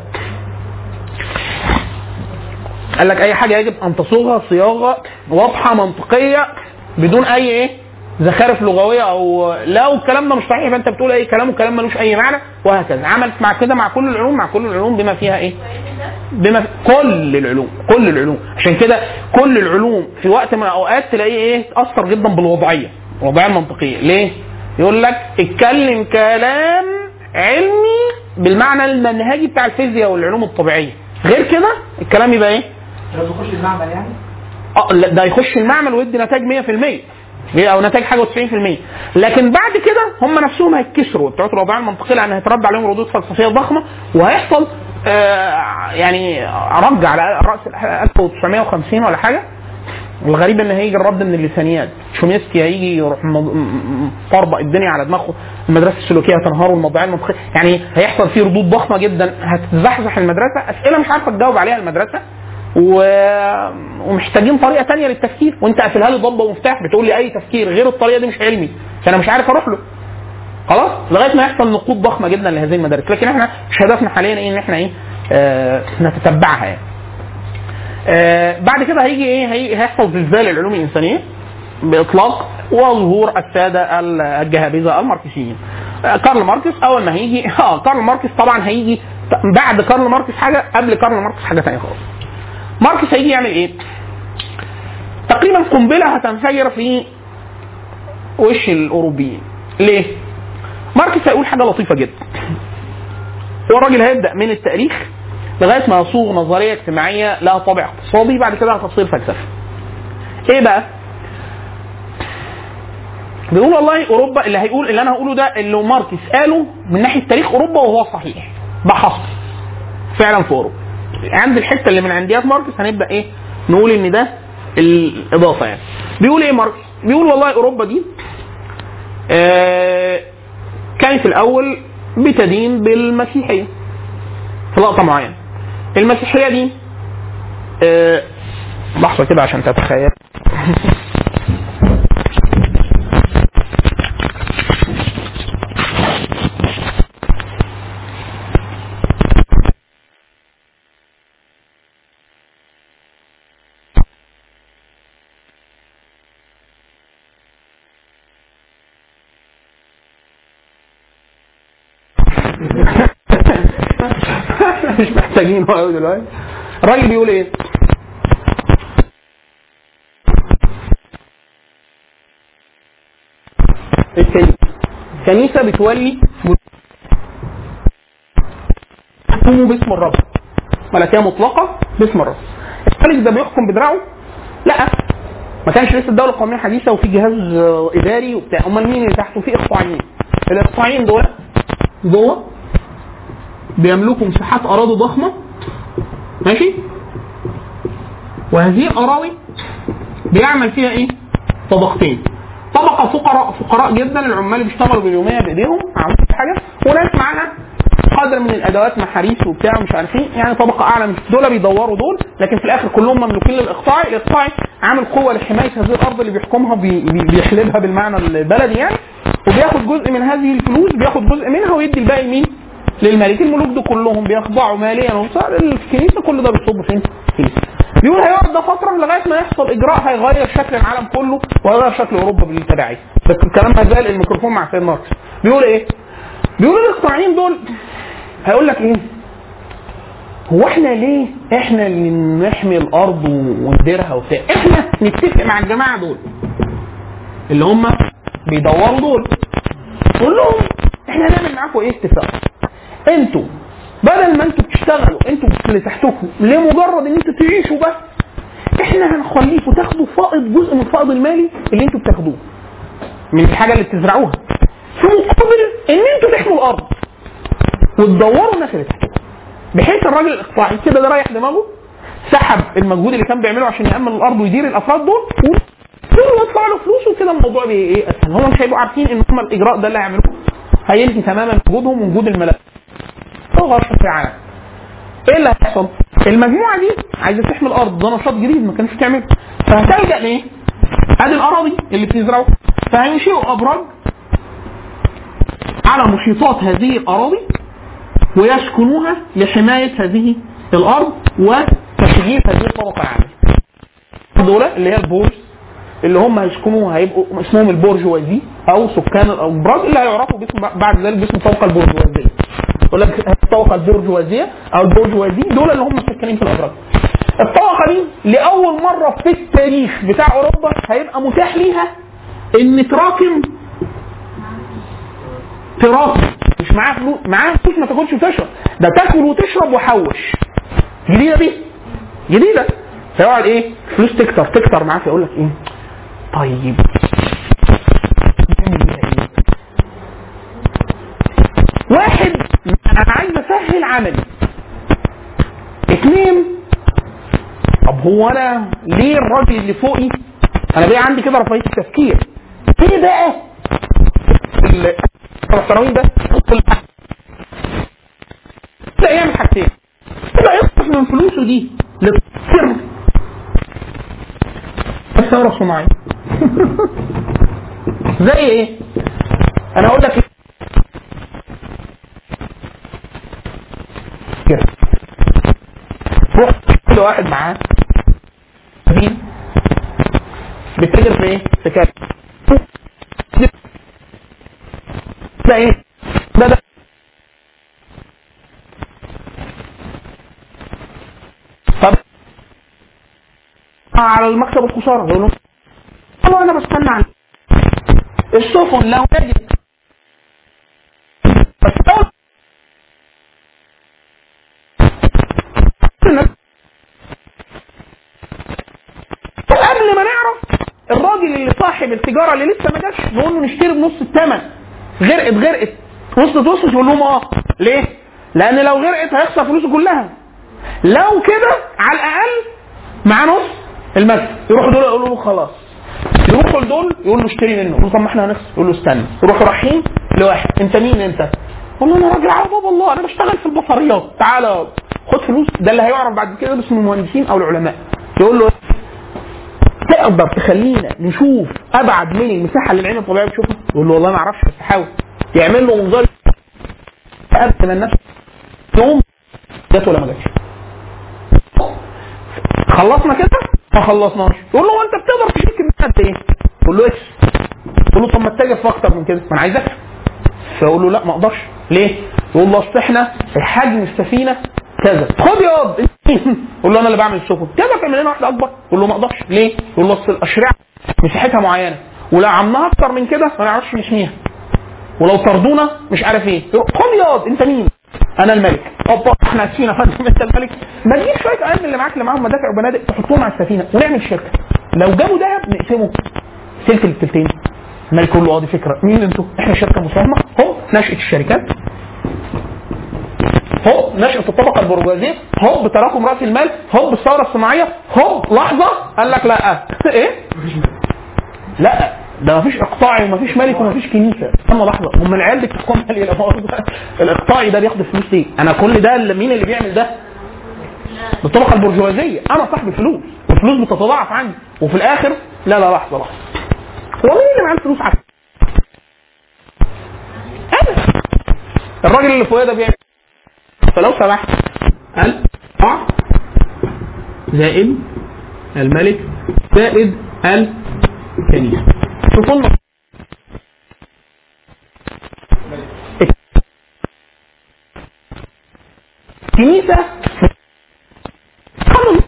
قال لك اي حاجه يجب ان تصوغها صياغه واضحه منطقيه بدون اي ايه زخارف لغويه او لو الكلام ده مش صحيح فانت بتقول اي كلام وكلام ملوش اي معنى وهكذا عملت مع كده مع كل العلوم مع كل العلوم بما فيها ايه بما كل العلوم كل العلوم عشان كده كل العلوم في وقت من الاوقات تلاقيه ايه تاثر جدا بالوضعيه الوضعيه المنطقيه ليه يقول لك اتكلم كلام علمي بالمعنى المنهجي بتاع الفيزياء والعلوم الطبيعيه غير كده الكلام يبقى ايه لو بيخش المعمل يعني اه لا، ده يخش المعمل ويدي نتائج 100% او نتائج حاجه و90% لكن بعد كده هم نفسهم هيتكسروا بتوع الوضعيه المنطقيه لان هيترد عليهم ردود فلسفيه ضخمه وهيحصل آه يعني رج على راس ال 1950 ولا حاجه الغريب ان هيجي الرد من اللسانيات شوميسكي هيجي يروح م- م- م- طربق الدنيا على دماغه المدرسه السلوكيه هتنهار والموضوعيه المنطقيه يعني هيحصل فيه ردود ضخمه جدا هتزحزح المدرسه اسئله مش عارفه تجاوب عليها المدرسه و... ومحتاجين طريقه تانية للتفكير وانت قافلها لي ضبه ومفتاح بتقول لي اي تفكير غير الطريقه دي مش علمي فانا مش عارف اروح له خلاص لغايه ما يحصل نقود ضخمه جدا لهذه المدارس لكن احنا مش هدفنا حاليا ايه ان احنا ايه آه نتتبعها يعني آه بعد كده هيجي ايه هي- هيحصل زلزال العلوم الانسانيه باطلاق وظهور الساده ال- الجهابذه الماركسيين آه كارل ماركس اول ما هيجي اه كارل ماركس طبعا هيجي ت- بعد كارل ماركس حاجه قبل كارل ماركس حاجه ثانيه خالص ماركس هيجي يعمل ايه؟ تقريبا قنبله هتنفجر في وش الاوروبيين ليه؟ ماركس هيقول حاجه لطيفه جدا هو الراجل هيبدا من التاريخ لغايه ما يصوغ نظريه اجتماعيه لها طابع اقتصادي بعد كده هتصير فلسفه. ايه بقى؟ بيقول والله اوروبا اللي هيقول اللي انا هقوله ده اللي ماركس قاله من ناحيه تاريخ اوروبا وهو صحيح. ده حصل فعلا في اوروبا. عند الحته اللي من عنديات ماركس هنبدا ايه؟ نقول ان ده الاضافه يعني. بيقول ايه ماركس؟ بيقول والله اوروبا دي آه كانت الاول بتدين بالمسيحيه في لقطه معينه. المسيحيه دي آه لحظه كده عشان تتخيل مش محتاجين قوي دلوقتي الراجل بيقول ايه؟ الكنيسه الكنيسه بتولي يحكموا باسم الرب ملكيه مطلقه باسم الرب الملك ده بيحكم بدراعه؟ لا ما كانش لسه الدوله القوميه حديثه وفي جهاز آه، اداري وبتاع امال مين اللي تحته في اقطاعيين الاقطاعيين دول جوه بيملكوا مساحات اراضي ضخمه ماشي وهذه الاراضي بيعمل فيها ايه؟ طبقتين طبقه فقراء فقراء جدا العمال بيشتغلوا باليوميه بايديهم ما عملوش حاجه وناس معاها قدر من الادوات محاريس وبتاع مش عارفين يعني طبقه اعلى من دول بيدوروا دول لكن في الاخر كلهم مملوكين للاقطاعي الاقطاعي عامل قوه لحمايه هذه الارض اللي بيحكمها بي بي بيحلبها بالمعنى البلدي يعني وبياخد جزء من هذه الفلوس بياخد جزء منها ويدي الباقي لمين؟ للملك الملوك دول كلهم بيخضعوا ماليا وصار الكنيسه كل ده بيصب فين؟ في الكنيسه. بيقول هيقعد ده فتره لغايه ما يحصل اجراء هيغير شكل العالم كله وهيغير شكل اوروبا بالتبعيه بس الكلام ما زال الميكروفون مع سيد ماركس بيقول ايه؟ بيقول الاقطاعيين دول هيقول لك ايه؟ هو احنا ليه احنا اللي نحمي الارض ونديرها وبتاع احنا نتفق مع الجماعه دول اللي هم بيدوروا دول قول لهم احنا هنعمل معاكم ايه اتفاق انتوا بدل ما انتوا بتشتغلوا انتوا اللي تحتكم لمجرد ان انتوا تعيشوا بس احنا هنخليكم تاخدوا فائض جزء من الفائض المالي اللي انتوا بتاخدوه من الحاجه اللي بتزرعوها في مقابل ان انتوا تحموا الارض وتدوروا الناس اللي تحتكم بحيث الراجل الاقطاعي كده ده رايح دماغه سحب المجهود اللي كان بيعمله عشان يامن الارض ويدير الافراد دول دول يدفع له فلوس وكده الموضوع بي ايه اسهل هم مش هيبقوا عارفين ان هم الاجراء ده اللي هيعملوه هينهي تماما وجودهم ووجود الملائكه غرق في العالم ايه اللي هيحصل؟ المجموعه دي عايزه تحمي الارض ده نشاط جديد ما كانش بتعمله فهتلجا لايه؟ ادي الاراضي اللي بتزرعوا فهينشئوا ابراج على محيطات هذه الاراضي ويسكنوها لحمايه هذه الارض وتشجيع هذه الطبقه العامله. دول اللي هي البورز اللي هم هيسكنوها هيبقوا اسمهم البورجوازي او سكان الابراج اللي هيعرفوا باسم بعد ذلك باسم الطبقه البورجوازيه. يقول لك الطبقه البورجوازيه او البورجوازي دول اللي هم ساكنين في الابراج. الطبقه دي لاول مره في التاريخ بتاع اوروبا هيبقى متاح ليها ان تراكم تراكم مش معاها فلوس معاها فلوس ما تاكلش وتشرب ده تاكل وتشرب وحوش جديده دي جديده فيقعد ايه فلوس تكتر تكتر معاه فيقول لك ايه طيب نعمل بيها ايه واحد انا عايز اسهل عملي اثنين طب هو انا ليه الراجل اللي فوقي انا بقى عندي كده رفاهيه التفكير ليه بقى ال- المحترمين ده ده يعمل حاجتين يبقى يصرف من فلوسه دي للتفكير الثوره الصناعيه زي ايه؟ انا اقول لك كده روح كل واحد معاه دين بتتاجر في ايه؟ في كام؟ ده ايه؟ ده ده طب على المكتب الخساره يقول له والله انا بستنى عن السفن لو نجت بس أول- وقبل ما نعرف الراجل اللي صاحب التجاره اللي لسه ما جاش نقول له نشتري بنص الثمن غرقت غرقت وصلت وصلت يقول لهم اه ليه؟ لان لو غرقت هيخسر فلوسه كلها لو كده على الاقل معاه نص المكسب يروحوا دول يقولوا له خلاص يروحوا لدول يقول له اشتري منه يقول له طب ما احنا هنخسر يقول له استنى يروحوا رايحين لواحد انت مين انت؟ والله انا راجل على باب الله انا بشتغل في البصريات تعالى خد فلوس ده اللي هيعرف بعد كده باسم المهندسين او العلماء يقول له تقدر تخلينا نشوف ابعد من المساحه اللي العين الطبيعيه بتشوفها؟ يقول له والله ما اعرفش بس حاول يعمل له منظار قبل ما الناس يوم جت ولا ما جاتش خلصنا كده ما خلصناش يقول له هو انت بتقدر تشيل كميه قد ايه؟ يقول له اكس يقول له طب ما اتجه في اكتر من كده ما انا عايز اكسب فيقول له لا ما اقدرش ليه؟ يقول له اصل احنا حجم السفينه كذا خد يا واد يقول له انا اللي بعمل السفن كذا تعمل لنا واحده اكبر يقول له ما اقدرش ليه؟ يقول له اصل الاشرعه مساحتها معينه ولو عملناها اكتر من كده ما نعرفش نحميها ولو طردونا مش عارف ايه يقول خد يا واد انت مين؟ انا الملك اوبا احنا اسفين يا فندم انت الملك ما تجيب شويه ايام اللي معاك اللي معاهم مدافع وبنادق تحطهم على السفينه ونعمل شركه لو جابوا دهب نقسمه تلت للتلتين الملك يقول له اه دي فكره مين انتوا؟ احنا شركه مساهمه هو نشاه الشركات هوب نشأة الطبقة البرجوازية هوب تراكم رأس المال هوب الثورة الصناعية هوب لحظة قال لك لا ايه؟ لا ده مفيش اقطاعي ومفيش ملك ومفيش كنيسه استنى لحظه هم العيال دي بتحكم مالي لا مؤاخذة. الاقطاعي ده بياخد فلوس ليه؟ انا كل ده اللي مين اللي بيعمل ده؟ الطبقه البرجوازيه انا صاحب الفلوس والفلوس بتتضاعف عندي وفي الاخر لا لا لحظه لحظه هو مين اللي معاه الفلوس عندي؟ انا الراجل اللي فوقيه ده بيعمل فلو سمحت قال اه زائد الملك زائد الكنيسه شوفوا لنا الكنيسه خلص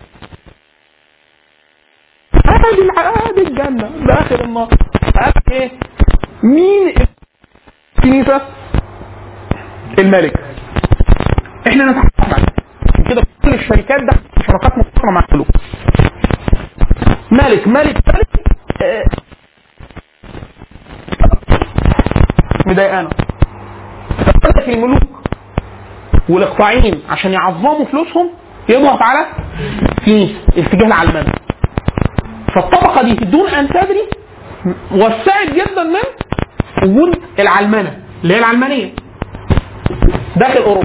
هذه هذه الجنه باخر النار قال ايه مين الكنيسه الملك احنا نتعاطف معاه عشان كده كل الشركات ده شراكات مقترنه مع الفلوس ملك ملك ملك آه، مضايقانا فبدأت الملوك والاقطاعيين عشان يعظموا فلوسهم يضغط على كنيسه اتجاه العلمانه فالطبقه دي دون ان تدري وسعت جدا من وجود العلمنه اللي هي العلمانيه داخل اوروبا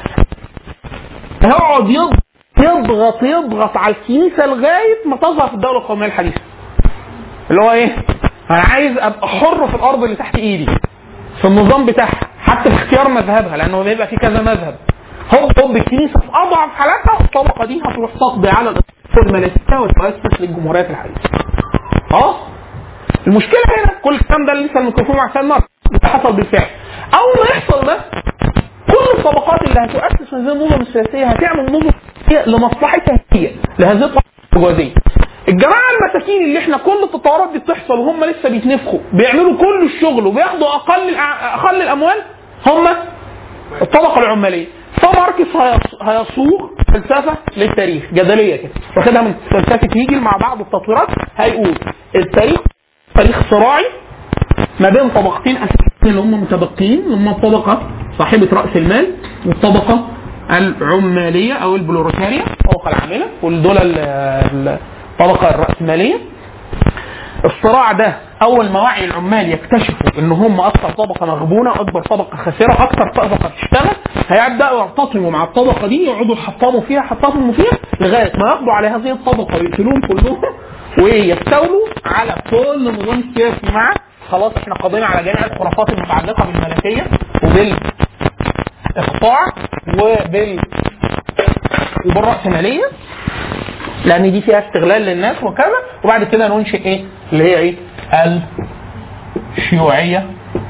هيقعد يضغط يضغط يضغط على الكنيسه لغايه ما تظهر في الدوله القوميه الحديثه اللي هو ايه؟ انا عايز ابقى حر في الارض اللي تحت ايدي في النظام بتاعها حتى في اختيار مذهبها لانه بيبقى في كذا مذهب هوب هوب الكنيسه في اضعف حالاتها الطبقه دي هتروح تقضي على الاقتصاد الملكيه وتؤسس للجمهوريات الحديثه. خلاص؟ المشكله هنا كل الكلام ده اللي لسه الميكروفون مع سيد مارك ده حصل بالفعل. اول ما يحصل ده كل الطبقات اللي هتؤسس هذه النظم السياسيه هتعمل نظم سياسية لمصلحتها هي لهذه الطبقه البرجوازيه. الجماعه المساكين اللي احنا كل التطورات دي بتحصل وهم لسه بيتنفخوا بيعملوا كل الشغل وبياخدوا اقل الأع- اقل الاموال هم الطبقه العماليه فماركس هيص- هيصوغ فلسفه للتاريخ جدليه كده واخدها من فلسفه هيجل مع بعض التطويرات هيقول التاريخ تاريخ صراعي ما بين طبقتين اساسيين اللي هم متبقيين اللي هم الطبقه صاحبه راس المال والطبقه العماليه او البلوريتاريا الطبقه العامله ودول ال- ال- الطبقه الراسماليه الصراع ده اول ما وعي العمال يكتشفوا ان هم اكثر طبقه مغبونه اكبر طبقه خاسره اكثر طبقه بتشتغل هيبداوا يرتطموا مع الطبقه دي يقعدوا يحطموا فيها يحطموا فيها لغايه ما يقضوا على هذه الطبقه ويقتلوهم كلهم ويستولوا على كل نظام سياسي مع خلاص احنا قضينا على جميع الخرافات المتعلقه بالملكيه وبالاقطاع وبال وبالراسماليه لان دي فيها استغلال للناس وكذا وبعد كده ننشئ ايه اللي هي ايه الشيوعيه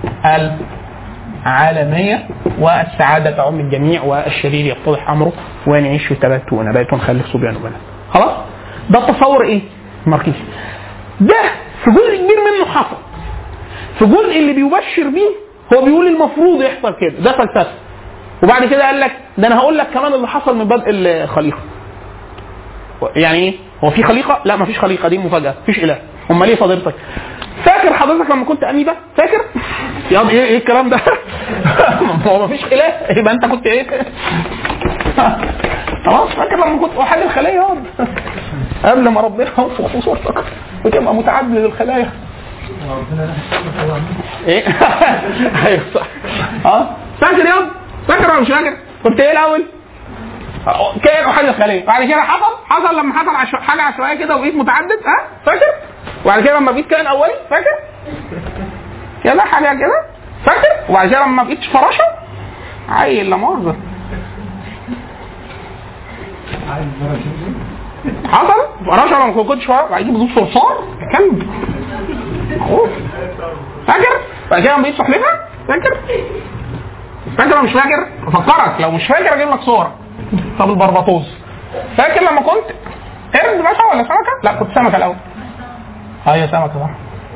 العالميه والسعاده تعم الجميع والشرير يتضح امره ونعيش في تبات ونبات ونخلف صبيان وبنات خلاص ده التصور ايه ماركسي ده في جزء كبير منه حصل في الجزء اللي بيبشر بيه هو بيقول المفروض يحصل كده ده فلسفه وبعد كده قال لك ده انا هقول لك كمان اللي حصل من بدء الخليقه يعني ايه؟ هو في خليقه؟ لا مفيش خليقه دي مفاجاه، مفيش اله. امال ايه فضيلتك؟ فاكر حضرتك لما كنت اميبا؟ فاكر؟ يا ايه ايه الكلام ده؟ هو مفيش اله يبقى انت كنت ايه؟ خلاص فاكر لما كنت احد الخلايا يقعد قبل ما ربنا ينفخ في صورتك وتبقى متعدد الخلايا ايه؟ ايوه صح اه فاكر يا فاكر ولا مش فاكر؟ كنت ايه الاول؟ كان احد الخليه بعد كده حصل حصل لما حصل عشو... حاجه عشوائيه كده وبقيت متعدد ها فاكر وبعد كده لما بقيت كائن اولي فاكر كده حاجه كده فاكر وبعد كده لما بقيتش فراشه عيل لا مؤاخذه حصل فراشه لما كنتش فراشه بعد كده بدون صرصار كلب معروف فاكر بعد كده لما بقيت سحلفه فاكر فاكر ولا مش فاكر؟ افكرك لو مش فاكر اجيب لك صوره طب البربطوز فاكر لما كنت قرد مثلا ولا سمكه؟ لا كنت سمكه الاول ايوه سمكه صح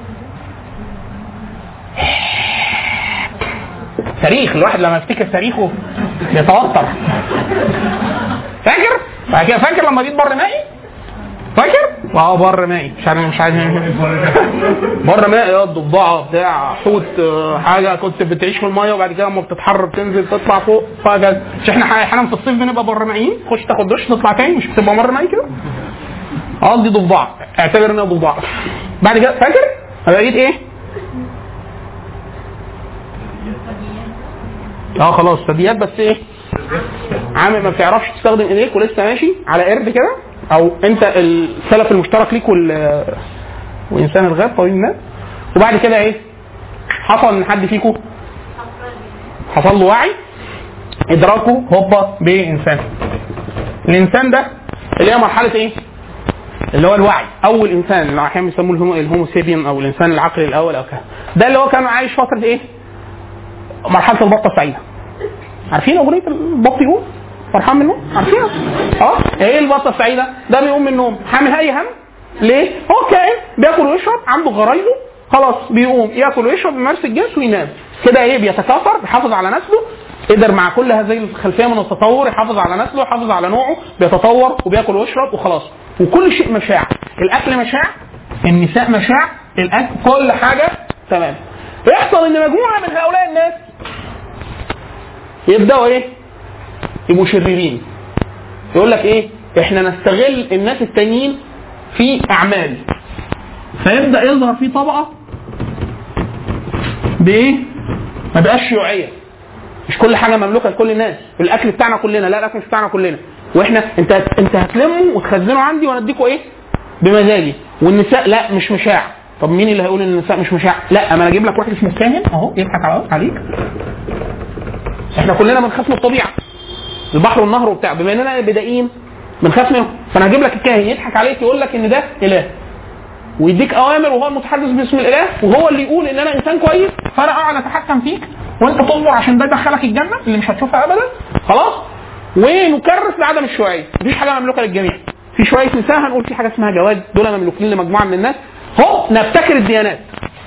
تاريخ الواحد لما يفتكر تاريخه بيتوتر فاكر؟ بعد كده فاكر لما جيت بر مائي؟ فاكر؟ اه بر مائي مش عارف مش عارف بر مائي اه ضفدعه بتاع حوت آه، حاجه كنت بتعيش في الميه وبعد كده لما بتتحرر بتنزل تطلع فوق فجاه مش احنا احيانا في الصيف بنبقى بر مائيين تخش تاخد دش تطلع تاني مش بتبقى مر مائي كده؟ اه دي ضفدعه اعتبر انها ضفدعه بعد كده فاكر؟ انا بقيت ايه؟ اه خلاص ثدييات بس ايه؟ عامل ما بتعرفش تستخدم ايديك ولسه ماشي على قرد كده او انت السلف المشترك ليك وال وانسان الغاب طويل الناس وبعد كده ايه؟ حصل ان حد فيكم حصل له وعي ادراكه هوبا بانسان الانسان ده اللي هي مرحله ايه؟ اللي هو الوعي اول انسان اللي احيانا بيسموه الهومو, الهومو سيبيان او الانسان العقلي الاول او كده ده اللي هو كان عايش فتره ايه؟ مرحله البطه السعيده عارفين اغنيه البط يقوم فرحان من النوم عارفينها اه ايه البطه السعيده ده بيقوم من النوم حامل اي هم ليه هو كائن بياكل ويشرب عنده غرايزه خلاص بيقوم ياكل ويشرب يمارس الجنس وينام كده ايه بيتكاثر بيحافظ على نسله قدر مع كل هذه الخلفيه من التطور يحافظ على نسله يحافظ على نوعه بيتطور وبياكل ويشرب وخلاص وكل شيء مشاع الاكل مشاع النساء مشاع الاكل كل حاجه تمام يحصل ان مجموعه من هؤلاء الناس يبداوا ايه؟ يبقوا شريرين. يقول لك ايه؟ احنا نستغل الناس التانيين في اعمال. فيبدا يظهر في طبقه بايه؟ ما بقاش شيوعيه مش كل حاجه مملوكه لكل الناس الاكل بتاعنا كلنا لا الاكل مش بتاعنا كلنا واحنا انت انت هتلموا وتخزنوا عندي وانا اديكوا ايه بمزاجي والنساء لا مش مشاع طب مين اللي هيقول ان النساء مش مشاع لا اما انا اجيب لك واحد اسمه كاهن اهو يضحك على- عليك احنا كلنا بنخاف من الطبيعه البحر والنهر وبتاع بما اننا بدائيين بنخاف منه فانا هجيب لك الكاهن يضحك عليك يقول لك ان ده اله ويديك اوامر وهو المتحدث باسم الاله وهو اللي يقول ان انا انسان كويس فانا اقعد اتحكم فيك وانت تصبر عشان ده يدخلك الجنه اللي مش هتشوفها ابدا خلاص ونكرس لعدم الشيوعيه مفيش حاجه مملوكه للجميع في شويه نساء هنقول في حاجه اسمها جواز دول مملوكين لمجموعه من الناس هو نبتكر الديانات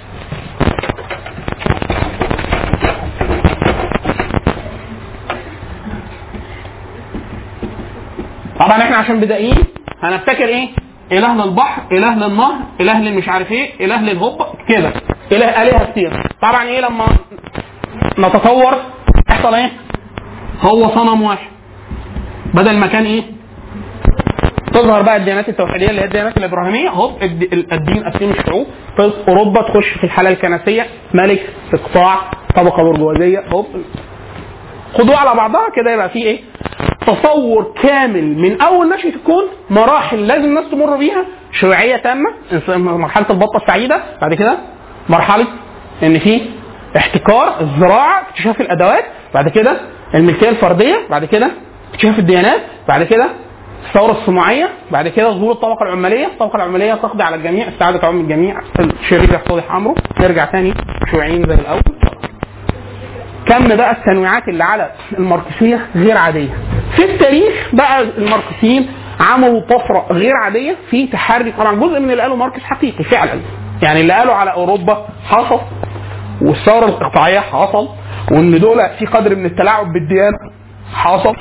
طبعا احنا عشان بدائيين هنفتكر ايه؟ اله للبحر، اله للنهر، اله للمش عارف ايه، اله للهب كده. اله الهه كتير. طبعا ايه لما نتطور يحصل ايه؟ هو صنم واحد. بدل ما كان ايه؟ تظهر بقى الديانات التوحيديه اللي هي الديانات الابراهيميه هوب الد- الدين قسيم الشعوب في اوروبا تخش في الحاله الكنسيه ملك استقطاع طبقه برجوازيه هوب خدوها على بعضها كده يبقى في ايه؟ تصور كامل من اول نشأة الكون مراحل لازم الناس تمر بيها شيوعية تامة مرحلة البطة السعيدة بعد كده مرحلة ان في احتكار الزراعة اكتشاف الادوات بعد كده الملكية الفردية بعد كده اكتشاف الديانات بعد كده الثورة الصناعية بعد كده ظهور الطبقة العمالية الطبقة العمالية تقضي على الجميع استعادة عم الجميع الشرير يصطلح امره نرجع تاني شيوعيين زي الاول كم بقى التنويعات اللي على الماركسيه غير عاديه. في التاريخ بقى الماركسيين عملوا طفره غير عاديه في تحري طبعا جزء من اللي قاله ماركس حقيقي فعلا. يعني اللي قاله على اوروبا حصل والثوره الاقطاعيه حصل وان دول في قدر من التلاعب بالديانه حصل.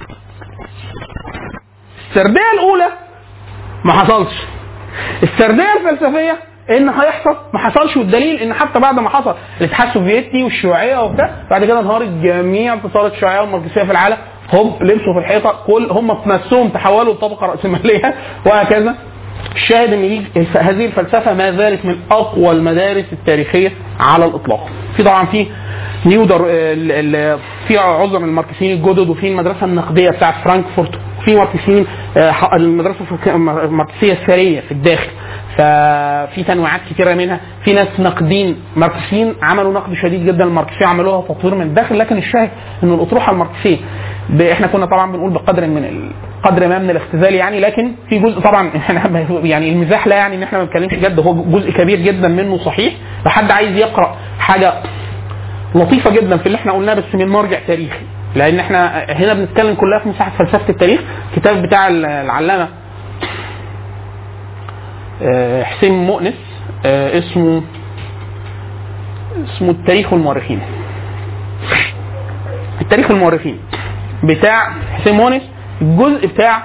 السرديه الاولى ما حصلش. السرديه الفلسفيه ان هيحصل ما حصلش والدليل ان حتى بعد ما حصل الاتحاد السوفيتي والشيوعيه وبتاع بعد كده انهارت جميع انتصارات الشيوعيه والماركسيه في العالم هم لبسوا في الحيطه كل هم في نفسهم تحولوا لطبقه راسماليه وهكذا الشاهد ان دي الف- هذه الفلسفه ما زالت من اقوى المدارس التاريخيه على الاطلاق. في طبعا في نيودر ال- ال- في عظم الماركسيين الجدد وفي المدرسه النقديه بتاعت فرانكفورت وفي ماركسيين آه، ح- المدرسه الماركسيه الثريه في الداخل ففي تنويعات كثيره منها في ناس ناقدين ماركسيين عملوا نقد شديد جدا للماركسيه عملوها تطوير من الداخل لكن الشاهد ان الاطروحه الماركسيه ب- احنا كنا طبعا بنقول بقدر من ال... قدر ما من الاختزال يعني لكن في جزء طبعا احنا يعني المزاح لا يعني ان احنا ما بنتكلمش جد هو جزء كبير جدا منه صحيح لحد عايز يقرا حاجه لطيفه جدا في اللي احنا قلناه بس من مرجع تاريخي لان احنا هنا بنتكلم كلها في مساحه فلسفه التاريخ كتاب بتاع العلامه آه، حسين مؤنس آه، اسمه اسمه التاريخ والمؤرخين التاريخ والمؤرخين بتاع حسين مؤنس الجزء بتاع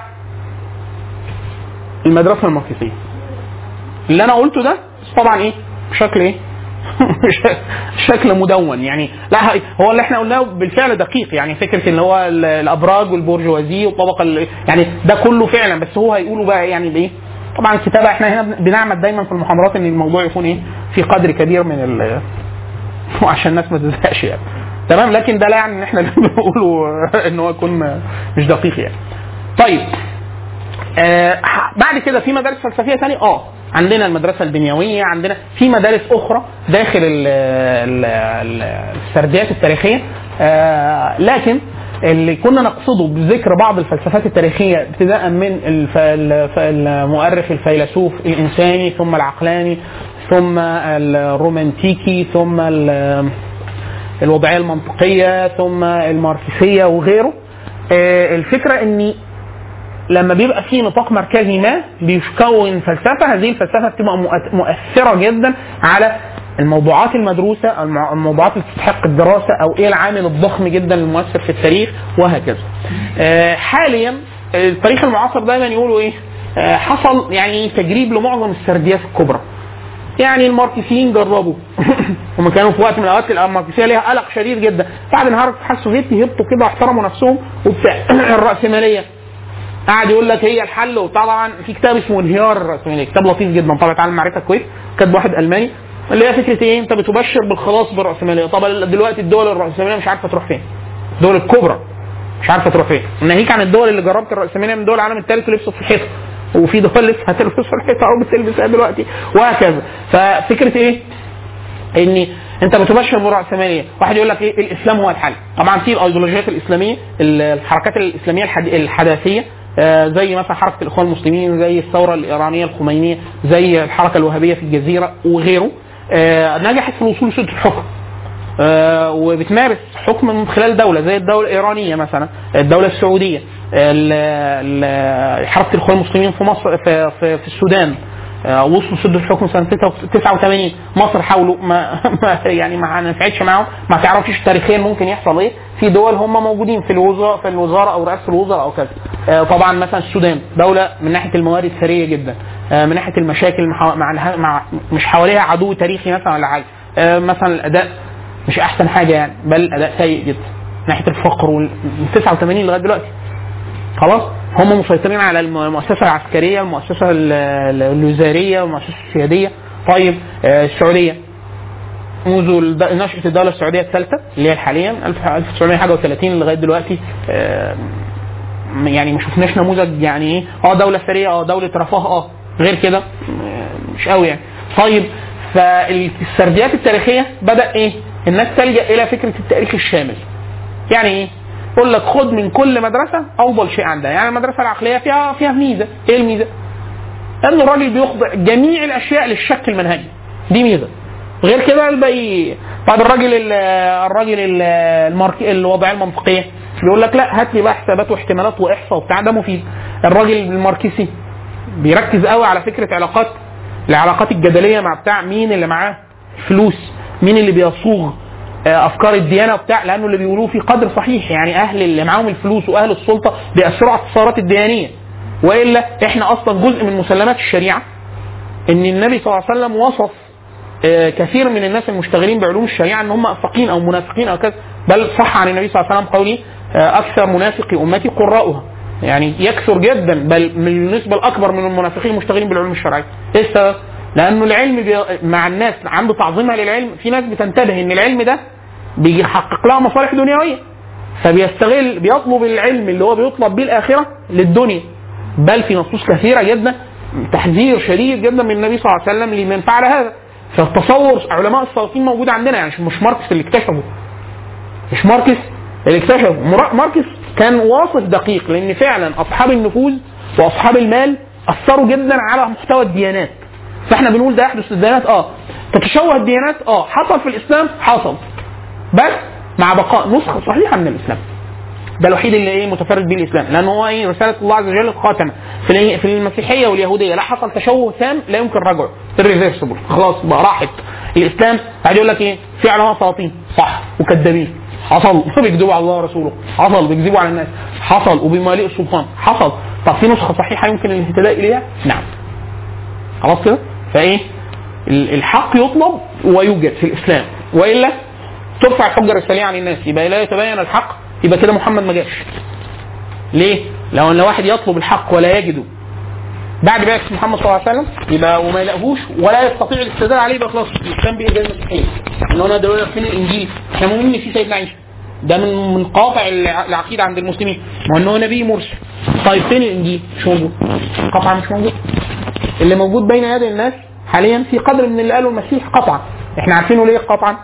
المدرسه الماركسيه اللي انا قلته ده بس طبعا ايه بشكل ايه شكل مدون يعني لا هي- هو اللي احنا قلناه بالفعل دقيق يعني فكره اللي هو ال- الابراج والبورجوازي والطبقه ال- يعني ده كله فعلا بس هو هيقولوا بقى يعني بايه طبعا الكتابه احنا هنا بن- بنعمل دايما في المحاضرات ان الموضوع يكون ايه في قدر كبير من ال وعشان الناس ما تزهقش يعني تمام لكن ده لا يعني ان احنا بنقوله ان هو يكون مش دقيق يعني طيب آه ح- بعد كده في مدارس فلسفيه ثانيه اه عندنا المدرسه البنيويه عندنا في مدارس اخرى داخل ال ال ال السرديات التاريخيه آه لكن اللي كنا نقصده بذكر بعض الفلسفات التاريخيه ابتداء من الف- الف- المؤرخ الفيلسوف الانساني ثم العقلاني ثم الرومانتيكي ثم ال- الوضعيه المنطقيه ثم الماركسيه وغيره آه، الفكره ان لما بيبقى في نطاق مركزي ما بيكون فلسفه هذه الفلسفه بتبقى مؤث- مؤثره جدا على الموضوعات المدروسه المع- الموضوعات اللي تستحق الدراسه او ايه العامل الضخم جدا المؤثر في التاريخ وهكذا. آه، حاليا التاريخ المعاصر دايما يقولوا ايه؟ آه، حصل يعني تجريب لمعظم السرديات الكبرى. يعني الماركسيين جربوا هم كانوا في وقت من الاوقات الماركسيه ليها قلق شديد جدا بعد انهيار الاتحاد السوفيتي هبطوا كده واحترموا نفسهم وبتاع الراسماليه قاعد يقول لك هي الحل وطبعا في كتاب اسمه انهيار الراسماليه كتاب لطيف جدا طبعا تعالى معرفه كويس كاتب واحد الماني اللي هي فكره ايه انت بتبشر بالخلاص بالراسماليه طب دلوقتي الدول الراسماليه مش عارفه تروح فين الدول الكبرى مش عارفه تروح فين ناهيك عن الدول اللي جربت الراسماليه من دول العالم الثالث لبسوا في الحيطه وفي دول لسه هتلبس في الحيطه او بتلبسها دلوقتي وهكذا ففكره ايه ان انت بتبشر بالراسماليه واحد يقول لك ايه الاسلام هو الحل طبعا في الايديولوجيات الاسلاميه الحركات الاسلاميه الحد- الحداثيه آه، زي مثلا حركه الاخوان المسلمين زي الثوره الايرانيه الخمينيه زي الحركه الوهابيه في الجزيره وغيره آه، نجحت في الوصول لسلطه الحكم آه، وبتمارس حكم من خلال دوله زي الدوله الايرانيه مثلا الدوله السعوديه ال- ال- حركه الاخوان المسلمين في مصر في, في, في السودان آه، وصلوا سد الحكم سنه 89 مصر حاولوا ما, ما يعني ما نفعتش معاهم ما تعرفش تاريخيا ممكن يحصل ايه في دول هم موجودين في الوزاره في الوزاره او رئاسه الوزراء او كذا آه، طبعا مثلا السودان دوله من ناحيه الموارد ثريه جدا آه، من ناحيه المشاكل مع, مع, الها- مع مش حواليها عدو تاريخي مثلا ولا حاجه آه، مثلا الاداء مش احسن حاجه يعني بل اداء سيء جدا من ناحيه الفقر وال- من 89 لغايه دلوقتي خلاص هم مسيطرين على الم- المؤسسه العسكريه المؤسسه ال- ال- الوزاريه المؤسسه السياديه طيب آه، السعوديه منذ الد- نشأة الدولة السعودية الثالثة اللي هي حاليا 1930 لغاية دلوقتي آه، يعني ما شفناش نموذج يعني ايه اه دولة ثرية اه دولة رفاه اه غير كده آه، مش قوي يعني طيب فالسرديات التاريخية بدأ ايه الناس تلجأ إلى فكرة التاريخ الشامل يعني ايه يقول لك خد من كل مدرسة أفضل شيء عندها يعني المدرسة العقلية فيها فيها ميزة ايه الميزة ان الراجل بيخضع جميع الاشياء للشك المنهجي دي ميزه غير كده الباقي بعد الراجل ال- الراجل ال- المارك الوضعيه المنطقيه بيقول لك لا هات لي بقى حسابات واحتمالات واحصاء وبتاع ده مفيد الراجل الماركسي بيركز قوي على فكره علاقات العلاقات الجدليه مع بتاع مين اللي معاه فلوس مين اللي بيصوغ آه، افكار الديانه وبتاع لانه اللي بيقولوه في قدر صحيح يعني اهل اللي معاهم الفلوس واهل السلطه بيأثروا على التصورات الديانيه والا احنا اصلا جزء من مسلمات الشريعه ان النبي صلى الله عليه وسلم وصف آه، كثير من الناس المشتغلين بعلوم الشريعه ان هم افاقين او منافقين او كذا بل صح عن النبي صلى الله عليه وسلم قوله آه، اكثر منافقي امتي قراؤها يعني يكثر جدا بل من النسبه الاكبر من المنافقين المشتغلين بالعلوم الشرعيه ايه السبب؟ لانه العلم بي... مع الناس عنده تعظيمها للعلم في ناس بتنتبه ان العلم ده بيحقق لها مصالح دنيويه فبيستغل بيطلب العلم اللي هو بيطلب بيه الاخره للدنيا بل في نصوص كثيره جدا تحذير شديد جدا من النبي صلى الله عليه وسلم لمن فعل هذا فالتصور علماء السلاطين موجود عندنا يعني مش ماركس اللي اكتشفه مش ماركس اللي اكتشفه مرا- ماركس كان واصف دقيق لان فعلا اصحاب النفوذ واصحاب المال اثروا جدا على محتوى الديانات فاحنا بنقول ده يحدث في الديانات اه تتشوه الديانات اه حصل في الاسلام حصل بس مع بقاء نسخه صحيحه من الاسلام ده الوحيد اللي ايه متفرد به الاسلام لانه هو ايه رساله الله عز وجل الخاتمه في ال- في المسيحيه واليهوديه لا حصل تشوه تام لا يمكن رجعه irreversible خلاص بقى راحت الاسلام قاعد يقول لك ايه في علماء سلاطين صح وكذابين حصل بيكذبوا على الله ورسوله حصل بيكذبوا على الناس حصل وبمالئ السلطان حصل طب في نسخه صحيحه يمكن الاهتداء اليها نعم خلاص كده فايه ال- الحق يطلب ويوجد في الاسلام والا ترفع الحجه الرساليه عن الناس يبقى لا يتبين الحق يبقى كده محمد ما جاش ليه؟ لو ان واحد يطلب الحق ولا يجده بعد بعثة محمد صلى الله عليه وسلم يبقى وما يلاقوهوش ولا يستطيع الاستدلال عليه يبقى خلاص الاسلام بيه زي المسيحيه ان انا دلوقتي فين الانجيل؟ احنا مؤمنين ان في سيدنا عيسى ده من من قاطع الع- العقيده عند المسلمين ما انه نبي مرسل طيب فين الانجيل؟ مش موجود قطعا مش موجود اللي موجود بين يدي الناس حاليا في قدر من اللي قاله المسيح قطعا احنا عارفينه ليه قطعا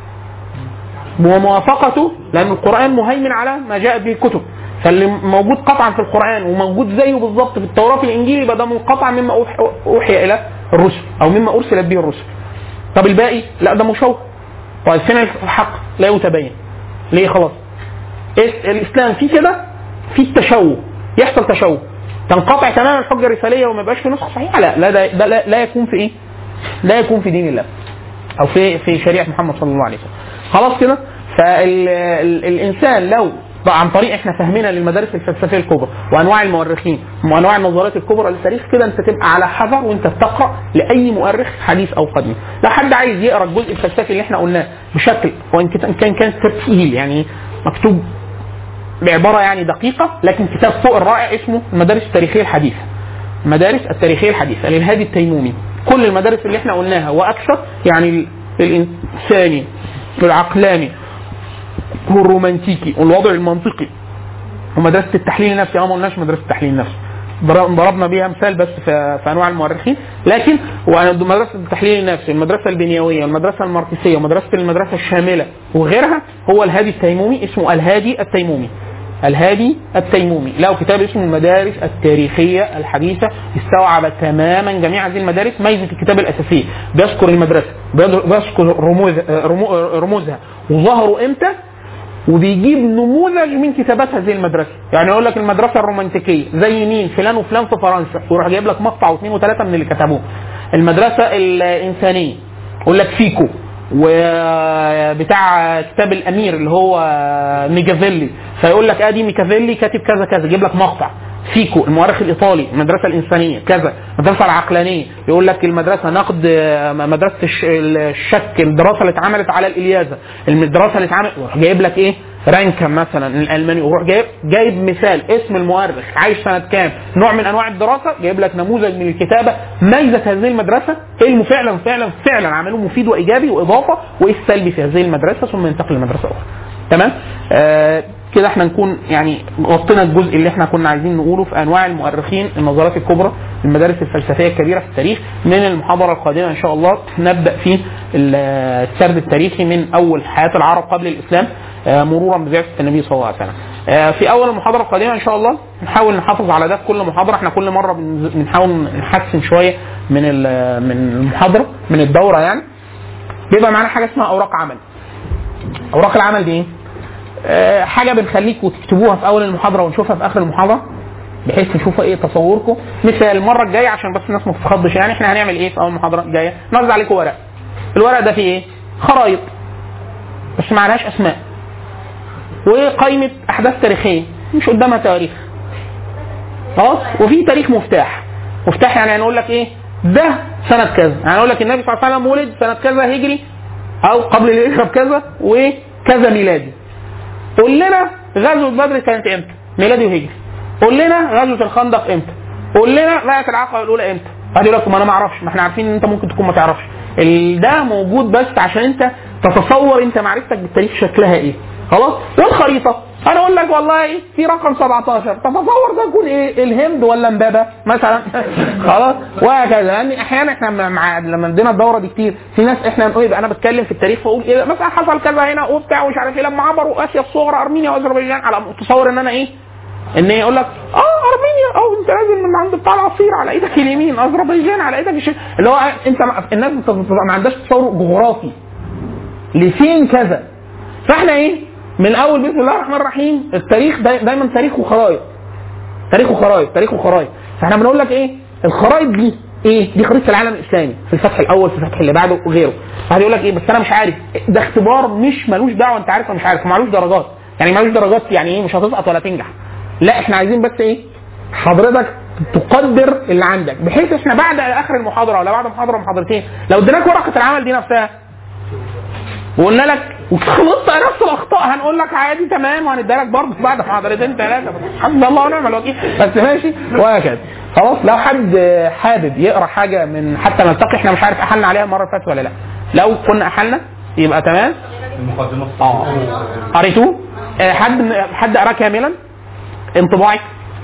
وموافقته لان القران مهيمن على ما جاء به الكتب فاللي موجود قطعا في القران وموجود زيه بالظبط في التوراه في الانجيل يبقى ده منقطع مما أوح- اوحي الى الرسل او مما ارسلت به الرسل طب الباقي لا ده مشوه طيب فين الحق لا يتبين ليه خلاص إيه الاسلام فيه كده في التشوه يحصل تشوه تنقطع تماما الحجه الرساليه وما يبقاش في نسخه صحيحه لا لا ده, ده لا, لا يكون في ايه؟ لا يكون في دين الله او في في شريعه محمد صلى الله عليه وسلم خلاص كده فالانسان لو بقى عن طريق احنا فهمنا للمدارس الفلسفيه الكبرى وانواع المؤرخين وانواع النظريات الكبرى للتاريخ كده انت تبقى على حذر وانت بتقرا لاي مؤرخ حديث او قديم لو حد عايز يقرا الجزء الفلسفي اللي احنا قلناه بشكل وان كان كان كان ترتيل يعني مكتوب بعباره يعني دقيقه لكن كتاب فوق الرائع اسمه المدارس التاريخيه الحديثه المدارس التاريخيه الحديثه للهادي التيمومي كل المدارس اللي احنا قلناها واكثر يعني ال- الانساني العقلاني والرومانتيكي والوضع المنطقي ومدرسه التحليل النفسي اه ما قلناش مدرسه التحليل النفسي ضر- ضربنا بيها مثال بس في, في انواع المؤرخين لكن مدرسه التحليل النفسي المدرسه البنيويه المدرسه الماركسيه ومدرسه المدرسه الشامله وغيرها هو الهادي التيمومي اسمه الهادي التيمومي الهادي التيمومي له كتاب اسمه المدارس التاريخية الحديثة استوعب تماما جميع هذه المدارس ميزة الكتاب الأساسية بيذكر المدرسة بيذكر رموز رمو- رموزها وظهروا إمتى وبيجيب نموذج من كتابات هذه المدرسه، يعني يقول لك المدرسه الرومانتيكيه زي مين؟ فلان وفلان في فرنسا، ويروح جايب لك مقطع واثنين وثلاثه من اللي كتبوه. المدرسه الانسانيه يقول لك فيكو وبتاع كتاب الامير اللي هو ميكافيلي فيقول لك ادي ميكافيلي كاتب كذا كذا يجيب لك مقطع فيكو المؤرخ الايطالي المدرسه الانسانيه كذا المدرسه العقلانيه يقول لك المدرسه نقد آه، مدرسه الش- الشك الدراسه اللي اتعملت على الالياذه الدراسه اللي اتعملت يروح جايب لك ايه رانكا مثلا الالماني ويروح جايب جايب مثال اسم المؤرخ عايش سنه كام نوع من انواع الدراسه جايب لك نموذج من الكتابه ميزه هذه المدرسه ايه اللي فعلا فعلا فعلا عملوه مفيد وايجابي واضافه وايه السلبي في هذه المدرسه ثم ينتقل لمدرسه اخرى تمام آه كده احنا نكون يعني غطينا الجزء اللي احنا كنا عايزين نقوله في انواع المؤرخين النظريات الكبرى المدارس الفلسفيه الكبيره في التاريخ من المحاضره القادمه ان شاء الله نبدا في السرد التاريخي من اول حياه العرب قبل الاسلام آه، مرورا ببعثه النبي صلى الله عليه وسلم. آه، في اول المحاضره القادمه ان شاء الله نحاول نحافظ على ده في كل محاضره احنا كل مره بنز- بنحاول نحسن شويه من ال- من المحاضره من الدوره يعني بيبقى معانا حاجه اسمها اوراق عمل. اوراق العمل دي ايه؟ آه، حاجه بنخليكم تكتبوها في اول المحاضره ونشوفها في اخر المحاضره بحيث نشوف ايه تصوركم مثال المره الجايه عشان بس الناس ما تتخضش يعني احنا هنعمل ايه في اول المحاضره الجايه نوزع عليكم ورق الورق ده فيه ايه خرايط بس ما عليهاش اسماء وقائمه احداث تاريخيه مش قدامها تواريخ خلاص وفي تاريخ مفتاح مفتاح يعني هنقول لك ايه ده سنه كذا يعني هنقول لك النبي صلى الله عليه وسلم ولد سنه كذا هجري او قبل الهجره بكذا وكذا ميلادي قول لنا غزوه بدر كانت امتى ميلادي وهجري قول لنا غزوه الخندق امتى قول لنا بيعه العقبه الاولى امتى بعد يقول لك ما انا ما اعرفش ما احنا عارفين ان انت ممكن تكون ما تعرفش ال- ده موجود بس عشان انت تتصور انت معرفتك بالتاريخ شكلها ايه خلاص والخريطه انا اقول لك والله إيه؟ في رقم 17 تتصور ده يكون ايه الهند ولا امبابه مثلا خلاص وهكذا لان احيانا احنا مع- مع لما عندنا الدوره دي كتير في ناس احنا نقول يبقى انا بتكلم في التاريخ فاقول ايه مثلا حصل كذا هنا وبتاع ومش عارف ايه لما عبروا اسيا الصغرى ارمينيا واذربيجان على تصور ان انا ايه ان يقول لك اه ارمينيا او انت لازم من عند بتاع العصير على ايدك اليمين اذربيجان على ايدك الشمال اللي هو انت ما- الناس بتبقى ما عندهاش تصور جغرافي لفين كذا فاحنا ايه من اول بسم الله الرحمن الرحيم التاريخ داي دايما تاريخ وخرايط تاريخ وخرايط تاريخ وخرايط فاحنا بنقول لك ايه الخرايط دي ايه دي خريطه العالم الاسلامي في الفتح الاول في الفتح اللي بعده وغيره واحد يقول لك ايه بس انا مش عارف ده اختبار مش ملوش دعوه انت عارف ولا مش عارف ملوش درجات يعني ملوش درجات يعني ايه مش هتسقط ولا تنجح لا احنا عايزين بس ايه حضرتك تقدر اللي عندك بحيث احنا بعد اخر المحاضره ولا بعد محاضره محاضرتين لو اديناك ورقه العمل دي نفسها وقلنا لك وخلصت نفس الاخطاء هنقول لك عادي تمام وهنديها لك برضه بعد محاضرتين ثلاثه حسبي الله ونعم الوكيل بس ماشي وهكذا خلاص لو حد حابب يقرا حاجه من حتى نلتقي احنا مش عارف احلنا عليها المره اللي فاتت ولا لا لو كنا احلنا يبقى تمام المقدمة اه قريتوه آه، حد حد قراه كاملا انطباعك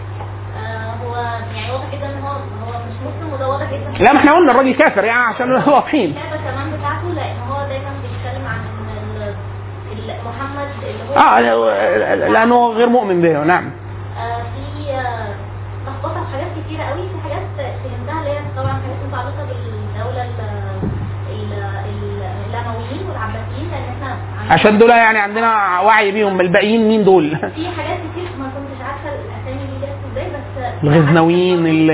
آه، هو يعني واضح جدا ان هو هو مش مسلم وده واضح جدا لا ما احنا قلنا الراجل كافر يعني عشان واضحين اللعبه كمان بتاعته لان هو دايما بيتكلم عن ان ال- ال- محمد اللي هو اه لانه غير مؤمن به نعم آه، في آه، لخبطه في حاجات كتيره قوي في حاجات فهمتها اللي هي طبعا حاجات متعلقه بالدوله ال- ال- ال- الامويين والعباسيين لان احنا عندنا عشان دول يعني عندنا وعي بيهم الباقيين مين دول في حاجات كتير ما كنتش عارفه الاسامي دي جت ازاي بس الغزنويين ال-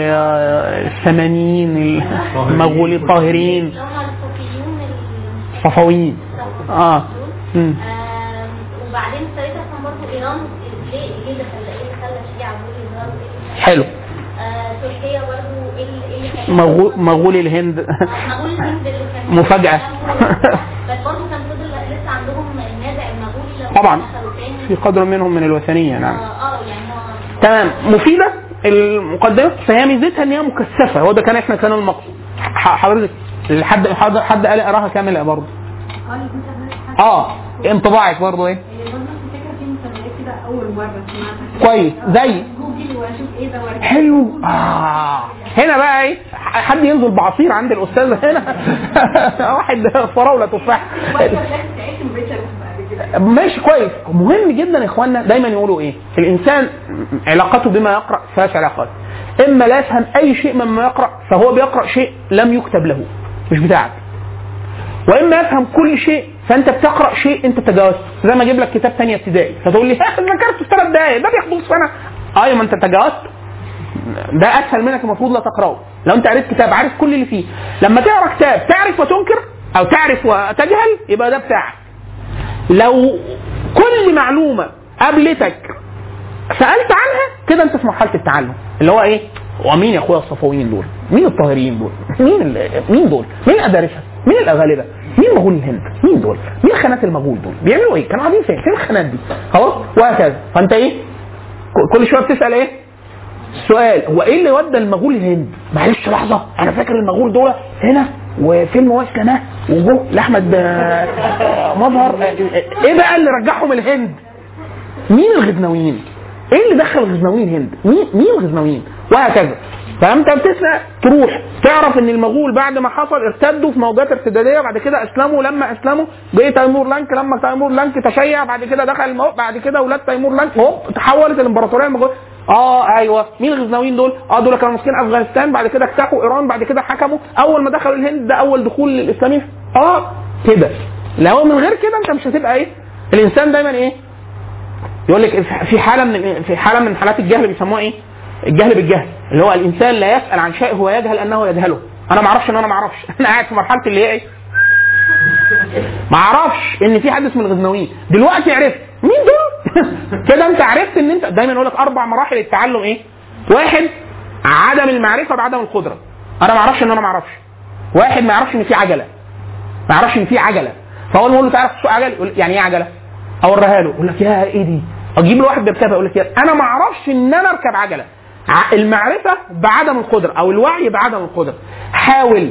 السمانيين المغولي الطاهرين اللي هم الصوفيون ال- الصفويين اه مم. آم، وبعدين ابتديت افهم برضه ايران ليه ليه اللي خلى ايه اللي خلى الشيعة دول يظهروا ايه اللي حلو آه، تركيا برضه ايه اللي ايه اللي خلى مغول مغولي الهند مغول الهند اللي كان مفاجأة. بس برضه كان فضل لسه عندهم النازع المغولي لما طبعا. دخلوا تاني في قدر منهم من الوثنية اه نعم آه، يعني هو تمام مفيدة المقدمة فهي ميزتها ان هي مكثفة هو ده كان احنا كان المقصود ح- حضرتك حد حد حد قال اقراها كامله برضه اه اللي كنت عملت حاجة. اه انطباعك برضه ايه هي برضه الفكرة في مسميات كده أول مرة سمعتها كويس زي جوجل وأشوف إيه ده وأرجع. حلو آه. هنا بقى ايه حد ينزل بعصير عند الاستاذ هنا واحد فراوله تفاح وأنا في الآخر تعبت ما بقتش أروح بعد كده ماشي كويس مهم جدا يا اخوانا دايما يقولوا ايه الانسان علاقته بما يقرا ثلاث علاقات اما لا يفهم اي شيء مما يقرا فهو بيقرا شيء لم يكتب له مش بتاعك واما يفهم كل شيء فانت بتقرا شيء انت تجاوزته زي ما اجيب لك كتاب تانية ابتدائي فتقول لي ها ذكرته في ثلاث دقائق ده بياخد نص سنه ايوه ما انت تجاوزت ده اسهل منك المفروض لا تقراه لو انت قريت كتاب عارف كل اللي فيه لما تقرا كتاب تعرف وتنكر او تعرف وتجهل يبقى ده بتاعك لو كل معلومه قابلتك سالت عنها كده انت في مرحله التعلم اللي هو ايه ومين يا اخويا الصفويين دول مين الطاهريين دول مين ال- مين دول مين الادارسه مين الاغالبه مين مغول الهند مين دول مين خانات المغول دول بيعملوا ايه كانوا قاعدين فين فين الخانات دي خلاص وهكذا فانت ايه ك- كل شويه بتسال ايه سؤال هو ايه اللي ودى المغول الهند؟ معلش لحظه انا فاكر المغول دول هنا وفيلم واسلمه وجو لاحمد آه، مظهر آه، ايه بقى اللي رجعهم الهند؟ مين الغزنويين؟ ايه اللي دخل الغزنويين الهند؟ مين مين الغزنويين؟ وهكذا فانت بتسال تروح تعرف ان المغول بعد ما حصل ارتدوا في موجات ارتداديه بعد كده اسلموا لما اسلموا جه تيمور لانك لما تيمور لانك تشيع بعد كده دخل المو... بعد كده اولاد تيمور لانك هوب تحولت الامبراطوريه المغول اه ايوه مين الغزنويين دول؟ اه دول كانوا ماسكين افغانستان بعد كده اجتاحوا ايران بعد كده حكموا اول ما دخلوا الهند ده اول دخول للاسلاميين اه كده لو من غير كده انت مش هتبقى ايه؟ الانسان دايما ايه؟ يقول لك في حاله من في حاله من حالات الجهل بيسموها ايه؟ الجهل بالجهل اللي هو الانسان لا يسال عن شيء هو يجهل انه يجهله انا ما اعرفش ان انا ما اعرفش انا قاعد في مرحله اللي هي ايه؟ ما اعرفش ان في حد اسمه الغزنويين دلوقتي عرفت مين دول؟ كده انت عرفت ان انت دايما يقول لك اربع مراحل التعلم ايه؟ واحد عدم المعرفه بعدم القدره انا ما اعرفش ان انا ما اعرفش واحد ما يعرفش ان في عجله ما يعرفش ان في عجله فاول ما اقول له تعرف تسوق عجله يقول يعني ايه عجله؟ اوريها له يقول لك يا ايه دي؟ اجيب له واحد بيركبها يقول لك يا انا ما اعرفش ان انا اركب عجله ع- المعرفه بعدم القدره او الوعي بعدم القدره حاول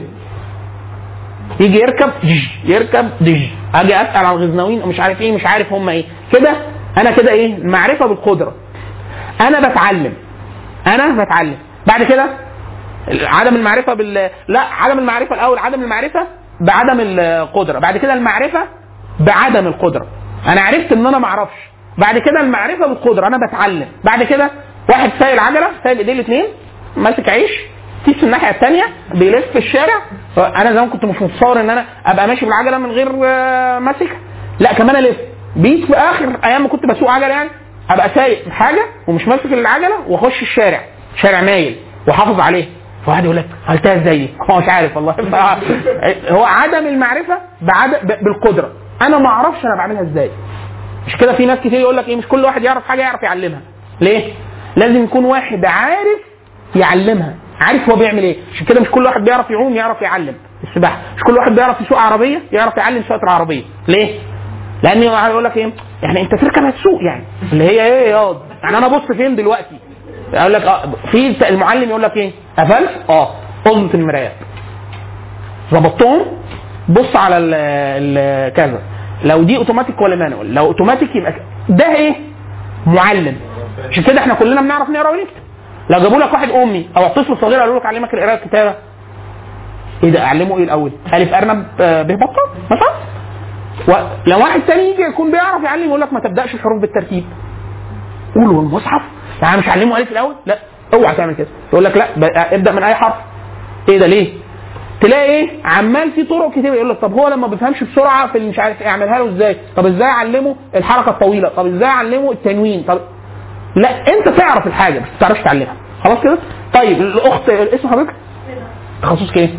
يجي يركب دج يركب دج اجي اسال على الغزنويين مش عارف ايه مش عارف هم ايه كده انا كده ايه معرفه بالقدره انا بتعلم انا بتعلم بعد كده عدم المعرفه بال لا عدم المعرفه الاول عدم المعرفه بعدم القدره بعد كده المعرفه بعدم القدره انا عرفت ان انا ما اعرفش بعد كده المعرفه بالقدره انا بتعلم بعد كده واحد سايق العجله سايق ايديه الاثنين ماسك عيش تيجي الناحيه الثانيه بيلف في الشارع انا زمان كنت مش متصور ان انا ابقى ماشي بالعجله من غير آه، ماسك لا كمان الف بيجي في اخر ايام ما كنت بسوق عجله يعني ابقى سايق حاجه ومش ماسك العجله واخش الشارع شارع مايل واحافظ عليه فواحد يقول لك عملتها ازاي دي؟ هو مش عارف والله ف- هو عدم المعرفه بعدم ب- بالقدره انا ما اعرفش انا بعملها ازاي مش كده في ناس كتير يقول لك ايه مش كل واحد يعرف حاجه يعرف يعلمها ليه لازم يكون واحد عارف يعلمها عارف هو بيعمل ايه عشان كده مش كل واحد بيعرف يعوم يعرف يعلم السباحه مش كل واحد بيعرف يسوق عربيه يعرف يعلم سواقه العربيه ليه لان يقول لك ايه يعني انت تركب هتسوق يعني اللي هي ايه ياض يعني انا ابص فين دلوقتي يقول لك اه في المعلم يقول لك ايه قفلت اه اظبط المرايات ظبطتهم بص على ال ال كذا لو دي اوتوماتيك ولا مانوال لو اوتوماتيك يبقى ك- ده ايه معلم عشان كده احنا كلنا بنعرف نقرا ونكتب لو جابوا لك واحد امي او طفل صغير قالوا لك اعلمك القراءه والكتابه ايه ده اعلمه ايه الاول الف ارنب آه، ب بطه مثلا ولو واحد تاني يجي يكون بيعرف يعلم يقول لك ما تبداش الحروف بالترتيب قولوا المصحف يعني مش علمه الف الاول لا اوعى تعمل كده يقول لك لا ب- ابدا من اي حرف ايه ده ليه تلاقي ايه عمال في طرق كتير يقول لك طب هو لما بيفهمش بسرعه في اللي مش عارف إيه، اعملها له ازاي طب ازاي اعلمه الحركه الطويله طب ازاي اعلمه التنوين طب لا انت تعرف الحاجه بس ما تعرفش تعلمها خلاص كده طيب الاخت اسم حضرتك تخصصك ايه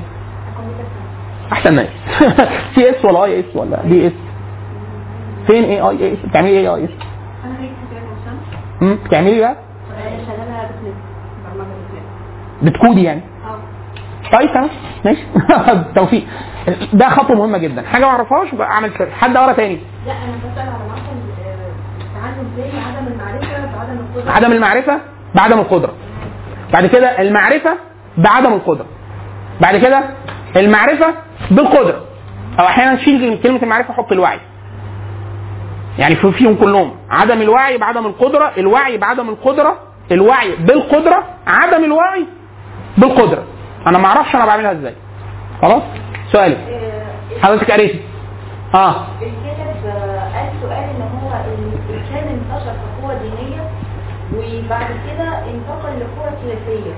احسن ناس سي اس ولا اي اس ولا دي اس فين اي اي اس بتعملي ايه اي اس انا خريجة حسابات وشمس امم بتعملي ايه بقى شغالة بزنس برمجة بزنس بتكودي يعني اه طيب تمام ماشي توفيق ده خطوه مهمه جدا حاجه ما اعرفهاش بقى اعمل كده حد ورا تاني لا انا بسأل على معرفة التعلم زي عدم المعرفة بعدم القدرة عدم المعرفه بعدم القدره بعد كده المعرفه بعدم القدره بعد كده المعرفه بالقدره او احيانا تشيل كلمه المعرفه حط الوعي يعني في- فيهم كلهم عدم الوعي بعدم القدره الوعي بعدم القدره الوعي بالقدره عدم الوعي بالقدره انا ما اعرفش انا بعملها ازاي خلاص سؤالي حضرتك قريتي اه الكاتب آه، قال سؤال ان هو الاسلام انتشر كقوه دينيه وبعد كده انتقل لقوه سياسيه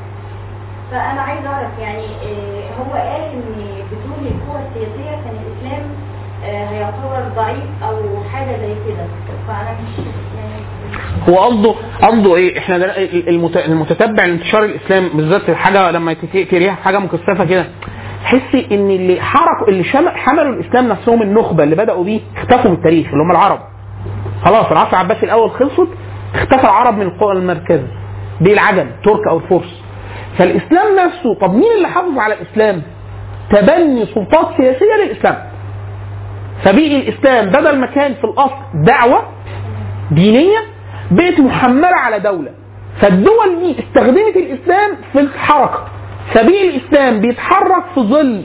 فانا عايز اعرف يعني آه، هو قال ان بدون القوه السياسيه كان الاسلام آه، هيعتبر ضعيف او حاجه زي كده فانا مش يعني هو قصده قصده ايه؟ احنا ده المت- المتتبع لانتشار الاسلام بالذات حاجه لما تت- تريها حاجه مكثفه كده تحسي ان اللي حركوا اللي شم- حملوا الاسلام نفسهم النخبه اللي بداوا بيه اختفوا من التاريخ اللي هم العرب. خلاص العصر العباسي الاول خلصت اختفى العرب من القوى المركز دي العجم ترك او الفرس. فالاسلام نفسه طب مين اللي حافظ على الاسلام؟ تبني سلطات سياسيه للاسلام. فبقي الاسلام بدل ما كان في الاصل دعوه دينيه بقت محمله على دوله فالدول دي استخدمت الاسلام في الحركه فبقي الاسلام بيتحرك في ظل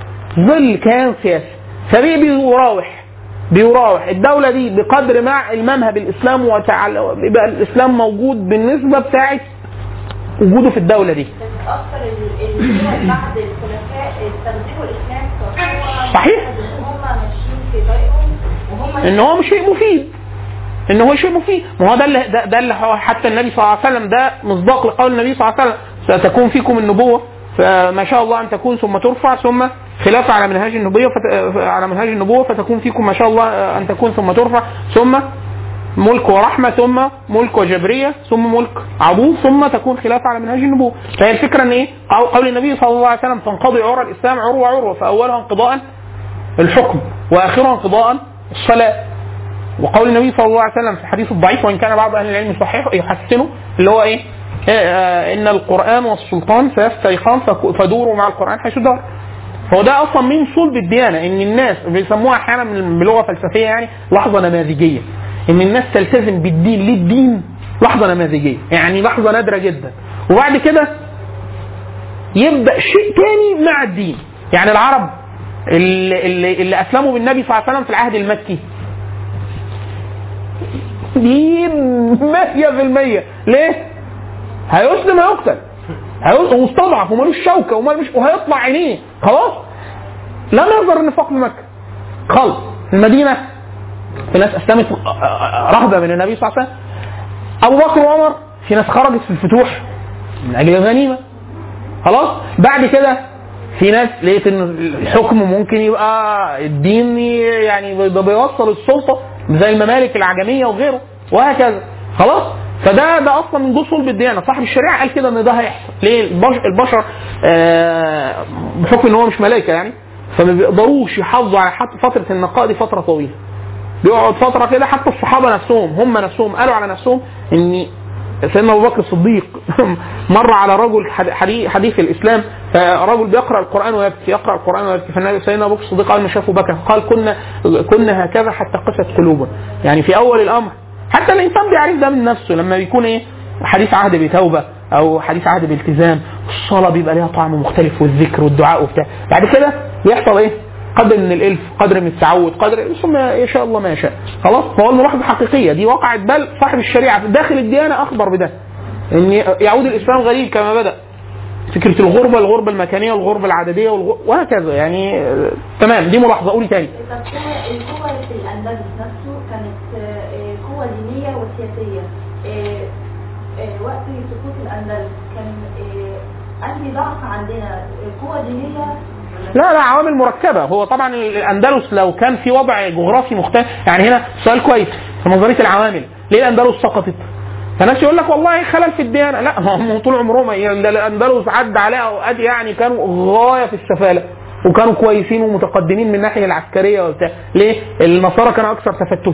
ظل كيان سياسي فبقي بيراوح بيراوح الدولة دي بقدر ما المامها بالإسلام وتعال بيبقى الإسلام موجود بالنسبة بتاعت وجوده في الدولة دي بس اكثر ال- الدول بعد الخلفاء استخدموا الاسلام كقوه صحيح. ان هم ماشيين في طريقهم وهم ان هو شيء مفيد ان هو شيء مفيد ما هو ده اللي ده, ده اللي هو حتى النبي صلى الله عليه وسلم ده مصداق لقول النبي صلى الله عليه وسلم ستكون فيكم النبوه فما شاء الله ان تكون ثم ترفع ثم خلافه على منهاج النبوه فت... على منهاج النبوه فتكون فيكم ما شاء الله ان تكون ثم ترفع ثم ملك ورحمة ثم ملك وجبرية ثم ملك عضوض ثم تكون خلافة على منهاج النبوة فهي الفكرة ان ايه قول- قول النبي صلى الله عليه وسلم تنقضي عرى الاسلام عروة عروة فاولها انقضاء الحكم واخرها انقضاء الصلاة وقول النبي صلى الله عليه وسلم في الحديث الضعيف وان كان بعض اهل العلم يصححه يحسنه اللي هو ايه؟ آه، آه، ان القران والسلطان سيفترقان فك- فدوروا مع القران حيث دار. هو ده اصلا من صلب الديانه ان الناس بيسموها احيانا من- بلغه فلسفيه يعني لحظه نماذجيه. ان الناس تلتزم بالدين للدين لحظه نماذجيه، يعني لحظه نادره جدا. وبعد كده يبدا شيء تاني مع الدين. يعني العرب اللي, اللي, اللي اسلموا بالنبي صلى الله عليه وسلم في العهد المكي دين 100% ليه؟ هيسلم هيقتل هيقتل ومستضعف ومالوش شوكه ومالوش وهيطلع عينيه خلاص لم يظهر النفاق في مكه خالص المدينه في ناس اسلمت رهبه من النبي صلى الله عليه وسلم ابو بكر وعمر في ناس خرجت في الفتوح من اجل الغنيمه خلاص بعد كده في ناس لقيت ان الحكم ممكن يبقى الدين يعني بي- بيوصل السلطه زي الممالك العجميه وغيره وهكذا خلاص فده ده اصلا من جزء صلب الديانه صاحب الشريعه قال كده ان ده هيحصل ليه البشر, البشر آه بحكم ان هو مش ملائكه يعني فما بيقدروش يحافظوا على حتى فتره النقاء دي فتره طويله بيقعد فتره كده حتى الصحابه نفسهم هم نفسهم قالوا على نفسهم ان سيدنا ابو بكر الصديق مر على رجل حد- حديث, حديث الاسلام فرجل بيقرا القران ويبكي يقرا القران ويبكي فالنبي سيدنا ابو بكر الصديق اول ما شافه بكى قال كنا كنا هكذا حتى قست قلوبنا يعني في اول الامر حتى الانسان بيعرف ده من نفسه لما بيكون ايه حديث عهد بتوبه او حديث عهد بالتزام الصلاه بيبقى ليها طعم مختلف والذكر والدعاء وبتاع بعد كده بيحصل ايه قدر من الالف قدر من التعود قدر ثم يشاء الله ما يشاء خلاص فهو الملاحظه حقيقيه دي وقعت بل صاحب الشريعه داخل الديانه اخبر بده ان يعود الاسلام غريب كما بدا فكره الغربه الغربه المكانيه والغربه العدديه والغ... وهكذا يعني آه، تمام دي ملاحظه قولي تاني طب هو القوة في الأندلس نفسه كانت آه، قوة دينية وسياسية آه، آه، وقت سقوط الأندلس كان آه، أنهي ضعف عندنا آه، قوة دينية لا لا عوامل مركبه هو طبعا الاندلس لو كان في وضع جغرافي مختلف يعني هنا سؤال كويس في نظريه العوامل ليه الاندلس سقطت؟ فناس يقول لك والله خلل في الديانه لا هم طول عمرهم يعني ده الاندلس عدى عليها اوقات يعني كانوا غايه في السفاله وكانوا كويسين ومتقدمين من الناحيه العسكريه وبتاع ليه؟ النصارى كانوا اكثر تفتتا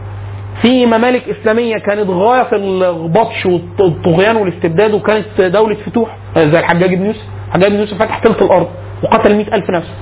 في ممالك اسلاميه كانت غايه في البطش والطغيان والاستبداد وكانت دوله فتوح زي الحجاج بن يوسف الحجاج بن يوسف فتح ثلث الارض وقتل مئة ألف نفس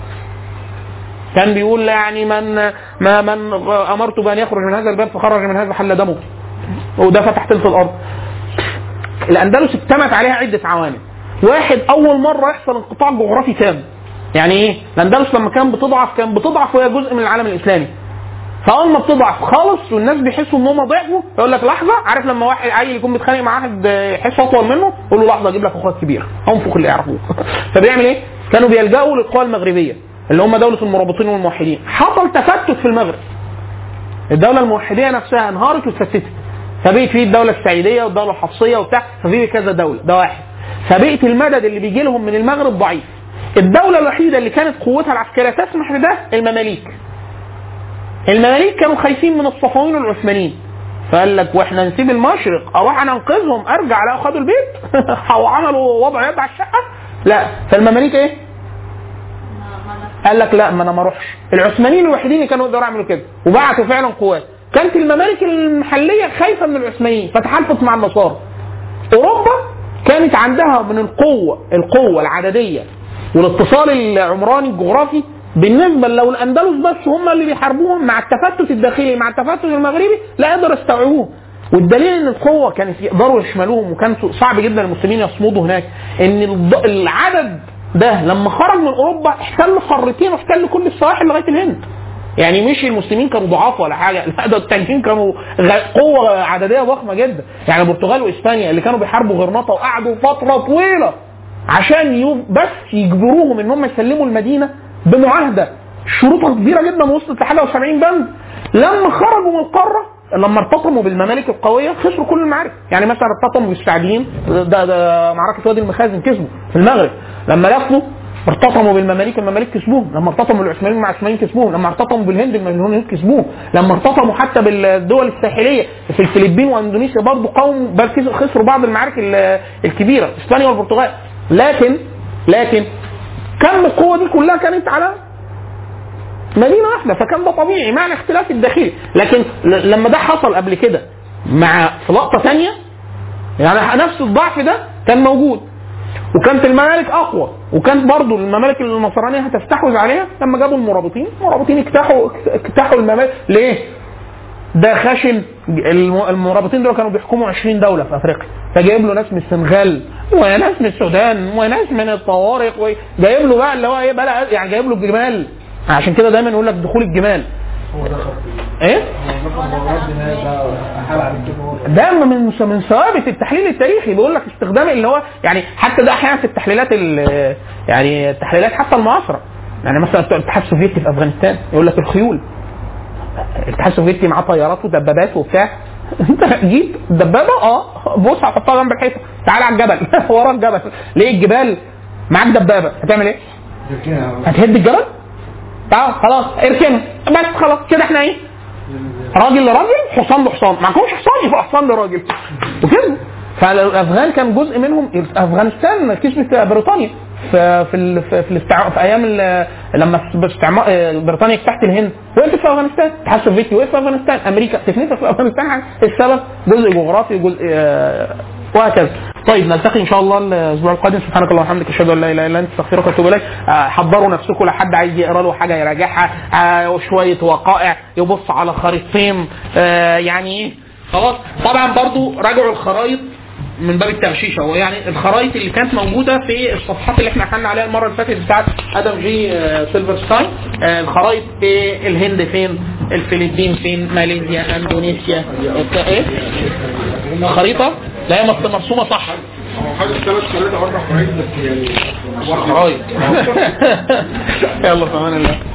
كان بيقول يعني من ما من امرت بان يخرج من هذا الباب فخرج من هذا حل دمه وده فتح ثلث الارض الاندلس اجتمعت عليها عده عوامل واحد اول مره يحصل انقطاع جغرافي تام يعني ايه الاندلس لما كان بتضعف كان بتضعف وهي جزء من العالم الاسلامي فاول ما بتضعف خالص والناس بيحسوا ان هم ضعفوا يقول لك لحظه عارف لما واحد عيل يكون متخانق مع واحد آه، يحس اطول منه يقول له لحظه اجيب لك اخوات كبير انفخ اللي يعرفوه فبيعمل ايه؟ كانوا بيلجأوا للقوى المغربيه اللي هم دوله المرابطين والموحدين حصل تفتت في المغرب الدوله الموحديه نفسها انهارت واتفتت فبقت فيه الدوله السعيديه والدوله الحفصيه وبتاع ففي كذا دوله ده واحد فبقت المدد اللي بيجي لهم من المغرب ضعيف الدوله الوحيده اللي كانت قوتها العسكريه تسمح بده المماليك المماليك كانوا خايفين من الصفويين والعثمانيين فقال لك واحنا نسيب المشرق اروح انا انقذهم ارجع الاقوا خدوا البيت او عملوا وضع يد على الشقه لا فالمماليك ايه؟ قال لك لا ما انا ما اروحش العثمانيين الوحيدين اللي كانوا يقدروا يعملوا كده وبعتوا فعلا قوات كانت الممالك المحليه خايفه من العثمانيين فتحالفت مع النصارى اوروبا كانت عندها من القوه القوه العدديه والاتصال العمراني الجغرافي بالنسبه لو الاندلس بس هم اللي بيحاربوهم مع التفتت الداخلي مع التفتت المغربي لا يقدروا يستوعبوه والدليل ان القوه كانت يقدروا يشملوهم وكان صعب جدا المسلمين يصمدوا هناك ان الض- العدد ده لما خرج من اوروبا احتل قارتين واحتل كل السواحل لغايه الهند يعني مش المسلمين كانوا ضعاف ولا حاجه لا ده التانيين كانوا غ- قوه عدديه ضخمه جدا يعني البرتغال واسبانيا اللي كانوا بيحاربوا غرناطه وقعدوا فتره طويله عشان يو بس يجبروهم ان هم يسلموا المدينه بمعاهده شروطها كبيره جدا وصلت لحاجه و70 بند لما خرجوا من القاره لما ارتطموا بالممالك القويه خسروا كل المعارك يعني مثلا ارتطموا بالسعديين ده, ده معركه وادي المخازن كسبوا في المغرب لما لفوا ارتطموا بالمماليك المماليك كسبوهم لما ارتطموا بالعثمانيين مع العثمانيين كسبوهم لما ارتطموا بالهند الهند كسبوهم لما ارتطموا حتى بالدول الساحليه في الفلبين واندونيسيا برضه قوم بل كسروا- خسروا بعض المعارك ال- الكبيره اسبانيا والبرتغال لكن لكن كم القوه دي كلها كانت على مدينه واحده فكان ده طبيعي مع الاختلاف الداخلي لكن ل- لما ده حصل قبل كده مع في لقطه ثانيه يعني نفس الضعف ده كان موجود وكانت الممالك اقوى وكانت برضو الممالك النصرانيه هتستحوذ عليها لما جابوا المرابطين المرابطين اجتاحوا اجتاحوا الممالك ليه؟ ده خشن الم- المرابطين دول كانوا بيحكموا 20 دوله في افريقيا فجايب له ناس من السنغال وناس من السودان وناس من الطوارق وجايب له بقى اللي هو ايه بقى يعني جايب له الجمال عشان كده دايما يقول لك دخول الجمال ايه؟ ده من من ثوابت التحليل التاريخي بيقول لك استخدام اللي هو يعني حتى ده احيانا في التحليلات ال- يعني التحليلات حتى المعاصره يعني مثلا بتوع الاتحاد السوفيتي في افغانستان يقول لك الخيول الاتحاد السوفيتي معاه طيارات ودبابات وبتاع انت جيت دبابه اه بص هحطها جنب الحيطه تعالى على الجبل ورا الجبل ليه الجبال معاك دبابه هتعمل ايه؟ هتهد الجبل؟ تعال خلاص اركنه بس خلاص كده احنا ايه؟ راجل لراجل حصان لحصان معكمش حصان يبقى حصان لراجل وكده فالافغان كان جزء منهم افغانستان كسبت بريطانيا في في ال- في, في, الاستع... في ايام ال- لما استعمار بريطانيا اجتاحت الهند وقفت في افغانستان الاتحاد السوفيتي وقف في افغانستان امريكا تفنيت في افغانستان حاجة. السبب جزء جغرافي جزء آه، وهكذا طيب نلتقي ان شاء الله الاسبوع القادم سبحانك اللهم وبحمدك اشهد ان لا اله الا انت استغفرك واتوب اليك آه، حضروا نفسكم لحد عايز يقرا له حاجه يراجعها آه، وشويه وقائع يبص على خريطتين آه، يعني ايه خلاص طبعا برضو راجعوا الخرايط من باب التغشيش هو يعني الخرايط اللي كانت موجوده في الصفحات اللي احنا حلنا عليها المره اللي فاتت بتاعت ادم جي آه، سيلفرستاين آه، الخرايط في الهند فين الفلبين فين ماليزيا اندونيسيا وبتاع ايه خريطه لا هي مص- مرسومه صح حاجه ثلاث ثلاثه اربع خرايط بس يعني خرايط يلا في امان الله